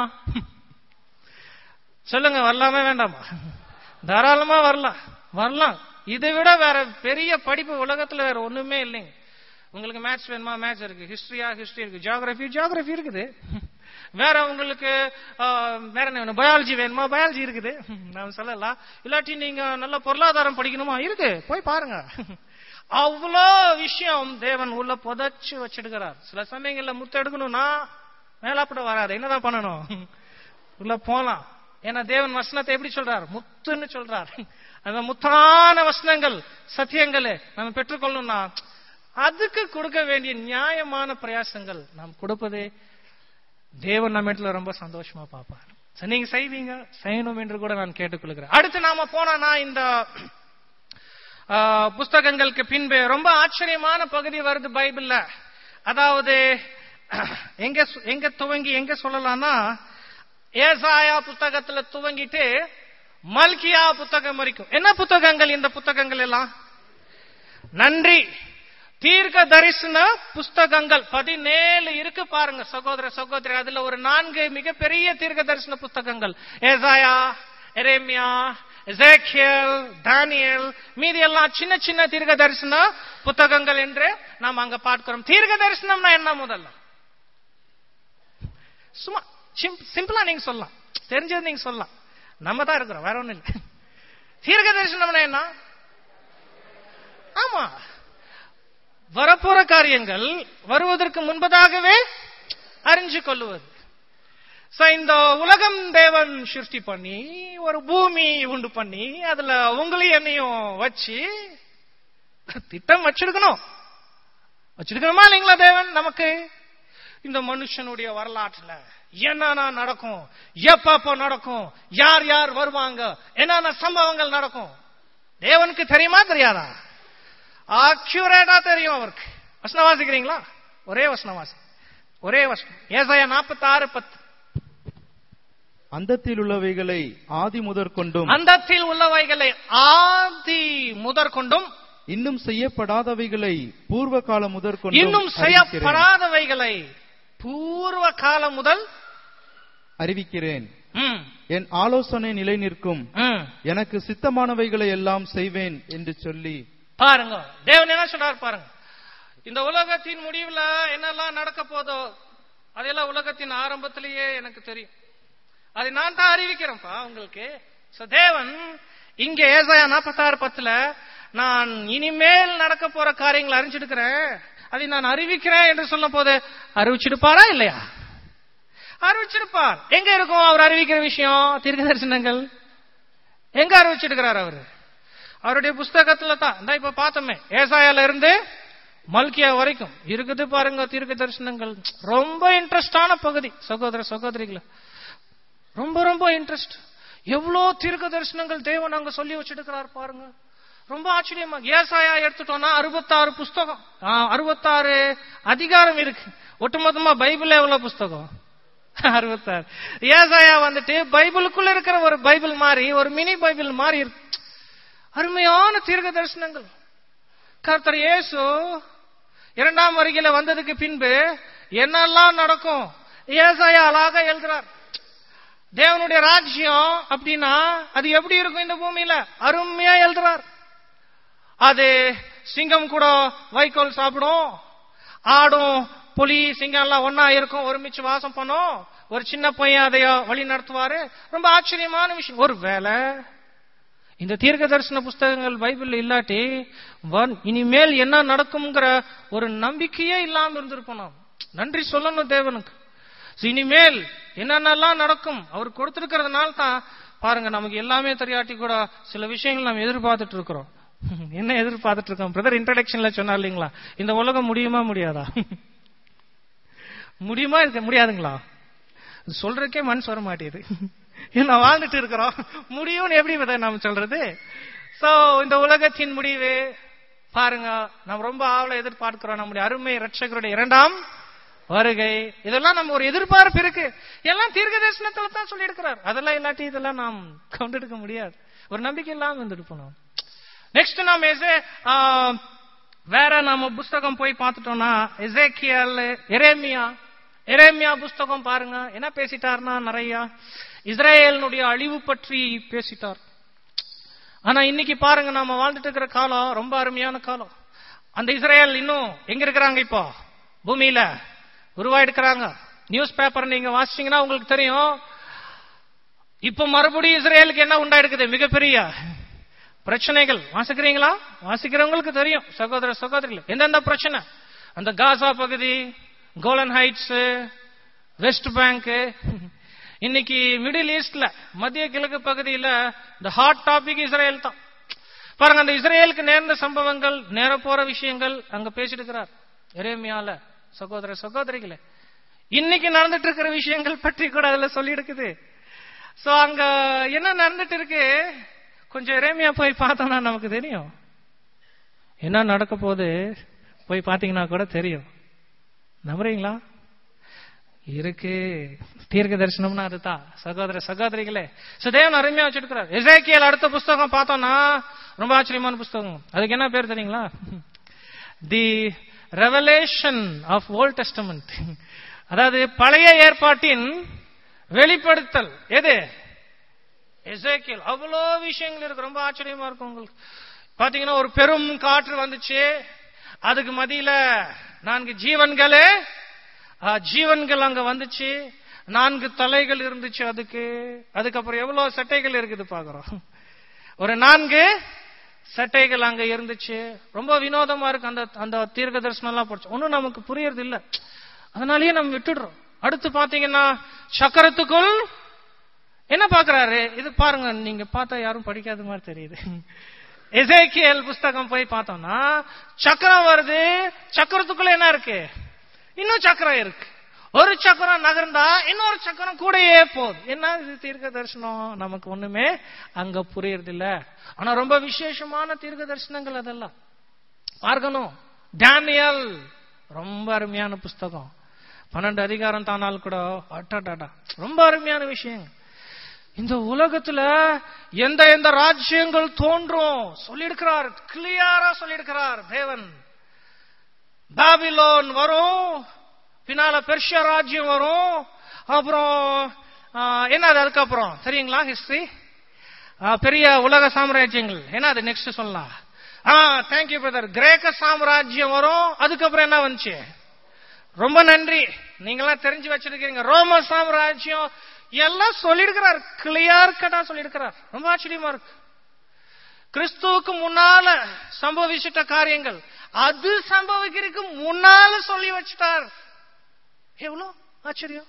சொல்லுங்க வரலாமா வேண்டாமா தாராளமா வரலாம் வரலாம் இதை விட வேற பெரிய படிப்பு உலகத்துல வேற ஒண்ணுமே இல்லைங்க உங்களுக்கு மேத்ஸ் வேணுமா மேத்ஸ் இருக்கு ஹிஸ்டரியா ஹிஸ்டரி இருக்கு ஜியாகிரபி ஜியாகிரபி இருக்குது வேற உங்களுக்கு ஆஹ், வேற என்ன வேணும் பயாலஜி வேணுமா பயாலஜி இருக்குது நான் சொல்லலாம் இல்லாட்டி நீங்க நல்ல பொருளாதாரம் படிக்கணுமா இருக்கு போய் பாருங்க அவ்வளோ விஷயம் தேவன் உள்ள புதைச்சு வச்சிருக்கிறார் சில சமயங்கள்ல முத்து எடுக்கணும்னா மேலாப்பட வராது என்னதான் பண்ணணும் உள்ள போலாம் ஏன்னா தேவன் வசனத்தை எப்படி சொல்றார் முத்துன்னு சொல்றார் அந்த முத்தான வசனங்கள் சத்தியங்களை நம்ம பெற்றுக்கொள்ளணும்னா அதுக்கு கொடுக்க வேண்டிய நியாயமான பிரயாசங்கள் நாம் கொடுப்பதே தேவன் நம்ம இடத்துல ரொம்ப சந்தோஷமா பார்ப்பார் So, நீங்க செய்வீங்க செய்யணும் என்று கூட நான் கேட்டுக்கொள்கிறேன் அடுத்து நாம போனா இந்த ஆ, புஸ்தகங்களுக்கு பின்பு ரொம்ப ஆச்சரியமான பகுதி வருது பைபிள்ல அதாவது எங்க சு- எங்க துவங்கி எங்க சொல்லலாம்னா ஏசாயா புத்தகத்துல துவங்கிட்டு மல்கியா புத்தகம் வரைக்கும் என்ன புத்தகங்கள் இந்த புத்தகங்கள் எல்லாம் நன்றி தீர்க்க தரிசன புஸ்தகங்கள் பதினேழு இருக்கு பாருங்க சகோதர சகோதரி அதுல ஒரு நான்கு மிகப்பெரிய தீர்க்க தரிசன புஸ்தகங்கள் ஏசாயா எரேமியா எசேக்கியல் தானியல் மீதி எல்லாம் சின்ன சின்ன தீர்க்க தரிசன புத்தகங்கள் என்று நாம் அங்க பார்க்கிறோம் தீர்க்க தரிசனம்னா என்ன முதல்ல சும்மா சிம்பிளா நீங்க சொல்லலாம் தெரிஞ்சது நீங்க சொல்லலாம் நம்ம தான் இருக்கிறோம் வேற ஒண்ணும் இல்லை தீர்க்க தரிசனம்னா என்ன ஆமா வரப்போற காரியங்கள் வருவதற்கு முன்பதாகவே அறிஞ்சு கொள்ளுவது So, இந்த உலகம் தேவன் சிருஷ்டி பண்ணி ஒரு பூமி உண்டு பண்ணி அதுல உங்களையும் என்னையும் வச்சு திட்டம் வச்சிருக்கணும் வச்சிருக்கணுமா இல்லைங்களா தேவன் நமக்கு இந்த மனுஷனுடைய வரலாற்றுல என்னென்ன நடக்கும் எப்பப்ப நடக்கும் யார் யார் வருவாங்க என்னென்ன சம்பவங்கள் நடக்கும் தேவனுக்கு தெரியுமா தெரியாதா அக்யூரேட்டா தெரியும் அவருக்கு வசனம் வாசிக்கிறீங்களா ஒரே வசனம் வாசி ஒரே வசனம் ஏசாயா நாற்பத்தி ஆறு பத்து
அந்தத்தில் உள்ளவைகளை ஆதி முதற்கொண்டும்
அந்தத்தில் உள்ளவைகளை ஆதி முதற்கொண்டும்
இன்னும் செய்யப்படாதவைகளை பூர்வ காலம் முதற்கொண்டும்
இன்னும்
அறிவிக்கிறேன்.
செய்யப்படாதவைகளை பூர்வ காலம் முதல்
அறிவிக்கிறேன்
ம்,
என் ஆலோசனை நிலை நிற்கும்
ம்.
எனக்கு சித்தமானவைகளை எல்லாம் செய்வேன் என்று சொல்லி
பாருங்க தேவன் என்ன சொல்றாரு பாருங்க இந்த உலகத்தின் முடிவுல என்னெல்லாம் நடக்க போதோ அதெல்லாம் உலகத்தின் ஆரம்பத்திலேயே எனக்கு தெரியும் அதை நான் தான் அறிவிக்கிறேன்ப்பா உங்களுக்கு So, தேவன் இங்க ஏசாயா நாற்பத்தாறு பத்துல நான் இனிமேல் நடக்க போற காரியங்களை அறிஞ்சிருக்கிறேன் அதை நான் அறிவிக்கிறேன் என்று சொல்லும் போது அறிவிச்சிருப்பாரா இல்லையா அறிவிச்சிருப்பார் எங்க இருக்கும் அவர் அறிவிக்கிற விஷயம் தீர்க்க தரிசனங்கள் எங்க அறிவிச்சிருக்கிறார் அவரு அவருடைய புஸ்தகத்துல தான் இந்த இப்ப பார்த்தோமே ஏசாயால இருந்து மல்கியா வரைக்கும் இருக்குது பாருங்க தீர்க்க தரிசனங்கள் ரொம்ப இன்ட்ரெஸ்டான பகுதி சகோதர சகோதரிகளை ரொம்ப ரொம்ப இன்ட்ரெஸ்ட் எவ்வளோ தீர்க்க தரிசனங்கள் தேவன் அங்க சொல்லி வச்சிருக்கிறார் பாருங்க ரொம்ப ஆச்சரியமா ஏசாயா எடுத்துட்டோம்னா அறுபத்தாறு புஸ்தகம் ஆ, அறுபத்தாறு அதிகாரம் இருக்கு ஒட்டுமொத்தமா பைபிள் எவ்வளவு புஸ்தகம் அறுபத்தாறு ஏசாயா வந்துட்டு பைபிளுக்குள்ள இருக்கிற ஒரு பைபிள் மாதிரி ஒரு மினி பைபிள் மாதிரி இருக்கு அருமையான தீர்க்க தரிசனங்கள் கர்த்தர் இயேசு இரண்டாம் வருகையில வந்ததுக்கு பின்பு என்னெல்லாம் நடக்கும் ஏசாயா அழகா எழுதுறார் தேவனுடைய ராஜ்யம் அப்படின்னா அது எப்படி இருக்கும் இந்த பூமியில அருமையா எழுதுறார் அது சிங்கம் கூட வைக்கோல் சாப்பிடும் ஆடும் புலி சிங்கம் எல்லாம் ஒன்னா இருக்கும் ஒருமிச்சு வாசம் பண்ணும் ஒரு சின்ன பையன் அதைய வழி நடத்துவாரு ரொம்ப ஆச்சரியமான விஷயம் ஒரு வேலை இந்த தீர்க்க தரிசன புஸ்தகங்கள் பைபிள் இல்லாட்டி வன்- இனிமேல் என்ன நடக்கும்ங்கிற ஒரு நம்பிக்கையே இல்லாம இருந்திருப்போம் நாம் நன்றி சொல்லணும் தேவனுக்கு So, இனிமேல் என்னென்னலாம் நடக்கும் அவர் கொடுத்திருக்கிறதுனால தான் பாருங்க நமக்கு எல்லாமே தெரியாட்டி கூட சில விஷயங்கள் நாம் எதிர்பார்த்துட்டு இருக்கிறோம் என்ன எதிர்பார்த்துட்டு இருக்கோம் பிரதர் இன்ட்ரடக்ஷன்ல சொன்னார் இல்லைங்களா இந்த உலகம் முடியுமா முடியாதா முடியுமா இருக்க முடியாதுங்களா சொல்றதுக்கே மனசு வர மாட்டேது ஏன்னா வாழ்ந்துட்டு இருக்கிறோம் முடியும்னு எப்படி வித நாம சொல்றது சோ இந்த உலகத்தின் முடிவு பாருங்க நாம் ரொம்ப ஆவல எதிர்பார்க்கிறோம் நம்முடைய அருமை ரட்சகருடைய இரண்டாம் வருகை இதெல்லாம் நம்ம ஒரு எதிர்பார்ப்பு இருக்கு எல்லாம் தீர்க்க தரிசனத்துல தான் சொல்லி இருக்கிறார் அதெல்லாம் இல்லாட்டி இதெல்லாம் நாம் கொண்டெடுக்க முடியாது ஒரு நம்பிக்கை இல்லாம இருந்துட்டு போனோம் நெக்ஸ்ட் நாம எசே ஆ, வேற நாம புஸ்தகம் போய் பார்த்துட்டோம்னா எசேக்கியல் எரேமியா எரேமியா புஸ்தகம் பாருங்க என்ன பேசிட்டார்னா நிறைய இஸ்ரேலினுடைய அழிவு பற்றி பேசிட்டார் ஆனா இன்னைக்கு பாருங்க நாம வாழ்ந்துட்டு இருக்கிற காலம் ரொம்ப அருமையான காலம் அந்த இஸ்ரேல் இன்னும் எங்க இருக்கிறாங்க இப்போ பூமியில உருவாயிருக்கிறாங்க நியூஸ் பேப்பர் நீங்க வாசிச்சீங்கன்னா உங்களுக்கு தெரியும் இப்ப மறுபடியும் இஸ்ரேலுக்கு என்ன உண்டாயிருக்குது மிகப்பெரிய பிரச்சனைகள் வாசிக்கிறீங்களா வாசிக்கிறவங்களுக்கு தெரியும் சகோதர சகோதரிகள் எந்தெந்த பிரச்சனை அந்த காசா பகுதி கோலன் ஹைட்ஸ் வெஸ்ட் பேங்க் இன்னைக்கு மிடில் ஈஸ்ட்ல மத்திய கிழக்கு பகுதியில இந்த ஹாட் டாபிக் இஸ்ரேல் தான் பாருங்க அந்த இஸ்ரேலுக்கு நேர்ந்த சம்பவங்கள் நேர போற விஷயங்கள் அங்க பேசிட்டு இருக்கிறார் எரேமியால சகோதர சகோதரிகளே இன்னைக்கு நடந்துட்டு இருக்கிற விஷயங்கள் பற்றி கூட அதுல சொல்லி இருக்குது சோ அங்க என்ன நடந்துட்டு இருக்கு கொஞ்சம் இறைமையா போய் பார்த்தோம்னா நமக்கு தெரியும் என்ன நடக்க போகுது போய் பாத்தீங்கன்னா கூட தெரியும் நம்புறீங்களா இருக்கு தீர்க்க தரிசனம்னா அதுதான் சகோதர சகோதரிகளே சுதேவன் அருமையா வச்சிருக்கிறார் எசேக்கியல் அடுத்த புஸ்தகம் பார்த்தோம்னா ரொம்ப ஆச்சரியமான புஸ்தகம் அதுக்கு என்ன பேர் தெரியுங்களா the Revelation of Old Testament அதாவது பழைய ஏற்பாட்டின் வெளிப்படுத்தல் எது எசேக்கியல் அவ்வளோ விஷயங்கள் இருக்கு ரொம்ப ஆச்சரியமா இருக்கும் உங்களுக்கு பாத்தீங்கன்னா ஒரு பெரும் காற்று வந்துச்சு அதுக்கு மத்தியில நான்கு ஜீவன்களே ஆ, ஜீவன்கள் அங்க வந்துச்சு நான்கு தலைகள் இருந்துச்சு அதுக்கு அதுக்கப்புறம் எவ்வளவு சட்டைகள் இருக்குது பாக்குறோம் ஒரு நான்கு சட்டைகள் அங்க இருந்துச்சு ரொம்ப வினோதமா இருக்கு அந்த அந்த தீர்க்க தரிசனம் எல்லாம் படிச்சு ஒன்னும் நமக்கு புரியறது இல்ல அதனாலயே நம்ம விட்டுடுறோம் அடுத்து பாத்தீங்கன்னா சக்கரத்துக்குள் என்ன பாக்குறாரு இது பாருங்க நீங்க பார்த்தா யாரும் படிக்காத மாதிரி தெரியுது எசேக்கியல் புஸ்தகம் போய் பார்த்தோம்னா சக்கரம் வருது சக்கரத்துக்குள்ள என்ன இருக்கு இன்னும் சக்கரம் இருக்கு ஒரு சக்கரம் நகர்ந்தா இன்னொரு சக்கரம் கூடயே போகுது என்ன இது தீர்க்க தரிசனம் நமக்கு ஒண்ணுமே அங்க புரியறது இல்ல ஆனா ரொம்ப விசேஷமான தீர்க்க தரிசனங்கள் அதெல்லாம் பார்க்கணும் டேனியல் ரொம்ப அருமையான புஸ்தகம் பன்னெண்டு அதிகாரம் தானால் கூட அட்டடாடா ரொம்ப அருமையான விஷயம் இந்த உலகத்துல எந்த எந்த ராஜ்யங்கள் தோன்றும் சொல்லியிருக்கிறார் கிளியரா சொல்லியிருக்கிறார் தேவன் பாபிலோன் வரும் பின்னால பெர்ஷியா ராஜ்யம் வரும் அப்புறம் ஆ, என்னது அதுக்கப்புறம் தெரியுங்களா ஹிஸ்டரி பெரிய உலக சாம்ராஜ்யங்கள் என்ன அது நெக்ஸ்ட் சொல்லலாம் ஆ தேங்க்யூ பிரதர் கிரேக்க சாம்ராஜ்யம் வரும் அதுக்கப்புறம் என்ன வந்துச்சு ரொம்ப நன்றி நீங்களாம் தெரிஞ்சு வச்சிருக்கீங்க ரோம சாம்ராஜ்யம் எல்லாம் சொல்லியிருக்கிறார் கிளியர் கட்டா சொல்லியிருக்கிறார் ரொம்ப ஆச்சரியமா இருக்கு கிறிஸ்துவுக்கு முன்னால சம்பவிச்சிட்ட காரியங்கள் அது சம்பவிக்கிறதுக்கு முன்னால சொல்லி வச்சிட்டார் எவ்வளவு ஆச்சரியம்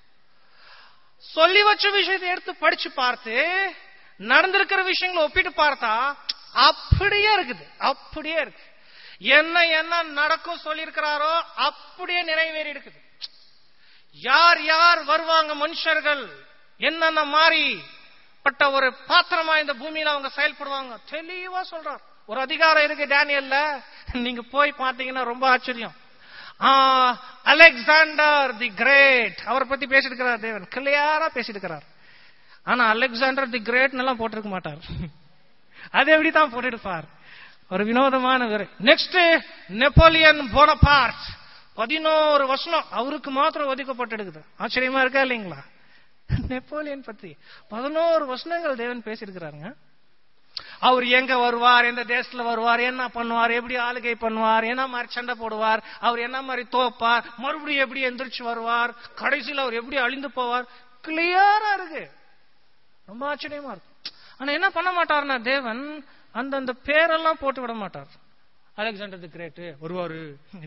சொல்லி வச்ச விஷயத்தை எடுத்து படிச்சு பார்த்து நடந்திருக்கிற விஷயங்களை ஒப்பிட்டு பார்த்தா அப்படியே இருக்குது அப்படியே இருக்கு என்ன என்ன நடக்கும் சொல்லியிருக்கிறாரோ அப்படியே நிறைவேறி இருக்குது யார் யார் வருவாங்க மனுஷர்கள் என்னென்ன மாறி பட்ட ஒரு பாத்திரமா இந்த பூமியில அவங்க செயல்படுவாங்க தெளிவா சொல்றார் ஒரு அதிகாரம் இருக்கு டேனியல்ல நீங்க போய் பார்த்தீங்கன்னா ரொம்ப ஆச்சரியம் ஆ, அலெக்சாண்டர் தி கிரேட் அவரை பத்தி பேசிட்டு இருக்கிறார் தேவன் கிளியாரா பேசிட்டு இருக்கிறார் ஆனா அலெக்சாண்டர் தி கிரேட் எல்லாம் போட்டிருக்க மாட்டார் அது எப்படி தான் போட்டிருப்பார் ஒரு வினோதமான நெக்ஸ்ட் நெப்போலியன் போனபார்ட் பதினோரு வருஷம் அவருக்கு மாத்திரம் ஒதுக்கப்பட்டிருக்குது ஆச்சரியமா இருக்கா இல்லைங்களா நெப்போலியன் பத்தி பதினோரு வருஷங்கள் தேவன் பேசியிருக்கிறாருங்க அவர் எங்க வருவார் எந்த தேசத்துல வருவார் என்ன பண்ணுவார் எப்படி ஆளுகை பண்ணுவார் என்ன மாதிரி சண்டை போடுவார் அவர் என்ன மாதிரி தோப்பார் மறுபடியும் எப்படி எந்திரிச்சு வருவார் கடைசியில் அவர் எப்படி அழிந்து போவார் கிளியரா இருக்கு ரொம்ப ஆச்சரியமா இருக்கு ஆனா என்ன பண்ண மாட்டார்னா தேவன் அந்தந்த பேரெல்லாம் போட்டு விட மாட்டார் அலெக்சாண்டர் தி கிரேட் வருவாரு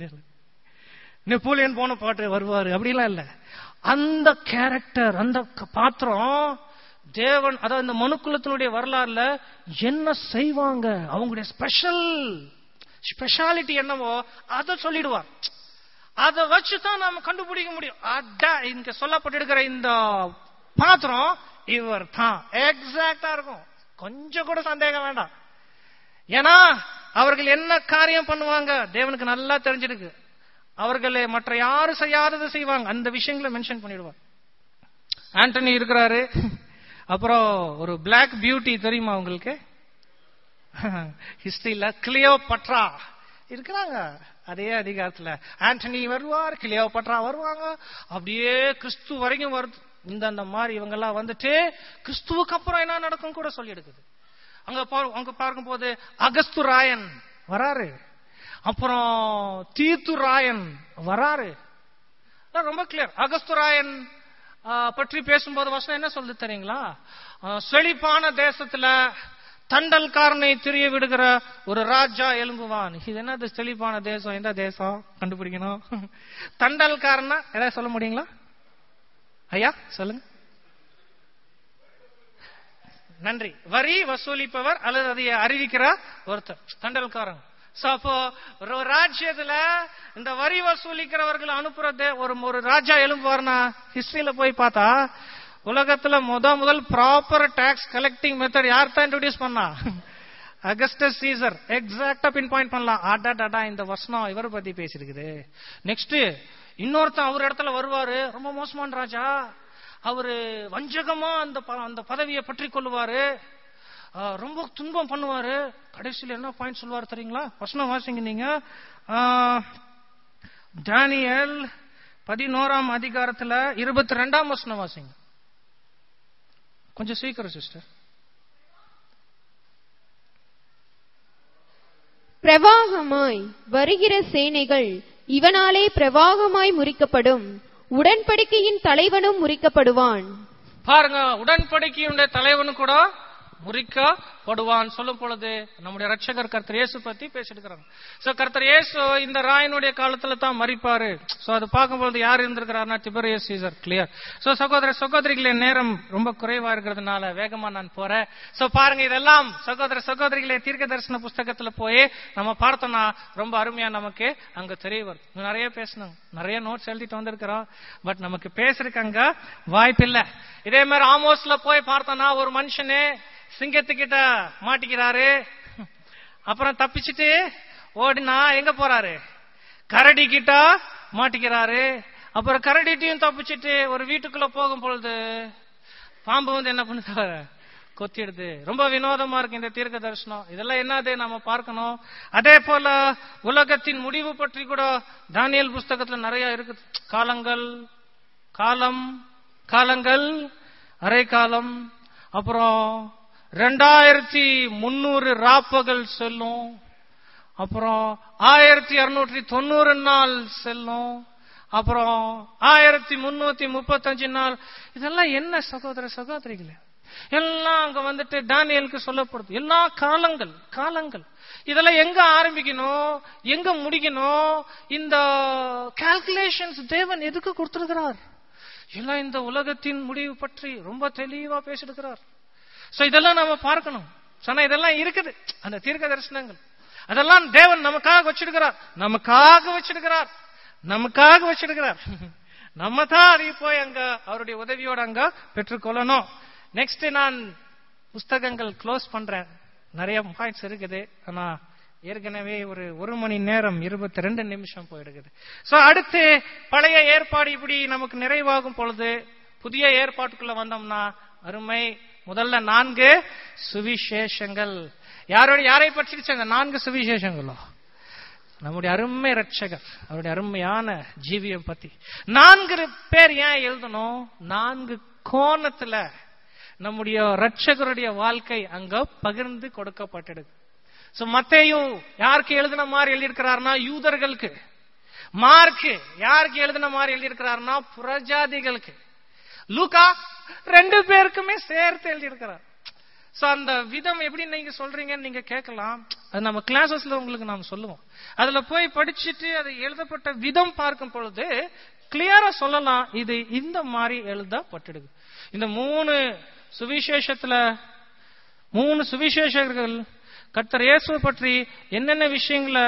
நெப்போலியன் போன பாட்டு வருவாரு அப்படிலாம் இல்ல அந்த கேரக்டர் அந்த க- பாத்திரம் தேவன் அதாவது இந்த மனுக்குலத்தினுடைய வரலாறுல என்ன செய்வாங்க அவங்களுடைய ஸ்பெஷல் ஸ்பெஷாலிட்டி என்னவோ அதை சொல்லிடுவார் அதை வச்சு தான் நாம கண்டுபிடிக்க முடியும் அதான் இங்க சொல்லப்பட்டிருக்கிற இந்த பாத்திரம் இவர் தான் எக்ஸாக்டா இருக்கும் கொஞ்சம் கூட சந்தேகம் வேண்டாம் ஏன்னா அவர்கள் என்ன காரியம் பண்ணுவாங்க தேவனுக்கு நல்லா தெரிஞ்சிருக்கு அவர்களே மற்ற யாரும் செய்யாததை செய்வாங்க அந்த விஷயங்களை மென்ஷன் பண்ணிடுவார் ஆண்டனி இருக்கிறாரு அப்புறம் ஒரு Black பியூட்டி தெரியுமா உங்களுக்கு ஹிஸ்டரியில கிளியோ பட்ரா இருக்கிறாங்க அதே அதிகாரத்துல ஆண்டனி வருவார் கிளியோ பட்ரா வருவாங்க அப்படியே கிறிஸ்து வரைக்கும் வருது இந்த அந்த மாதிரி இவங்க எல்லாம் வந்துட்டு கிறிஸ்துவுக்கு அப்புறம் என்ன நடக்கும் கூட சொல்லி எடுக்குது அங்க பா- அங்க பார்க்கும்போது அகஸ்து ராயன் வராரு அப்புறம் தீத்து ராயன் வராரு அதான் ரொம்ப கிளியர் அகஸ்து ராயன் ஆ, பற்றி பேசும்போது வசனம் என்ன சொல்லுது தெரியுங்களா ஆ, செழிப்பான தேசத்துல தண்டல்காரனை திரிய விடுகிற ஒரு ராஜா எலும்புவான் இது என்னது செழிப்பான தேசம் எந்த தேசம் கண்டுபிடிக்கணும் தண்டல்காரனா ஏதாவது சொல்ல முடியுங்களா ஐயா சொல்லுங்க நன்றி வரி வசூலிப்பவர் அல்லது அதை அறிவிக்கிற ஒருத்தர் தண்டல்காரன் சோ அப்போ ஒரு ராஜ்யத்துல இந்த வரி வசூலிக்கிறவர்கள் அனுப்புறது ஒரு ஒரு ராஜா எழும்புவார்னா ஹிஸ்டரியில போய் பார்த்தா உலகத்துல முத முதல் ப்ராப்பர் டாக்ஸ் கலெக்டிங் மெத்தட் யார் தான் இன்ட்ரோடியூஸ் பண்ணா அகஸ்டஸ் சீசர் எக்ஸாக்டா பின் பாயிண்ட் பண்ணலாம் ஆடா டாடா இந்த வசனம் இவரை பத்தி பேசியிருக்குது நெக்ஸ்ட் இன்னொருத்தன் அவர் இடத்துல வருவாரு ரொம்ப மோசமான ராஜா அவரு வஞ்சகமா அந்த ப- அந்த பதவியை பற்றி கொள்ளுவாரு ஆஹ், ரொம்ப துன்பம் பண்ணுவாரு கடைசியில் என்ன பாயிண்ட் சொல்லுவாரு தெரியுங்களா வசனம் வாசிங்க நீங்க ஆஹ், தானியேல் பதினோராம் அதிகாரத்துல இருபத்தி ரெண்டாம் வசனம் வாசிங்க கொஞ்சம் சீக்கிரம் சிஸ்டர்
பிரவாகமாய் வருகிற சேனைகள் இவனாலே பிரவாகமாய் முறிக்கப்படும் உடன்படிக்கையின் தலைவனும் முறிக்கப்படுவான்
பாருங்க உடன்படிக்கையுடைய தலைவனு கூட முறிக்கப்படுவான் சொல்லும் பொழுது நம்முடைய ரட்சகர் கர்த்தர் இயேசு பத்தி பேசிட்டு சோ கர்த்தர் இயேசு இந்த ராயனுடைய காலத்துல தான் மறிப்பாரு சோ அது பார்க்கும்போது யார் இருந்திருக்கிறார்னா திபரியஸ் சீசர் கிளியர் சோ சகோதர சகோதரிகளே நேரம் ரொம்ப குறைவா இருக்கிறதுனால வேகமா நான் போறேன் சோ பாருங்க இதெல்லாம் சகோதர சகோதரிகளே தீர்க்க தரிசன புஸ்தகத்துல போய் நம்ம பார்த்தோம்னா ரொம்ப அருமையா நமக்கு அங்க தெரிய வருது இன்னும் நிறைய பேசணும் நிறைய நோட்ஸ் எழுதிட்டு வந்திருக்கிறோம் பட் நமக்கு பேசுறதுக்கு அங்க வாய்ப்பில்லை இதே மாதிரி ஆமோஸ்ல போய் பார்த்தோம்னா ஒரு மனுஷனே சிங்கத்துக்கிட்ட மாட்டிக்கிறாரு அப்புறம் தப்பிச்சுட்டு ஓடினா எங்க போறாரு கரடி கிட்ட மாட்டிக்கிறாரு அப்புறம் கரடிட்டையும் தப்பிச்சுட்டு ஒரு வீட்டுக்குள்ள போகும் பொழுது பாம்பு வந்து என்ன பண்ணுது கொத்திடுது ரொம்ப வினோதமா இருக்கு இந்த தீர்க்க தரிசனம் இதெல்லாம் என்னது நம்ம பார்க்கணும் அதே போல உலகத்தின் முடிவு பற்றி கூட தானியல் புஸ்தகத்துல நிறைய இருக்குது காலங்கள் காலம் காலங்கள் அரை காலம் அப்புறம் ரெண்டாயிரத்தி முன்னூறு ராப்பகல் செல்லும் அப்புறம் ஆயிரத்தி இருநூற்றி தொண்ணூறு நாள் செல்லும் அப்புறம் ஆயிரத்தி முன்னூத்தி முப்பத்தஞ்சு நாள் இதெல்லாம் என்ன சகோதர சகோதரிகளே எல்லாம் அங்க வந்துட்டு தானியலுக்கு சொல்லப்படுது எல்லா காலங்கள் காலங்கள் இதெல்லாம் எங்க ஆரம்பிக்கணும் எங்க முடிக்கணும் இந்த கால்குலேஷன்ஸ் தேவன் எதுக்கு கொடுத்திருக்கிறார் எல்லாம் இந்த உலகத்தின் முடிவு பற்றி ரொம்ப தெளிவா பேசிருக்கிறார் சோ இதெல்லாம் நாம பார்க்கணும் சொன்னா இதெல்லாம் இருக்குது அந்த தீர்க்க தரிசனங்கள் அதெல்லாம் தேவன் நமக்காக வச்சிருக்கிறார் நமக்காக வச்சிருக்கிறார் நமக்காக வச்சிருக்கிறார் நம்ம தான் அதை போய் அங்க அவருடைய உதவியோட அங்க பெற்றுக்கொள்ளணும் நெக்ஸ்ட் நான் புஸ்தகங்கள் க்ளோஸ் பண்றேன் நிறைய பாயிண்ட்ஸ் இருக்குது ஆனா ஏற்கனவே ஒரு ஒரு மணி நேரம் இருபத்தி ரெண்டு நிமிஷம் போயிடுக்குது சோ அடுத்து பழைய ஏற்பாடு இப்படி நமக்கு நிறைவாகும் பொழுது புதிய ஏற்பாட்டுக்குள்ள வந்தோம்னா அருமை முதல்ல நான்கு சுவிசேஷங்கள் யாரோட யாரை பற்றி அந்த நான்கு சுவிசேஷங்களோ நம்முடைய அருமை ரட்சகர் அவருடைய அருமையான ஜீவியம் பத்தி நான்கு பேர் ஏன் எழுதணும் நான்கு கோணத்துல நம்முடைய ரட்சகருடைய வாழ்க்கை அங்க பகிர்ந்து கொடுக்கப்பட்டிருக்கு சோ மத்தேயும் யாருக்கு எழுதின மாதிரி எழுதியிருக்கிறார்னா யூதர்களுக்கு மார்க் யாருக்கு எழுதின மாதிரி எழுதியிருக்கிறார்னா புறஜாதிகளுக்கு லூகா ரெண்டு பேருக்குமே சேர்த்து எழுதியிருக்கிறார் சோ அந்த விதம் எப்படி நீங்க சொல்றீங்கன்னு நீங்க கேட்கலாம் அது நம்ம கிளாஸஸ்ல உங்களுக்கு நாம் சொல்லுவோம் அதுல போய் படிச்சுட்டு அது எழுதப்பட்ட விதம் பார்க்கும் பொழுது கிளியரா சொல்லலாம் இது இந்த மாதிரி எழுதப்பட்டிருக்கு இந்த மூணு சுவிசேஷத்துல மூணு சுவிசேஷர்கள் கர்த்தர் இயேசுவை பற்றி என்னென்ன விஷயங்களை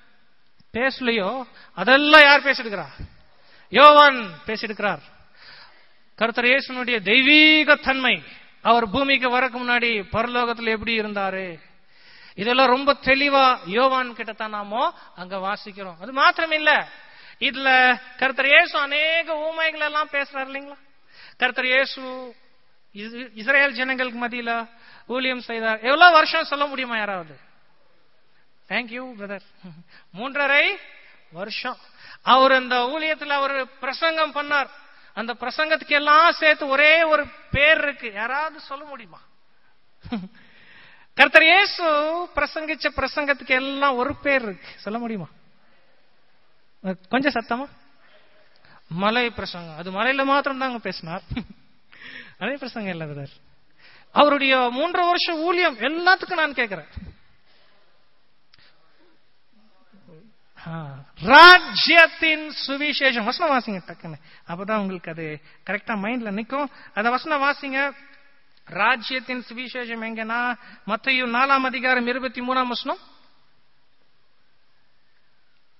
பேசலையோ அதெல்லாம் யார் பேசிருக்கிறார் யோவான் பேசியிருக்கிறார் கர்த்தர் இயேசுனுடைய தெய்வீக தன்மை அவர் பூமிக்கு வரக்கு முன்னாடி பரலோகத்துல எப்படி இருந்தாரு இதெல்லாம் ரொம்ப தெளிவா யோவான் கிட்ட தான் நாமோ அங்க வாசிக்கிறோம் அது மாத்திரம் இல்ல இதுல கர்த்தர் இயேசு அநேக ஊமைகள் எல்லாம் பேசுறாரு இல்லைங்களா கர்த்தர் இயேசு இஸ்- இஸ்ரேல் ஜனங்களுக்கு மத்தியில ஊழியம் செய்தார் எவ்வளவு வருஷம் சொல்ல முடியுமா யாராவது தேங்க்யூ பிரதர் மூன்றரை வருஷம் அவர் அந்த ஊழியத்துல அவர் பிரசங்கம் பண்ணார் அந்த பிரசங்கத்துக்கு எல்லாம் சேர்த்து ஒரே ஒரு பேர் இருக்கு யாராவது சொல்ல முடியுமா கர்த்தர் இயேசு பிரசங்கிச்ச பிரசங்கத்துக்கு எல்லாம் ஒரு பேர் இருக்கு சொல்ல முடியுமா கொஞ்சம் சத்தமா மலை பிரசங்கம் அது மலையில மாத்திரம் தாங்க பேசினார் மலை பிரசங்கம் இல்ல பிரதர் அவருடைய மூன்று வருஷம் ஊழியம் எல்லாத்துக்கும் நான் கேட்கிறேன் ஆ, ராஜ்யத்தின் சுவிசேஷம் வசனம் வாசிங்க டக்குன்னு அப்பதான் உங்களுக்கு அது கரெக்டா மைண்ட்ல நிக்கும் அத வசனம் வாசிங்க ராஜ்யத்தின் சுவிசேஷம் எங்கன்னா மத்தையும் நாலாம் அதிகாரம் இருபத்தி மூணாம் வசனம்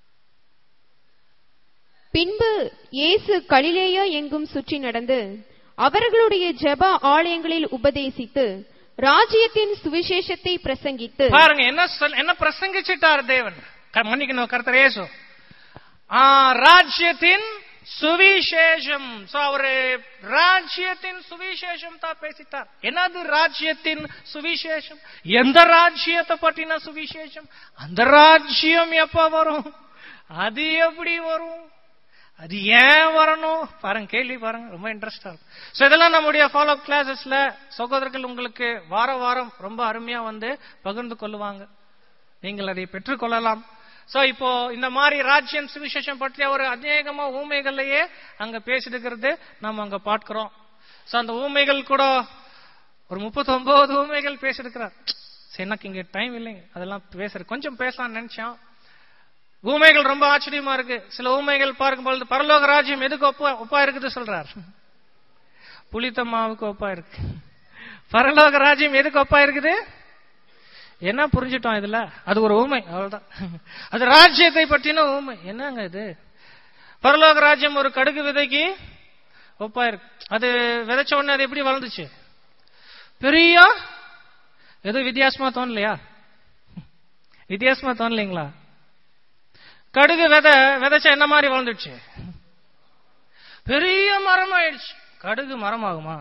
பின்பு இயேசு கலிலேயா எங்கும் சுற்றி நடந்து அவர்களுடைய ஜெப ஆலயங்களில் உபதேசித்து ராஜ்யத்தின் சுவிசேஷத்தை பிரசங்கித்து
பாருங்க என்ன சொல் என்ன பிரசங்கிச்சிட்டார் தேவன் க- மன்னிக்கணும் கர்த்தர் இயேசு ஆ, ராஜ்யத்தின் சுவிசேஷம் So, அவரு ராஜ்யத்தின் சுவிசேஷம் தான் பேசிட்டார் என்னது ராஜ்யத்தின் சுவிசேஷம் எந்த ராஜ்யத்தை பற்றின சுவிசேஷம் அந்த ராஜ்யம் எப்ப வரும் அது எப்படி வரும் அது ஏன் வரணும் பாருங்க கேள்வி பாருங்க ரொம்ப இன்ட்ரெஸ்டா இருக்கும் சோ இதெல்லாம் நம்முடைய ஃபாலோ அப் கிளாஸஸ்ல சகோதரர்கள் உங்களுக்கு வார வாரம் ரொம்ப அருமையா வந்து பகிர்ந்து கொள்ளுவாங்க நீங்கள் அதை பெற்றுக்கொள்ளலாம் சோ இப்போ இந்த மாதிரி ராஜ்யம் சுவிசேஷம் பற்றிய ஒரு அநேகமா ஊமைகள்லயே அங்க பேசிட்டு நம்ம அங்க பார்க்கிறோம் சோ அந்த ஊமைகள் கூட ஒரு முப்பத்தி ஒன்பது ஊமைகள் பேசிருக்கிறார் சரி எனக்கு இங்க டைம் இல்லைங்க அதெல்லாம் பேசுற கொஞ்சம் பேசலாம்னு நினைச்சோம் ஊமைகள் ரொம்ப ஆச்சரியமா இருக்கு சில ஊமைகள் பார்க்கும் பொழுது பரலோக ராஜ்யம் எதுக்கு ஒப்பா ஒப்பா இருக்குது சொல்றார் புளித்த மாவுக்கு ஒப்பா இருக்கு பரலோக ராஜ்யம் எதுக்கு ஒப்பா இருக்குது என்ன புரிஞ்சிட்டோம் இதுல அது ஒரு ஊமை அவ்வளவுதான் அது ராஜ்யத்தை பற்றின ஊமை என்னங்க இது பரலோக ராஜ்யம் ஒரு கடுகு விதைக்கு ஒப்பா இருக்கு அது விதைச்ச உடனே அது எப்படி வளர்ந்துச்சு பெரிய எதுவும் வித்தியாசமா தோணலையா வித்தியாசமா தோணலைங்களா கடுகு விதை விதைச்சா என்ன மாதிரி வளர்ந்துடுச்சு பெரிய மரம் ஆயிடுச்சு கடுகு மரம் ஆகுமா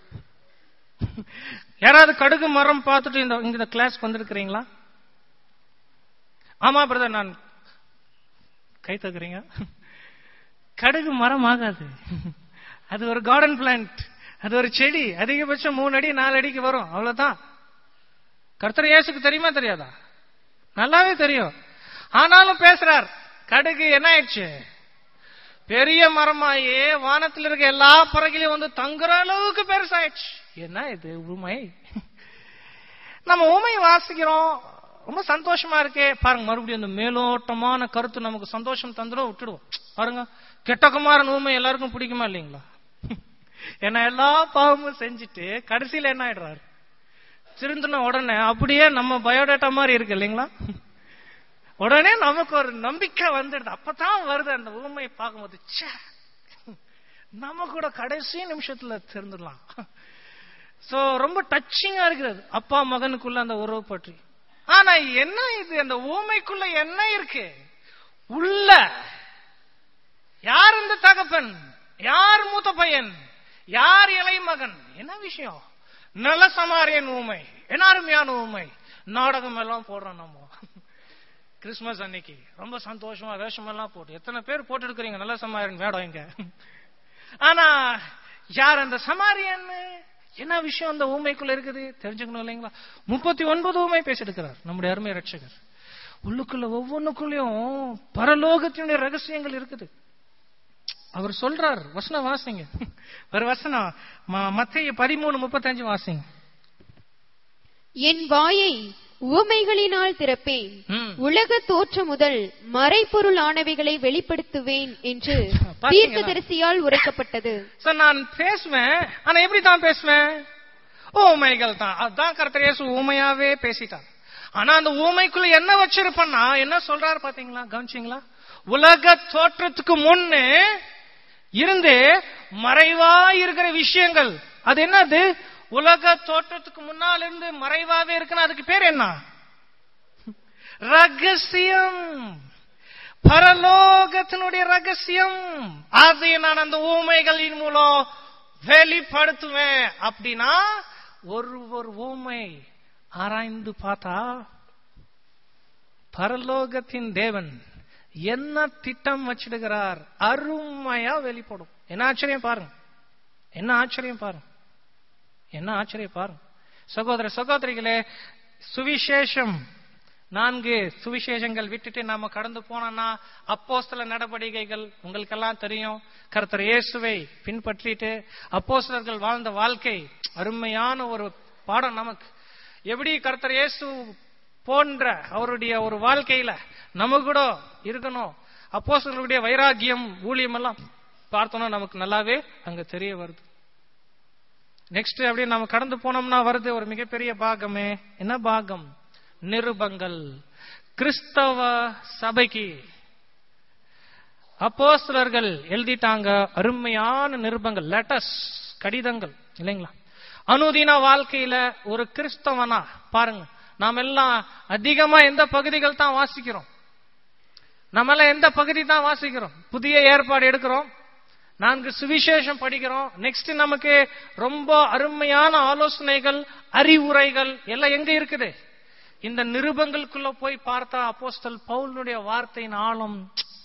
யாராவது கடுகு மரம் பார்த்துட்டு இந்த இந்த கிளாஸ்க்கு வந்திருக்கிறீங்களா ஆமா பிரதர் நான் கை தக்குறீங்க கடுகு மரம் ஆகாது அது ஒரு கார்டன் பிளான்ட் அது ஒரு செடி அதிகபட்சம் மூணு அடி நாலு அடிக்கு வரும் அவ்வளவுதான் கர்த்தர் இயேசுக்கு தெரியுமா தெரியாதா நல்லாவே தெரியும் ஆனாலும் பேசுறார் கடுகு என்ன ஆயிடுச்சு பெரிய மரமாயி வானத்தில் இருக்க எல்லா பறவைகளையும் வந்து தங்குற அளவுக்கு பெருசாயிடுச்சு என்ன இது உண்மை நம்ம உண்மை வாசிக்கிறோம் ரொம்ப சந்தோஷமா இருக்கே பாருங்க மறுபடியும் அந்த மேலோட்டமான கருத்து நமக்கு சந்தோஷம் தந்துடும் விட்டுடுவோம் பாருங்க கெட்ட குமாரன் ஊமை எல்லாருக்கும் பிடிக்குமா இல்லைங்களா ஏன்னா எல்லா பாவமும் செஞ்சுட்டு கடைசியில என்ன ஆயிடுறாரு திருந்தின உடனே அப்படியே நம்ம பயோடேட்டா மாதிரி இருக்கு இல்லைங்களா உடனே நமக்கு ஒரு நம்பிக்கை வந்துடுது அப்பதான் வருது அந்த ஊமையை பார்க்கும்போது ச்சே நம்ம கூட கடைசி நிமிஷத்துல தெரிந்துடலாம் சோ ரொம்ப டச்சிங்கா இருக்கிறது அப்பா மகனுக்குள்ள அந்த உறவு பற்றி ஆனா என்ன இது அந்த ஊமைக்குள்ள என்ன இருக்கு உள்ள யார் இந்த தகப்பன் யார் மூத்த பையன் யார் இளைய மகன் என்ன விஷயம் நல்ல சமாரியன் ஊமை என்ன அருமையான ஊமை நாடகம் எல்லாம் போடுறோம் நம்ம கிறிஸ்துமஸ் அன்னைக்கு ரொம்ப சந்தோஷமா வேஷம் எல்லாம் போட்டு எத்தனை பேர் போட்டு இருக்கிறீங்க நல்ல சமாரியன் வேடம் இங்க ஆனா யார் அந்த சமாரியன் என்ன விஷயம் அந்த ஊமைக்குள்ள இருக்குது தெரிஞ்சுக்கணும் இல்லைங்களா முப்பத்தி ஒன்பது ஊமை பேசியிருக்கிறார் நம்முடைய அருமை ரட்சகர் உள்ளுக்குள்ள ஒவ்வொன்றுக்குள்ளயும் பரலோகத்தினுடைய ரகசியங்கள் இருக்குது அவர் சொல்றார் வசனம் வாசிங்க ஒரு வசனம் ம- மத்தேயு பதிமூணு முப்பத்தஞ்சு வாசிங்க
என் வாயை உவமைகளினால் திறப்பேன்
ம்.
உலக தோற்றம் முதல் மறைபொருள் ஆனவைகளை வெளிப்படுத்துவேன் என்று
பாத்தீங்களா?
தீர்க்கதரிசியால் உரைக்கப்பட்டது
சார் நான் பேசுவேன் ஆனா எப்படி தான் பேசுவேன் ஊமைகள் தான் அதான் கர்த்தர் இயேசு ஊமையாவே பேசிட்டார் ஆனா அந்த ஊமைக்குள்ள என்ன வச்சிருப்பேன்னா என்ன சொல்றாரு பாத்தீங்களா கவனிச்சீங்களா உலக தோற்றத்துக்கு முன்னு இருந்து மறைவா இருக்கிற விஷயங்கள் அது என்னது உலக தோற்றத்துக்கு முன்னால் இருந்து மறைவாவே இருக்குன்னா அதுக்கு பேர் என்ன ரகசியம் பரலோகத்தினுடைய ரகசியம் அதை நான் அந்த ஊமைகளின் மூலம் வெளிப்படுத்துவேன் அப்படின்னா ஒரு ஒரு ஊமை ஆராய்ந்து பார்த்தா பரலோகத்தின் தேவன் என்ன திட்டம் வச்சிடுகிறார் அருமையா வெளிப்படும் என்ன ஆச்சரியம் பாருங்க என்ன ஆச்சரியம் பாருங்க என்ன ஆச்சரியம் பாருங்க சகோதர சகோதரிகளே சுவிசேஷம் நான்கு சுவிசேஷங்கள் விட்டுட்டு நாம கடந்து போனோம்னா அப்போஸ்தல நடவடிக்கைகள் உங்களுக்கெல்லாம் தெரியும் கர்த்தர் இயேசுவை பின்பற்றிட்டு அப்போஸ்தலர்கள் வாழ்ந்த வாழ்க்கை அருமையான ஒரு பாடம் நமக்கு எப்படி கர்த்தர் இயேசு போன்ற அவருடைய ஒரு வாழ்க்கையில நம்ம கூட இருக்கணும் அப்போஸ்தலர்களுடைய வைராகியம் ஊழியம் எல்லாம் பார்த்தோம்னா நமக்கு நல்லாவே அங்க தெரிய வருது நெக்ஸ்ட் அப்படியே நம்ம கடந்து போனோம்னா வருது ஒரு மிகப்பெரிய பாகமே என்ன பாகம் நிருபங்கள் கிறிஸ்தவ சபைக்கு அப்போஸ்தலர்கள் எழுதிட்டாங்க அருமையான நிருபங்கள் லெட்டஸ் கடிதங்கள் இல்லைங்களா அனுதின வாழ்க்கையில ஒரு கிறிஸ்தவனா பாருங்க நாம் எல்லாம் அதிகமா எந்த பகுதிகள் தான் வாசிக்கிறோம் நம்ம எல்லாம் எந்த பகுதி தான் வாசிக்கிறோம் புதிய ஏற்பாடு எடுக்கிறோம் நான்கு சுவிசேஷம் படிக்கிறோம் நெக்ஸ்ட் நமக்கு ரொம்ப அருமையான ஆலோசனைகள் அறிவுரைகள் எல்லாம் எங்க இருக்குது இந்த நிருபங்களுக்குள்ள போய் பார்த்தா அப்போஸ்தல் பவுலுடைய வார்த்தையின் ஆழம்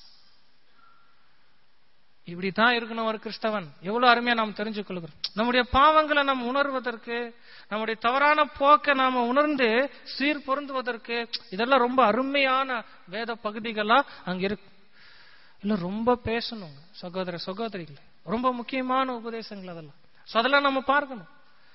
இப்படித்தான் இருக்கணும் ஒரு கிறிஸ்தவன் எவ்வளவு அருமையா நாம் தெரிஞ்சு கொள்கிறோம் நம்முடைய பாவங்களை நாம் உணர்வதற்கு நம்முடைய தவறான போக்கை நாம உணர்ந்து சீர் பொருந்துவதற்கு இதெல்லாம் ரொம்ப அருமையான வேத பகுதிகளா அங்க இருக்கு இல்ல ரொம்ப பேசணுங்க சகோதர சகோதரிகள் ரொம்ப முக்கியமான உபதேசங்கள் அதெல்லாம் சோ அதெல்லாம் நம்ம பார்க்கணும்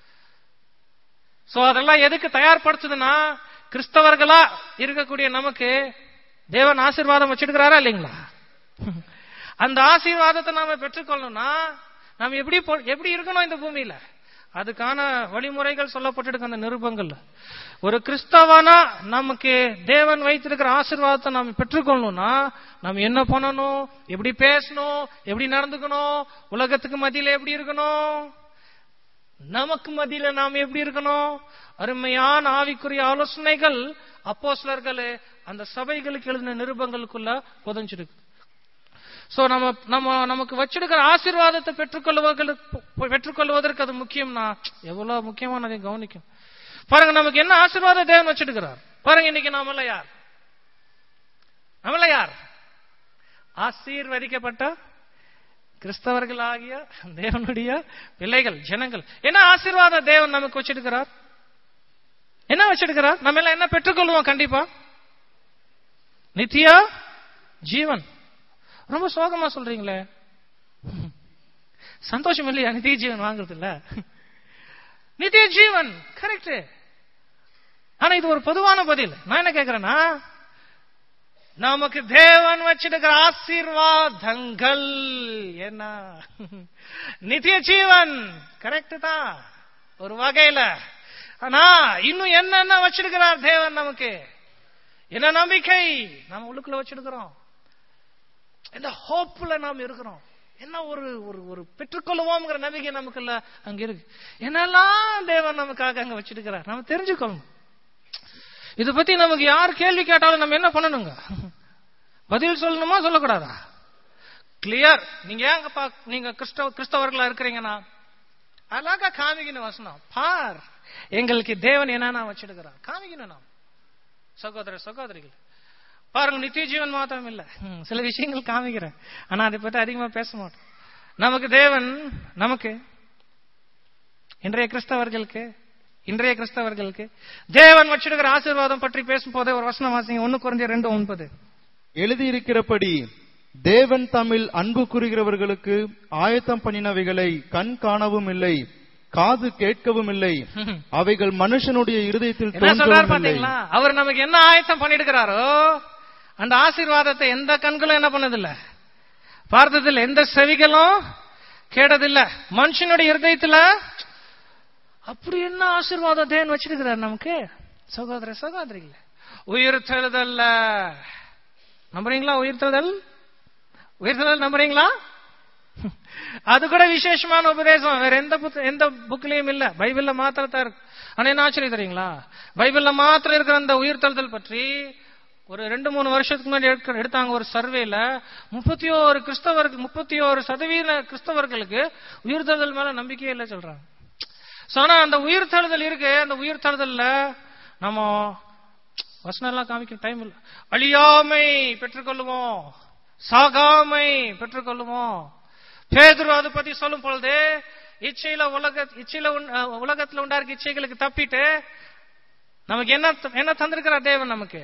சோ அதெல்லாம் எதுக்கு தயார்படுத்துதுன்னா கிறிஸ்தவர்களா இருக்கக்கூடிய நமக்கு தேவன் ஆசீர்வாதம் வச்சிருக்கிறாரா இல்லைங்களா அந்த ஆசீர்வாதத்தை நாம பெற்றுக்கொள்ளணும்னா நாம எப்படி போ- எப்படி இருக்கணும் இந்த பூமியில அதுக்கான வழிமுறைகள் சொல்லப்பட்டிருக்கு அந்த நிருபங்கள்ல ஒரு கிறிஸ்தவனா நமக்கு தேவன் வைத்திருக்கிற ஆசீர்வாதத்தை நாம பெற்றுக்கொள்ளணும்னா நம்ம என்ன பண்ணணும் எப்படி பேசணும் எப்படி நடந்துக்கணும் உலகத்துக்கு மத்தியில எப்படி இருக்கணும் நமக்கு மத்தியில நாம் எப்படி இருக்கணும் அருமையான ஆவிக்குரிய ஆலோசனைகள் அப்போஸ்லர்கள் அந்த சபைகளுக்கு எழுதின நிருபங்களுக்குள்ள புதஞ்சிருக்கு சோ நம்ம நம்ம நமக்கு வச்சிருக்கிற ஆசீர்வாதத்தை பெற்றுக்கொள்வதற்கு பெற்றுக்கொள்வதற்கு அது முக்கியம்னா எவ்வளவு முக்கியமானதை கவனிக்கும் பாருங்க நமக்கு என்ன ஆசீர்வாதம் தேவன் வச்சிருக்கிறார் பாருங்க இன்னைக்கு நாம யார் நம்மள யார் ஆசீர்வதிக்கப்பட்ட கிறிஸ்தவர்களாகிய தேவனுடைய பிள்ளைகள் ஜனங்கள் என்ன ஆசீர்வாத தேவன் நமக்கு வச்சிருக்கிறார் என்ன வச்சிருக்கிறார் நம்ம எல்லாம் என்ன பெற்றுக்கொள்வோம் கண்டிப்பா நித்திய ஜீவன் ரொம்ப சோகமா சொல்றீங்களே சந்தோஷம் இல்லையா நித்திய ஜீவன் வாங்குறது இல்ல நித்திய ஜீவன் கரெக்ட் ஆனா இது ஒரு பொதுவான பதில் நான் என்ன கேக்குறேன்னா நமக்கு தேவன் வச்சிருக்கிற ஆசீர்வாதங்கள் என்ன நித்திய ஜீவன் கரெக்ட் தான் ஒரு வகையில ஆனா இன்னும் என்னென்ன வச்சிருக்கிறார் தேவன் நமக்கு என்ன நம்பிக்கை நம்ம உள்ளுக்குள்ள வச்சிருக்கிறோம் எந்த ஹோப்ல நாம் இருக்கிறோம் என்ன ஒரு ஒரு ஒரு பெற்றுக்கொள்வோம்ங்கிற நம்பிக்கை நமக்குள்ள அங்க இருக்கு என்னெல்லாம் தேவன் நமக்காக அங்க வச்சிருக்கிறார் நம்ம தெரிஞ்சுக்கணும் இத பத்தி நமக்கு யார் கேள்வி கேட்டாலும் நம்ம என்ன பண்ணணுங்க பதில் சொல்லணுமா சொல்லக்கூடாதா கிளியர் நீங்க ஏங்க பா நீங்க கிறிஸ்தவ கிறிஸ்தவர்களா இருக்கிறீங்கன்னா அழகா காமிக்கணும் வசனம் பார் எங்களுக்கு தேவன் என்னன்னா வச்சிருக்கிறார் காமிக்கணும் நாம் சகோதர சகோதரிகள் பாருங்க நித்திய ஜீவன் மாத்திரம் இல்ல ம், சில விஷயங்கள் காமிக்கிறேன் ஆனா அதை பத்தி அதிகமா பேச மாட்டோம் நமக்கு தேவன் நமக்கு இன்றைய கிறிஸ்தவர்களுக்கு இன்றைய கிறிஸ்தவர்களுக்கு தேவன் வச்சிருக்கிற ஆசீர்வாதம் பற்றி பேசும் போதே ஒரு வசனம் வாசிங்க ஒன்னு குறைஞ்ச ரெண்டு ஒன்பது
எழுதியிருக்கிறபடி தேவன் தம்மில் அன்பு கூறுகிறவர்களுக்கு ஆயத்தம் பண்ணினவைகளை கண் காணவும் இல்லை காது கேட்கவும் இல்லை அவைகள் மனுஷனுடைய இருதயத்தில்
என்ன சொல்றாரு
தோன்றவும் இல்லை
பாத்தீங்களா அவர் நமக்கு என்ன ஆயத்தம் பண்ணிருக்கிறாரோ அந்த ஆசீர்வாதத்தை எந்த கண்களும் என்ன பண்ணதில்ல பார்த்ததில்ல எந்த செவிகளும் கேட்டதில்ல மனுஷனுடைய இருதயத்துல அப்படி என்ன ஆசீர்வாதம் தேவன் வச்சிருக்கிறார் நமக்கு சகோதர சகோதரிகள உயிர் தெழுதல்ல நம்புறீங்களா உயிர் தெழுதல் உயிர் தெழுதல் நம்புறீங்களா அது கூட விசேஷமான உபதேசம் வேற எந்த புத்த- எந்த புக்லயும் இல்ல பைபிள்ல மாத்திரம் தான் இருக்கு ஆனா என்ன ஆச்சரியம் தெரியுங்களா பைபிள்ல மாத்திரம் இருக்கிற அந்த உயிர்த்தெழுதல் பற்றி ஒரு ரெண்டு மூணு வருஷத்துக்கு முன்னாடி எடுக்க- எடுத்தாங்க ஒரு சர்வேல முப்பத்தி ஓரு கிறிஸ்தவர்கள் முப்பத்தி ஓரு சதவீத கிறிஸ்தவர்களுக்கு உயிர்த்தெழுதல் மேல நம்பிக்கையே இல்லை சொல்றாங்க So, ஆனா அந்த உயிர்த்தெழுதல் இருக்கு அந்த உயிர்த்தெழுதல்ல நம்ம வசனம் எல்லாம் காமிக்க டைம் இல்ல அழியாமை பெற்றுக்கொள்ளுவோம் சாகாமை பெற்றுக்கொள்ளுவோம் பேதுரு அதை பத்தி சொல்லும் பொழுது இச்சையில உலக இச்சையில உண்- அஹ், உலகத்துல உண்டாஇருக்க இச்சைகளுக்கு தப்பிட்டு நமக்கு என்ன என்ன தந்திருக்கிறார் தேவன் நமக்கு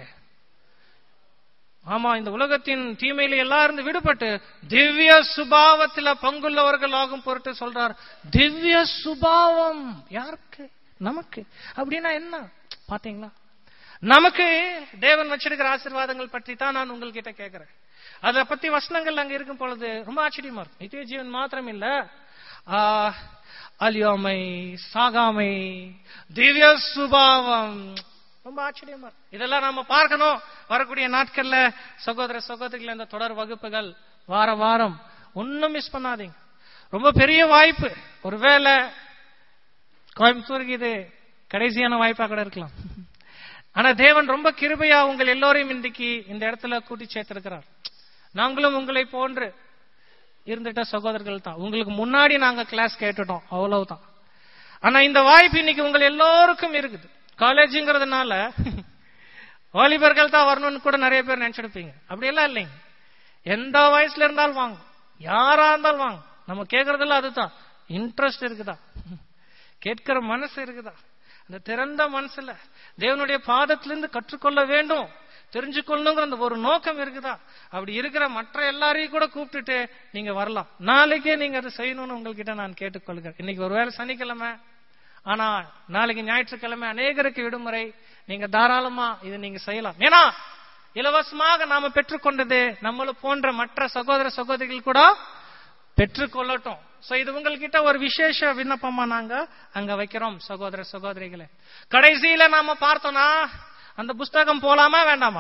ஆமா இந்த உலகத்தின் தீமையில எல்லாம் இருந்து விடுபட்டு திவ்ய சுபாவத்துல பங்குள்ளவர்கள் ஆகும் பொருட்டு சொல்றார் திவ்ய சுபாவம் யாருக்கு நமக்கு அப்படின்னா என்ன பாத்தீங்களா நமக்கு தேவன் வச்சிருக்கிற ஆசீர்வாதங்கள் பற்றி தான் நான் உங்கள்கிட்ட கேட்கிறேன் அதை பத்தி வசனங்கள் அங்க இருக்கும் பொழுது ரொம்ப ஆச்சரியமா இருக்கும் நித்திய ஜீவன் மாத்திரம் இல்ல ஆ, அழியாமை சாகாமை திவ்ய சுபாவம் ரொம்ப ஆச்சரியமா இருக்கு. இதெல்லாம் நாம பார்க்கணும் வரக்கூடிய நாட்கள்ல சகோதர சகோதரிகள் இந்த தொடர் வகுப்புகள் வார வாரம் ஒன்னும் மிஸ் பண்ணாதீங்க ரொம்ப பெரிய வாய்ப்பு ஒருவேளை கோயம்புத்தூருக்கு இது கடைசியான வாய்ப்பா கூட இருக்கலாம் ஆனா தேவன் ரொம்ப கிருபையா உங்கள் எல்லோரையும் இன்றைக்கு இந்த இடத்துல கூட்டி சேர்த்திருக்கிறார் நாங்களும் உங்களை போன்று இருந்துட்ட சகோதரர்கள் தான் உங்களுக்கு முன்னாடி நாங்க கிளாஸ் கேட்டுட்டோம் அவ்வளவுதான் ஆனா இந்த வாய்ப்பு இன்னைக்கு உங்கள் எல்லோருக்கும் இருக்குது காலேஜுங்கிறதுனால வாலிபர்கள் தான் வரணும்னு கூட நிறைய பேர் நினைச்சிருப்பீங்க அப்படியெல்லாம் இல்லைங்க எந்த வயசுல இருந்தாலும் வாங்க யாரா இருந்தாலும் வாங்க நம்ம கேட்கறதெல்லாம் அதுதான் இன்ட்ரெஸ்ட் இருக்குதா கேட்கிற மனசு இருக்குதா அந்த திறந்த மனசுல தேவனுடைய பாதத்திலிருந்து கற்றுக்கொள்ள வேண்டும் தெரிஞ்சுக்கொள்ளணுங்கிற அந்த ஒரு நோக்கம் இருக்குதா அப்படி இருக்கிற மற்ற எல்லாரையும் கூட கூப்பிட்டுட்டு நீங்க வரலாம் நாளைக்கே நீங்க அதை செய்யணும்னு உங்ககிட்ட நான் கேட்டுக்கொள்கிறேன் இன்னைக்கு ஒருவேளை சனிக்கிழமை ஆனா நாளைக்கு ஞாயிற்றுக்கிழமை அநேகருக்கு விடுமுறை நீங்க தாராளமா இது நீங்க செய்யலாம் ஏன்னா இலவசமாக நாம பெற்றுக்கொண்டது நம்மள போன்ற மற்ற சகோதர சகோதரிகள் கூட பெற்றுக்கொள்ளட்டும் சோ இது உங்ககிட்ட ஒரு விசேஷ விண்ணப்பமா நாங்க அங்க வைக்கிறோம் சகோதர சகோதரிகளே கடைசியில நாம பார்த்தோம்னா அந்த புஸ்தகம் போலாமா வேண்டாமா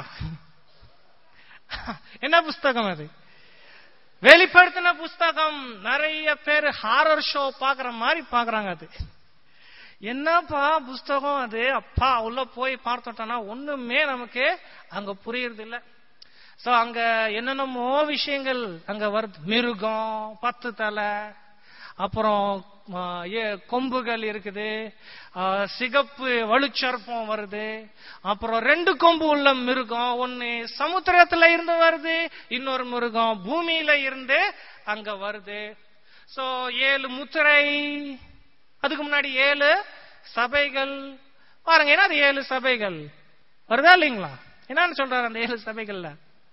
என்ன புஸ்தகம் அது வெளிப்படுத்தின புஸ்தகம் நிறைய பேர் ஹாரர் ஷோ பாக்குற மாதிரி பாக்குறாங்க அது என்னப்பா புஸ்தகம் அது அப்பா உள்ள போய் பார்த்துட்டோம்னா ஒண்ணுமே நமக்கு அங்க புரியுறது இல்ல சோ அங்க என்னென்னமோ விஷயங்கள் அங்க வருது மிருகம் பத்து தலை அப்புறம் ஆ, ஏ- கொம்புகள் இருக்குது ஆ, சிகப்பு வலுச்சர்ப்பம் வருது அப்புறம் ரெண்டு கொம்பு உள்ள மிருகம் ஒன்னு சமுத்திரத்துல இருந்து வருது இன்னொரு மிருகம் பூமியில இருந்து அங்க வருது சோ ஏழு முத்திரை அதுக்கு முன்னாடி ஏழு சபைகள் பாருங்க என்ன அது ஏழு சபைகள் வருதா இல்லைங்களா என்னன்னு சொல்றாரு அந்த ஏழு சபைகள்ல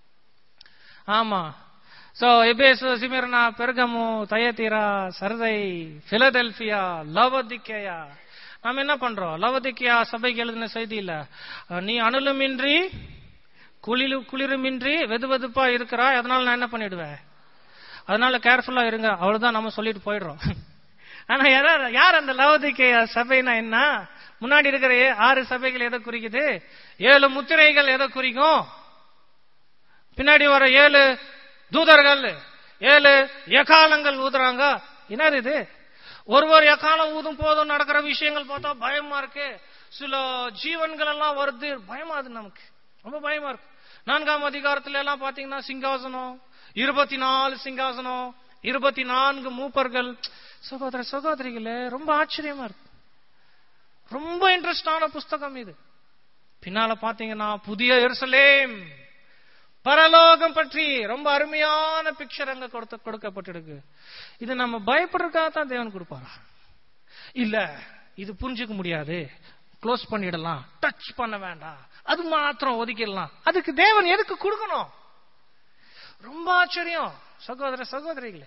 ஆமா so Ephesus Smyrna Pergamum Thyatira Sardis Philadelphia Laodicea நாம என்ன பண்றோம் லவதிக்கியா சபைக்கு எழுதின செய்தி இல்ல அஹ், நீ அனலுமின்றி குளிரு குளிருமின்றி வெது வெதுப்பா இருக்கிறாய் அதனால நான் என்ன பண்ணிடுவேன் அதனால கேர்ஃபுல்லா இருங்க அவ்வளவுதான் நம்ம சொல்லிட்டு போயிடுறோம் ஆனா யாரா- யார் அந்த லவதிக்கேய சபைனா என்ன முன்னாடி இருக்கிற ஏ- ஆறு சபைகள் எதை குறிக்குது ஏழு முத்திரைகள் எதை குறிக்கும் பின்னாடி வர ஏழு தூதர்கள் ஏழு எக்காலங்கள் ஊதுறாங்க என்னது இது ஒரு ஒரு எக்காலம் ஊதும் போதும் நடக்கிற விஷயங்கள் பார்த்தா பயமா இருக்கு சில ஜீவன்கள் எல்லாம் வருது பயமா அது நமக்கு ரொம்ப பயமா இருக்கு நான்காம் அதிகாரத்துல எல்லாம் பாத்தீங்கன்னா சிங்காசனம் இருபத்தி நாலு சிங்காசனம் இருபத்தி நான்கு மூப்பர்கள் சகோதர சகோதரிகளே ரொம்ப ஆச்சரியமா இருக்கு ரொம்ப இன்ட்ரெஸ்டான புஸ்தகம் இது பின்னால பாத்தீங்கன்னா புதிய எருசலேம் பரலோகம் பற்றி ரொம்ப அருமையான பிக்சர் அங்க கொடுத்த கொடுக்கப்பட்டிருக்கு இது நம்ம பயப்படுறதுக்காக தான் தேவன் கொடுப்பாரா இல்ல இது புரிஞ்சுக்க முடியாது க்ளோஸ் பண்ணிடலாம் டச் பண்ண வேண்டாம் அது மாத்திரம் ஒதுக்கிடலாம் அதுக்கு தேவன் எதுக்கு கொடுக்கணும் ரொம்ப ஆச்சரியம் சகோதர சகோதரிகளே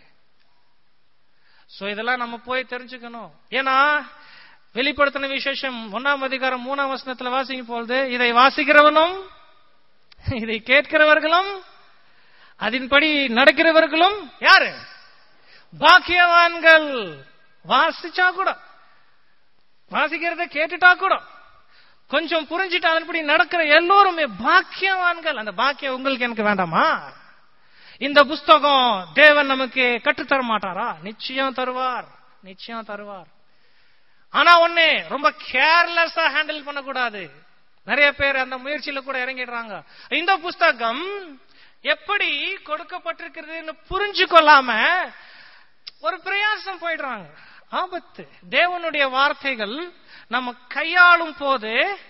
சோ இதெல்லாம் நம்ம போய் தெரிஞ்சுக்கணும் ஏன்னா வெளிப்படுத்தின விசேஷம் ஒன்னாம் அதிகாரம் மூணாம் வசனத்துல வாசிக்கும் பொழுது இதை வாசிக்கிறவனும் இதை கேட்கிறவர்களும் அதன்படி நடக்கிறவர்களும் யாரு பாக்கியவான்கள் வாசிச்சா கூட வாசிக்கிறத கேட்டுட்டா கூட கொஞ்சம் புரிஞ்சுட்டு அதன்படி நடக்கிற எல்லோருமே பாக்கியவான்கள் அந்த பாக்கியம் உங்களுக்கு எனக்கு வேண்டாமா இந்த புஸ்தகம் தேவன் நமக்கு கற்றுத்தர மாட்டாரா நிச்சயம் தருவார் நிச்சயம் தருவார் ஆனா ஒண்ணு ரொம்ப கேர்லெஸ்ஸா ஹேண்டில் பண்ணக்கூடாது நிறைய பேர் அந்த முயற்சியில கூட இறங்கிடுறாங்க இந்த புஸ்தகம் எப்படி கொடுக்கப்பட்டிருக்கிறதுன்னு புரிஞ்சு கொள்ளாம ஒரு பிரயாசம் போயிடுறாங்க ஆபத்து தேவனுடைய வார்த்தைகள் நம்ம கையாளும் போது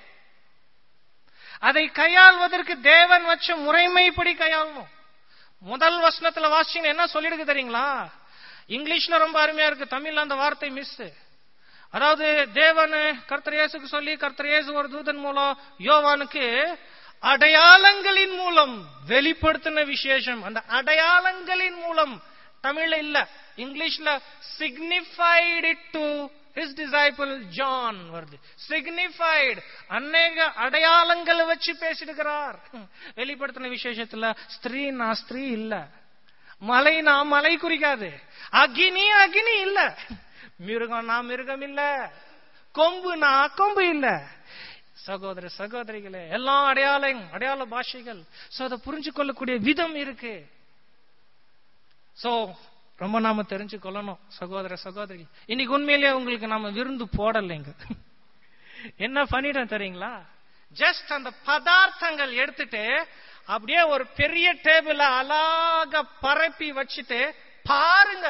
அதை கையாள்வதற்கு தேவன் வச்ச முறைமைப்படி கையாளணும் முதல் வசனத்துல வாசிங்க என்ன சொல்லிடுக்கு தெரியுங்களா இங்கிலீஷ்ல ரொம்ப அருமையா இருக்கு தமிழ்ல அந்த வார்த்தை மிஸ் அதாவது தேவன் கர்த்தர் இயேசுக்கு சொல்லி கர்த்தர் இயேசு ஒரு தூதன் மூலம் யோவானுக்கு அடையாளங்களின் மூலம் வெளிப்படுத்தின விசேஷம் அந்த அடையாளங்களின் மூலம் தமிழ்ல இல்ல இங்கிலீஷ்ல signified it to his disciple John வருது சிக்னிஃபைடு அநேக அடையாளங்களை வச்சு பேசிடுகிறார் வெளிப்படுத்தின விசேஷத்துல ஸ்திரீனா ஸ்திரீ இல்ல மலைனா மலை குறிக்காது அக்னி அக்னி இல்ல மிருகம்னா மிருகம் இல்ல கொம்புனா கொம்பு இல்ல சகோதர சகோதரிகளே எல்லாம் அடையாளம் அடையாள பாஷைகள் சோ அதை புரிஞ்சு கொள்ளக்கூடிய விதம் இருக்கு சோ ரொம்ப நாம தெரிஞ்சு கொள்ளணும் சகோதர சகோதரி இன்னைக்கு உண்மையிலேயே உங்களுக்கு நாம விருந்து போடலைங்க என்ன பண்ணிட்டோம் தெரியுங்களா ஜஸ்ட் அந்த பதார்த்தங்கள் எடுத்துட்டு அப்படியே ஒரு பெரிய டேபிள அழகா பரப்பி வச்சுட்டு பாருங்க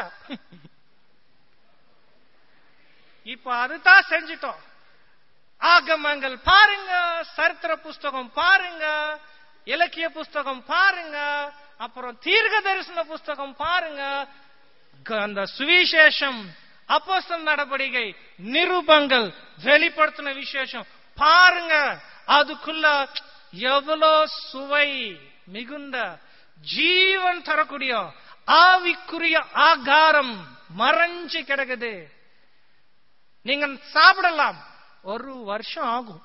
இப்ப அதுதான் செஞ்சிட்டோம் ஆகமங்கள் பாருங்க சரித்திர புஸ்தகம் பாருங்க இலக்கிய புஸ்தகம் பாருங்க அப்புறம் தீர்க்க தரிசன புஸ்தகம் பாருங்க க- அந்த சுவிசேஷம் அப்போஸ்தல நடவடிக்கை நிருபங்கள் வெளிப்படுத்தின விசேஷம் பாருங்க அதுக்குள்ள எவ்வளோ சுவை மிகுந்த ஜீவன் தரக்கூடிய ஆவிக்குரிய ஆகாரம் மறைஞ்சு கிடக்குது நீங்க சாப்பிடலாம் ஒரு வருஷம் ஆகும்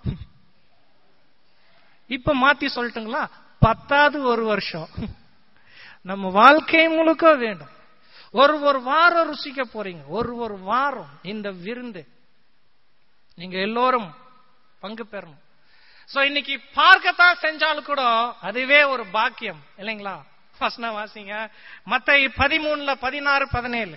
இப்ப மாத்தி சொல்லட்டுங்களா பத்தாவது ஒரு வருஷம் நம்ம வாழ்க்கை முழுக்க வேண்டும் ஒரு ஒரு வாரம் ருசிக்க போறீங்க ஒரு ஒரு வாரம் இந்த விருந்து நீங்க எல்லோரும் பங்கு பெறணும் சோ இன்னைக்கு பார்க்கத்தான் செஞ்சாலும் கூட அதுவே ஒரு பாக்கியம் இல்லைங்களா ஃபர்ஸ்ட் நான் வாசிங்க மத்த பதிமூணுல பதினாறு பதினேழு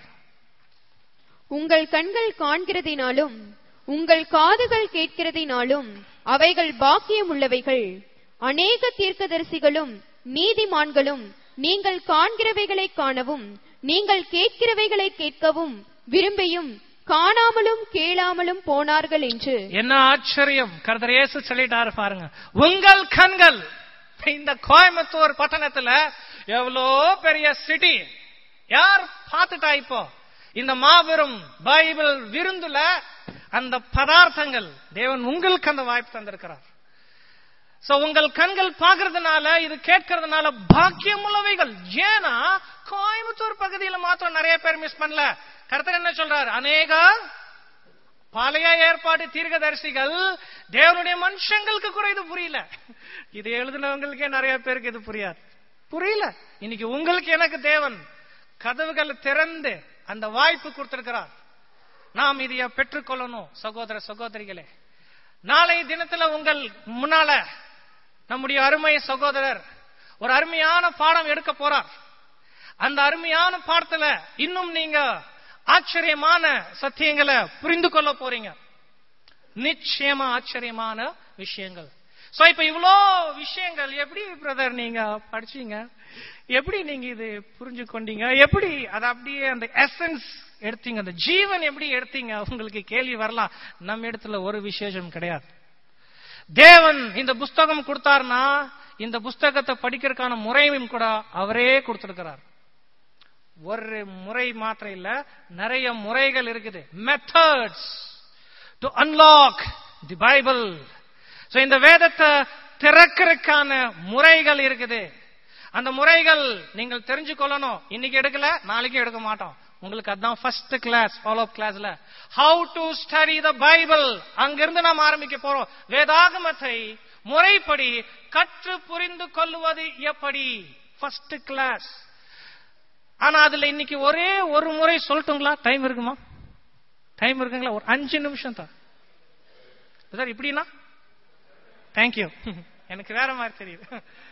உங்கள் கண்கள் காண்கிறதினாலும் உங்கள் காதுகள் கேட்கிறதினாலும் அவைகள் பாக்கியம் உள்ளவைகள் அநேக தீர்க்கதரிசிகளும் நீதிமான்களும் நீங்கள் காண்கிறவைகளை காணவும் நீங்கள் கேட்கிறவைகளை கேட்கவும் விரும்பியும் காணாமலும் கேளாமலும் போனார்கள் என்று
என்ன ஆச்சரியம் கர்த்தர் இயேசு சொல்லிட்டாரு பாருங்க உங்கள் கண்கள் இந்த கோயம்புத்தூர் பட்டணத்துல எவ்வளோ பெரிய சிட்டி யார் பார்த்துட்டா இப்போ இந்த மாபெரும் பைபிள் விருந்துல அந்த பதார்த்தங்கள் தேவன் உங்களுக்கு அந்த வாய்ப்பு தந்திருக்கிறார் சோ உங்கள் கண்கள் பார்க்கறதுனால இது கேட்கறதுனால பாக்கியம் உள்ளவைகள் ஏன்னா கோயம்புத்தூர் பகுதியில மாத்திரம் நிறைய பேர் மிஸ் பண்ணல கருத்தர் என்ன சொல்றாரு அநேக பழைய ஏற்பாடு தீர்க்கதரிசிகள் தேவனுடைய மனுஷங்களுக்கு கூட இது புரியல இது எழுதினவங்களுக்கே நிறைய பேருக்கு இது புரியாது புரியல இன்னைக்கு உங்களுக்கு எனக்கு தேவன் கதவுகளை திறந்து அந்த வாய்ப்பு கொடுத்திருக்கிறார் நாம் இதைய பெற்றுக்கொள்ளணும் சகோதர சகோதரிகளே நாளை தினத்துல உங்கள் முன்னால நம்முடைய அருமை சகோதரர் ஒரு அருமையான பாடம் எடுக்க போறார் அந்த அருமையான பாடத்துல இன்னும் நீங்க ஆச்சரியமான சத்தியங்களை புரிந்து கொள்ள போறீங்க நிச்சயமா ஆச்சரியமான விஷயங்கள் சோ இப்ப இவ்வளோ விஷயங்கள் எப்படி பிரதர் நீங்க படிச்சீங்க எப்படி நீங்க இது புரிஞ்சு கொண்டீங்க எப்படி அதை அப்படியே அந்த எசன்ஸ் எடுத்தீங்க அந்த ஜீவன் எப்படி எடுத்தீங்க உங்களுக்கு கேள்வி வரலாம் நம்ம இடத்துல ஒரு விசேஷம் கிடையாது தேவன் இந்த புஸ்தகம் கொடுத்தாருன்னா இந்த புஸ்தகத்தை படிக்கிறதுக்கான முறையும் கூட அவரே கொடுத்திருக்கிறார் ஒரு முறை மாத்திரம் இல்ல நிறைய முறைகள் இருக்குது methods to unlock the Bible so இந்த வேதத்தை திறக்கிறதுக்கான முறைகள் இருக்குது அந்த முறைகள் நீங்கள் தெரிஞ்சு கொள்ளணும் இன்னைக்கு எடுக்கல நாளைக்கு எடுக்க மாட்டோம் உங்களுக்கு அதான் ஃபர்ஸ்ட் கிளாஸ் ஃபாலோ கிளாஸ்ல how to study the Bible அங்கிருந்து நாம் ஆரம்பிக்க போறோம் வேதாகமத்தை முறைப்படி கற்று புரிந்து கொள்வது எப்படி ஃபர்ஸ்ட் கிளாஸ் ஆனா அதுல இன்னைக்கு ஒரே ஒரு முறை சொல்லட்டுங்களா டைம் இருக்குமா டைம் இருக்குங்களா ஒரு அஞ்சு நிமிஷம் தான் சார் இப்படின்னா தேங்க்யூ எனக்கு வேற மாதிரி தெரியுது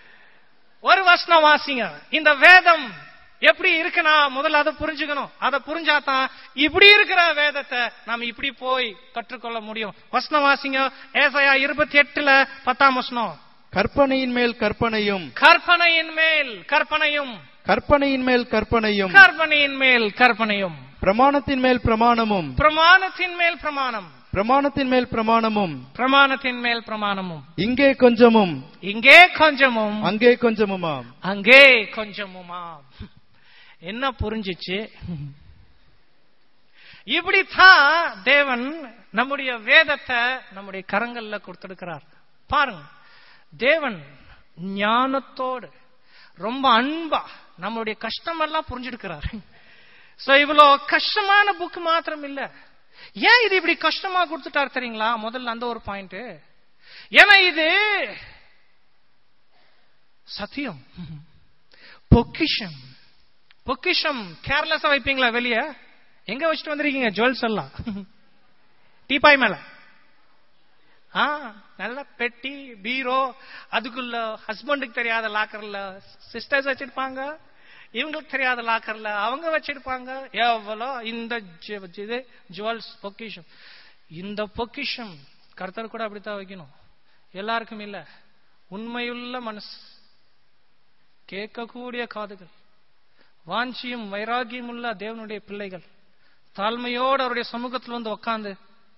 ஒரு வசனம் வாசிங்க இந்த வேதம் எப்படி இருக்குன்னா முதல்ல அதை புரிஞ்சுக்கணும் அதை புரிஞ்சாதான் இப்படி இருக்கிற வேதத்தை நாம இப்படி போய் கற்றுக்கொள்ள முடியும் வசனம் வாசிங்க ஏசையா இருபத்தி எட்டுல பத்தாம் வசனம்
கற்பனையின் மேல் கற்பனையும்
கற்பனையின் மேல் கற்பனையும்
கற்பனையின் மேல் கற்பனையும்
கற்பனையின் மேல் கற்பனையும்
பிரமாணத்தின் மேல் பிரமாணமும்
பிரமாணத்தின் மேல் பிரமாணம்
பிரமாணத்தின் மேல் பிரமாணமும்
பிரமாணத்தின் மேல் பிரமாணமும்
இங்கே கொஞ்சமும்
இங்கே கொஞ்சமும்
அங்கே கொஞ்சமுமாம்
அங்கே கொஞ்சமுமா என்ன புரிஞ்சிச்சு இப்படித்தான் தேவன் நம்முடைய வேதத்தை நம்முடைய கரங்கள்ல கொடுத்திருக்கிறார் பாருங்க தேவன் ஞானத்தோடு ரொம்ப அன்பா நம்மளுடைய கஷ்டமெல்லாம் புரிஞ்சிருக்கிறார் சோ இவ்வளோ கஷ்டமான புக் மாத்திரம் இல்ல ஏன் இது இப்படி கஷ்டமா கொடுத்துட்டார் தெரியுங்களா முதல்ல அந்த ஒரு பாயிண்ட் ஏன்னா இது சத்தியம் பொக்கிஷம் பொக்கிஷம் கேர்லெஸ்ஸா வைப்பீங்களா வெளிய எங்க வச்சுட்டு வந்திருக்கீங்க ஜுவல்ஸ் எல்லாம் டீபாய் மேல ஆ நல்ல பெட்டி பீரோ அதுக்குள்ள ஹஸ்பண்டுக்கு தெரியாத லாக்கர்ல சிஸ்டர்ஸ் வச்சிருப்பாங்க இவங்களுக்கு தெரியாத லாக்கர்ல அவங்க வச்சிருப்பாங்க எவ்வளோ இந்த ஜி- இது ஜுவல்ஸ் பொக்கிஷம் இந்த பொக்கிஷம் கர்த்தர் கூட அப்படித்தான் வைக்கணும் எல்லாருக்கும் இல்ல உண்மையுள்ள மனசு கேட்கக்கூடிய காதுகள் வாஞ்சியும் வைராகியம் உள்ள தேவனுடைய பிள்ளைகள் தாழ்மையோடு அவருடைய சமூகத்தில் வந்து உக்காந்து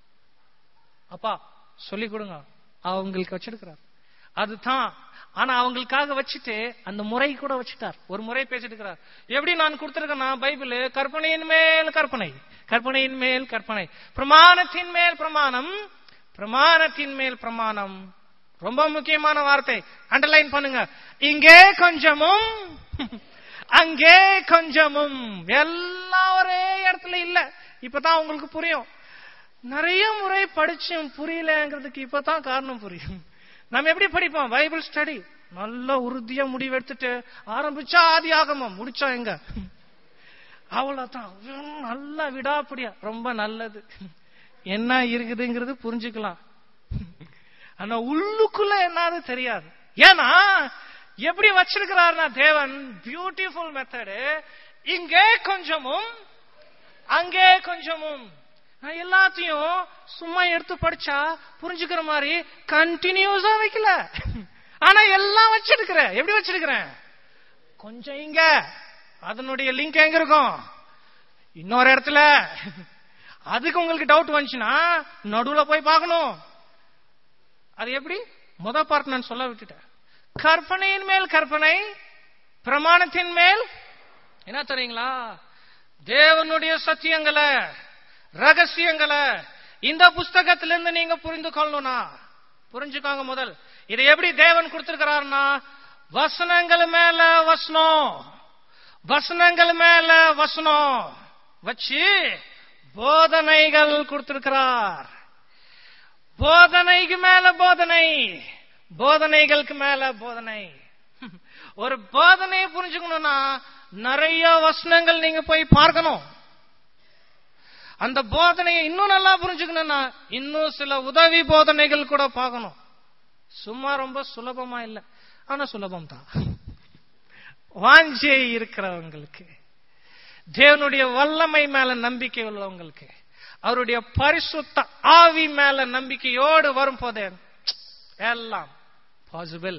அப்பா சொல்லி கொடுங்க அவங்களுக்கு வச்சிருக்கிறார் அதுதான் ஆனா அவங்களுக்காக வச்சுட்டு அந்த முறை கூட வச்சுட்டார் ஒரு முறை பேசிட்டு இருக்கிறார் எப்படி நான் கொடுத்திருக்கேன்னா பைபிள் கற்பனையின் மேல் கற்பனை கற்பனையின் மேல் கற்பனை பிரமாணத்தின் மேல் பிரமாணம் பிரமாணத்தின் மேல் பிரமாணம் ரொம்ப முக்கியமான வார்த்தை அண்டர்லைன் பண்ணுங்க இங்கே கொஞ்சமும் அங்கே கொஞ்சமும் எல்லாம் ஒரே இடத்துல இல்ல இப்பதான் உங்களுக்கு புரியும் நிறைய முறை படிச்சும் புரியலங்கிறதுக்கு இப்பதான் காரணம் புரியும் நம்ம எப்படி படிப்போம் பைபிள் ஸ்டடி நல்ல உறுதியா முடிவெடுத்துட்டு ஆரம்பிச்சா ஆதி ஆகமம் முடிச்சா எங்க அவ்வளவுதான் உம், நல்லா விடாப்படியா ரொம்ப நல்லது என்ன இருக்குதுங்கிறது புரிஞ்சுக்கலாம் ஆனா உள்ளுக்குள்ள என்னது தெரியாது ஏன்னா எப்படி வச்சிருக்கிறாருன்னா தேவன் பியூட்டிஃபுல் மெத்தடு இங்கே கொஞ்சமும் அங்கே கொஞ்சமும் நான் எல்லாத்தையும் சும்மா எடுத்து படிச்சா புரிஞ்சுக்கிற மாதிரி கண்டினியூஸா வைக்கல ஆனா எல்லாம் வச்சிருக்கிறேன் எப்படி வச்சிருக்கிறேன் கொஞ்சம் இங்க அதனுடைய லிங்க் எங்க இருக்கும் இன்னொரு இடத்துல அதுக்கு உங்களுக்கு டவுட் வந்துச்சுன்னா நடுவுல போய் பார்க்கணும் அது எப்படி முத பார்ட் நான் சொல்ல விட்டுட்டேன் கற்பனையின் மேல் கற்பனை பிரமாணத்தின் மேல் என்ன தெரியுங்களா தேவனுடைய சத்தியங்களை ரகசியங்களை இந்த புஸ்தகத்திலிருந்து நீங்க புரிந்து கொள்ளணும்னா புரிஞ்சுக்கோங்க முதல் இதை எப்படி தேவன் கொடுத்திருக்கிறாருன்னா வசனங்கள் மேல வசனம் வசனங்கள் மேல வசனம் வச்சு போதனைகள் கொடுத்திருக்கிறார் போதனைக்கு மேல போதனை போதனைகளுக்கு மேல போதனை ஒரு போதனையை புரிஞ்சுக்கணும்னா நிறைய வசனங்கள் நீங்க போய் பார்க்கணும் அந்த போதனையை இன்னும் நல்லா புரிஞ்சுக்கணும்னா இன்னும் சில உதவி போதனைகள் கூட பார்க்கணும் சும்மா ரொம்ப சுலபமா இல்ல ஆனா சுலபம் தான் வாஞ்சை இருக்கிறவங்களுக்கு தேவனுடைய வல்லமை மேல நம்பிக்கை உள்ளவங்களுக்கு அவருடைய பரிசுத்த ஆவி மேல நம்பிக்கையோடு வரும் போதே எல்லாம் பாசிபிள்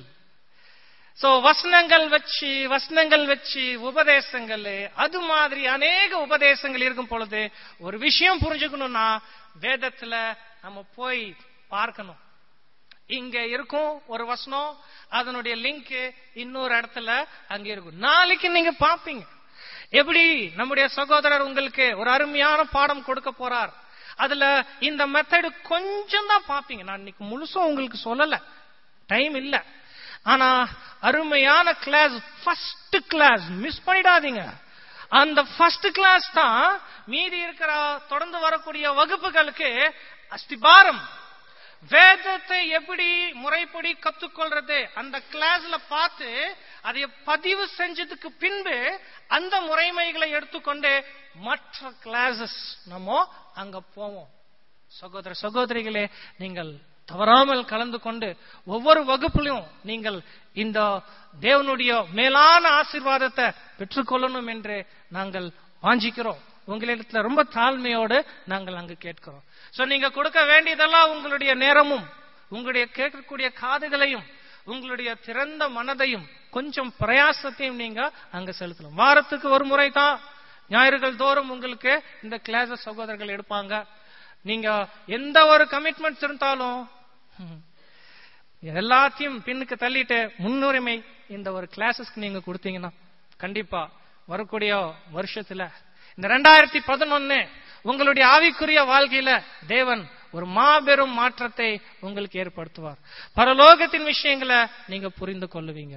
சோ வசனங்கள் வச்சு வசனங்கள் வச்சு உபதேசங்கள் அது மாதிரி அநேக உபதேசங்கள் இருக்கும் பொழுது ஒரு விஷயம் புரிஞ்சுக்கணும்னா வேதத்துல நம்ம போய் பார்க்கணும் இங்க இருக்கும் ஒரு வசனம் அதனுடைய லிங்க் இன்னொரு இடத்துல அங்க இருக்கும் நாளைக்கு நீங்க பாப்பீங்க எப்படி நம்முடைய சகோதரர் உங்களுக்கு ஒரு அருமையான பாடம் கொடுக்க போறார் அதுல இந்த மெத்தடு கொஞ்சம் தான் பாப்பீங்க நான் இன்னைக்கு முழுசும் உங்களுக்கு சொல்லல டைம் இல்ல ஆனா அருமையான கிளாஸ் ஃபர்ஸ்ட் கிளாஸ் மிஸ் பண்ணிடாதீங்க அந்த ஃபர்ஸ்ட் கிளாஸ் தான் மீதி இருக்கிற தொடர்ந்து வரக்கூடிய வகுப்புகளுக்கு அஸ்திபாரம் வேதத்தை எப்படி முறைப்படி கத்துக்கொள்றது அந்த கிளாஸ்ல பார்த்து அதை பதிவு செஞ்சதுக்கு பின்பு அந்த முறைமைகளை எடுத்துக்கொண்டு மற்ற கிளாஸஸ் நம்ம அங்க போவோம் சகோதர சகோதரிகளே நீங்கள் தவறாமல் கலந்து கொண்டு ஒவ்வொரு வகுப்பிலும் நீங்கள் இந்த தேவனுடைய மேலான ஆசீர்வாதத்தை பெற்றுக்கொள்ளணும் என்று நாங்கள் வாஞ்சிக்கிறோம் உங்களிடத்துல ரொம்ப தாழ்மையோடு நாங்கள் அங்கு கேட்கிறோம் சோ நீங்க கொடுக்க வேண்டியதெல்லாம் உங்களுடைய நேரமும் உங்களுடைய கேட்கக்கூடிய காதுகளையும் உங்களுடைய திறந்த மனதையும் கொஞ்சம் பிரயாசத்தையும் நீங்க அங்க செலுத்தலாம் வாரத்துக்கு ஒரு முறை தான் ஞாயிறுகள் தோறும் உங்களுக்கு இந்த கிளாஸ் சகோதரர்கள் எடுப்பாங்க நீங்க எந்த ஒரு கமிட்மெண்ட்ஸ் இருந்தாலும் ஹம், எல்லாத்தையும் பின்னுக்கு தள்ளிட்டு முன்னுரிமை இந்த ஒரு கிளாஸஸ்க்கு நீங்க கொடுத்தீங்கன்னா கண்டிப்பா வரக்கூடிய வருஷத்துல இந்த ரெண்டாயிரத்தி பதினொன்னு உங்களுடைய ஆவிக்குரிய வாழ்க்கையில தேவன் ஒரு மாபெரும் மாற்றத்தை உங்களுக்கு ஏற்படுத்துவார் பரலோகத்தின் விஷயங்களை நீங்க புரிந்து கொள்ளுவீங்க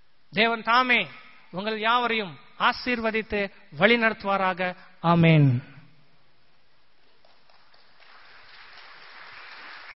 தேவன் தாமே உங்கள் யாவரையும் ஆசீர்வதித்து வழி நடத்துவாராக ஆமேன்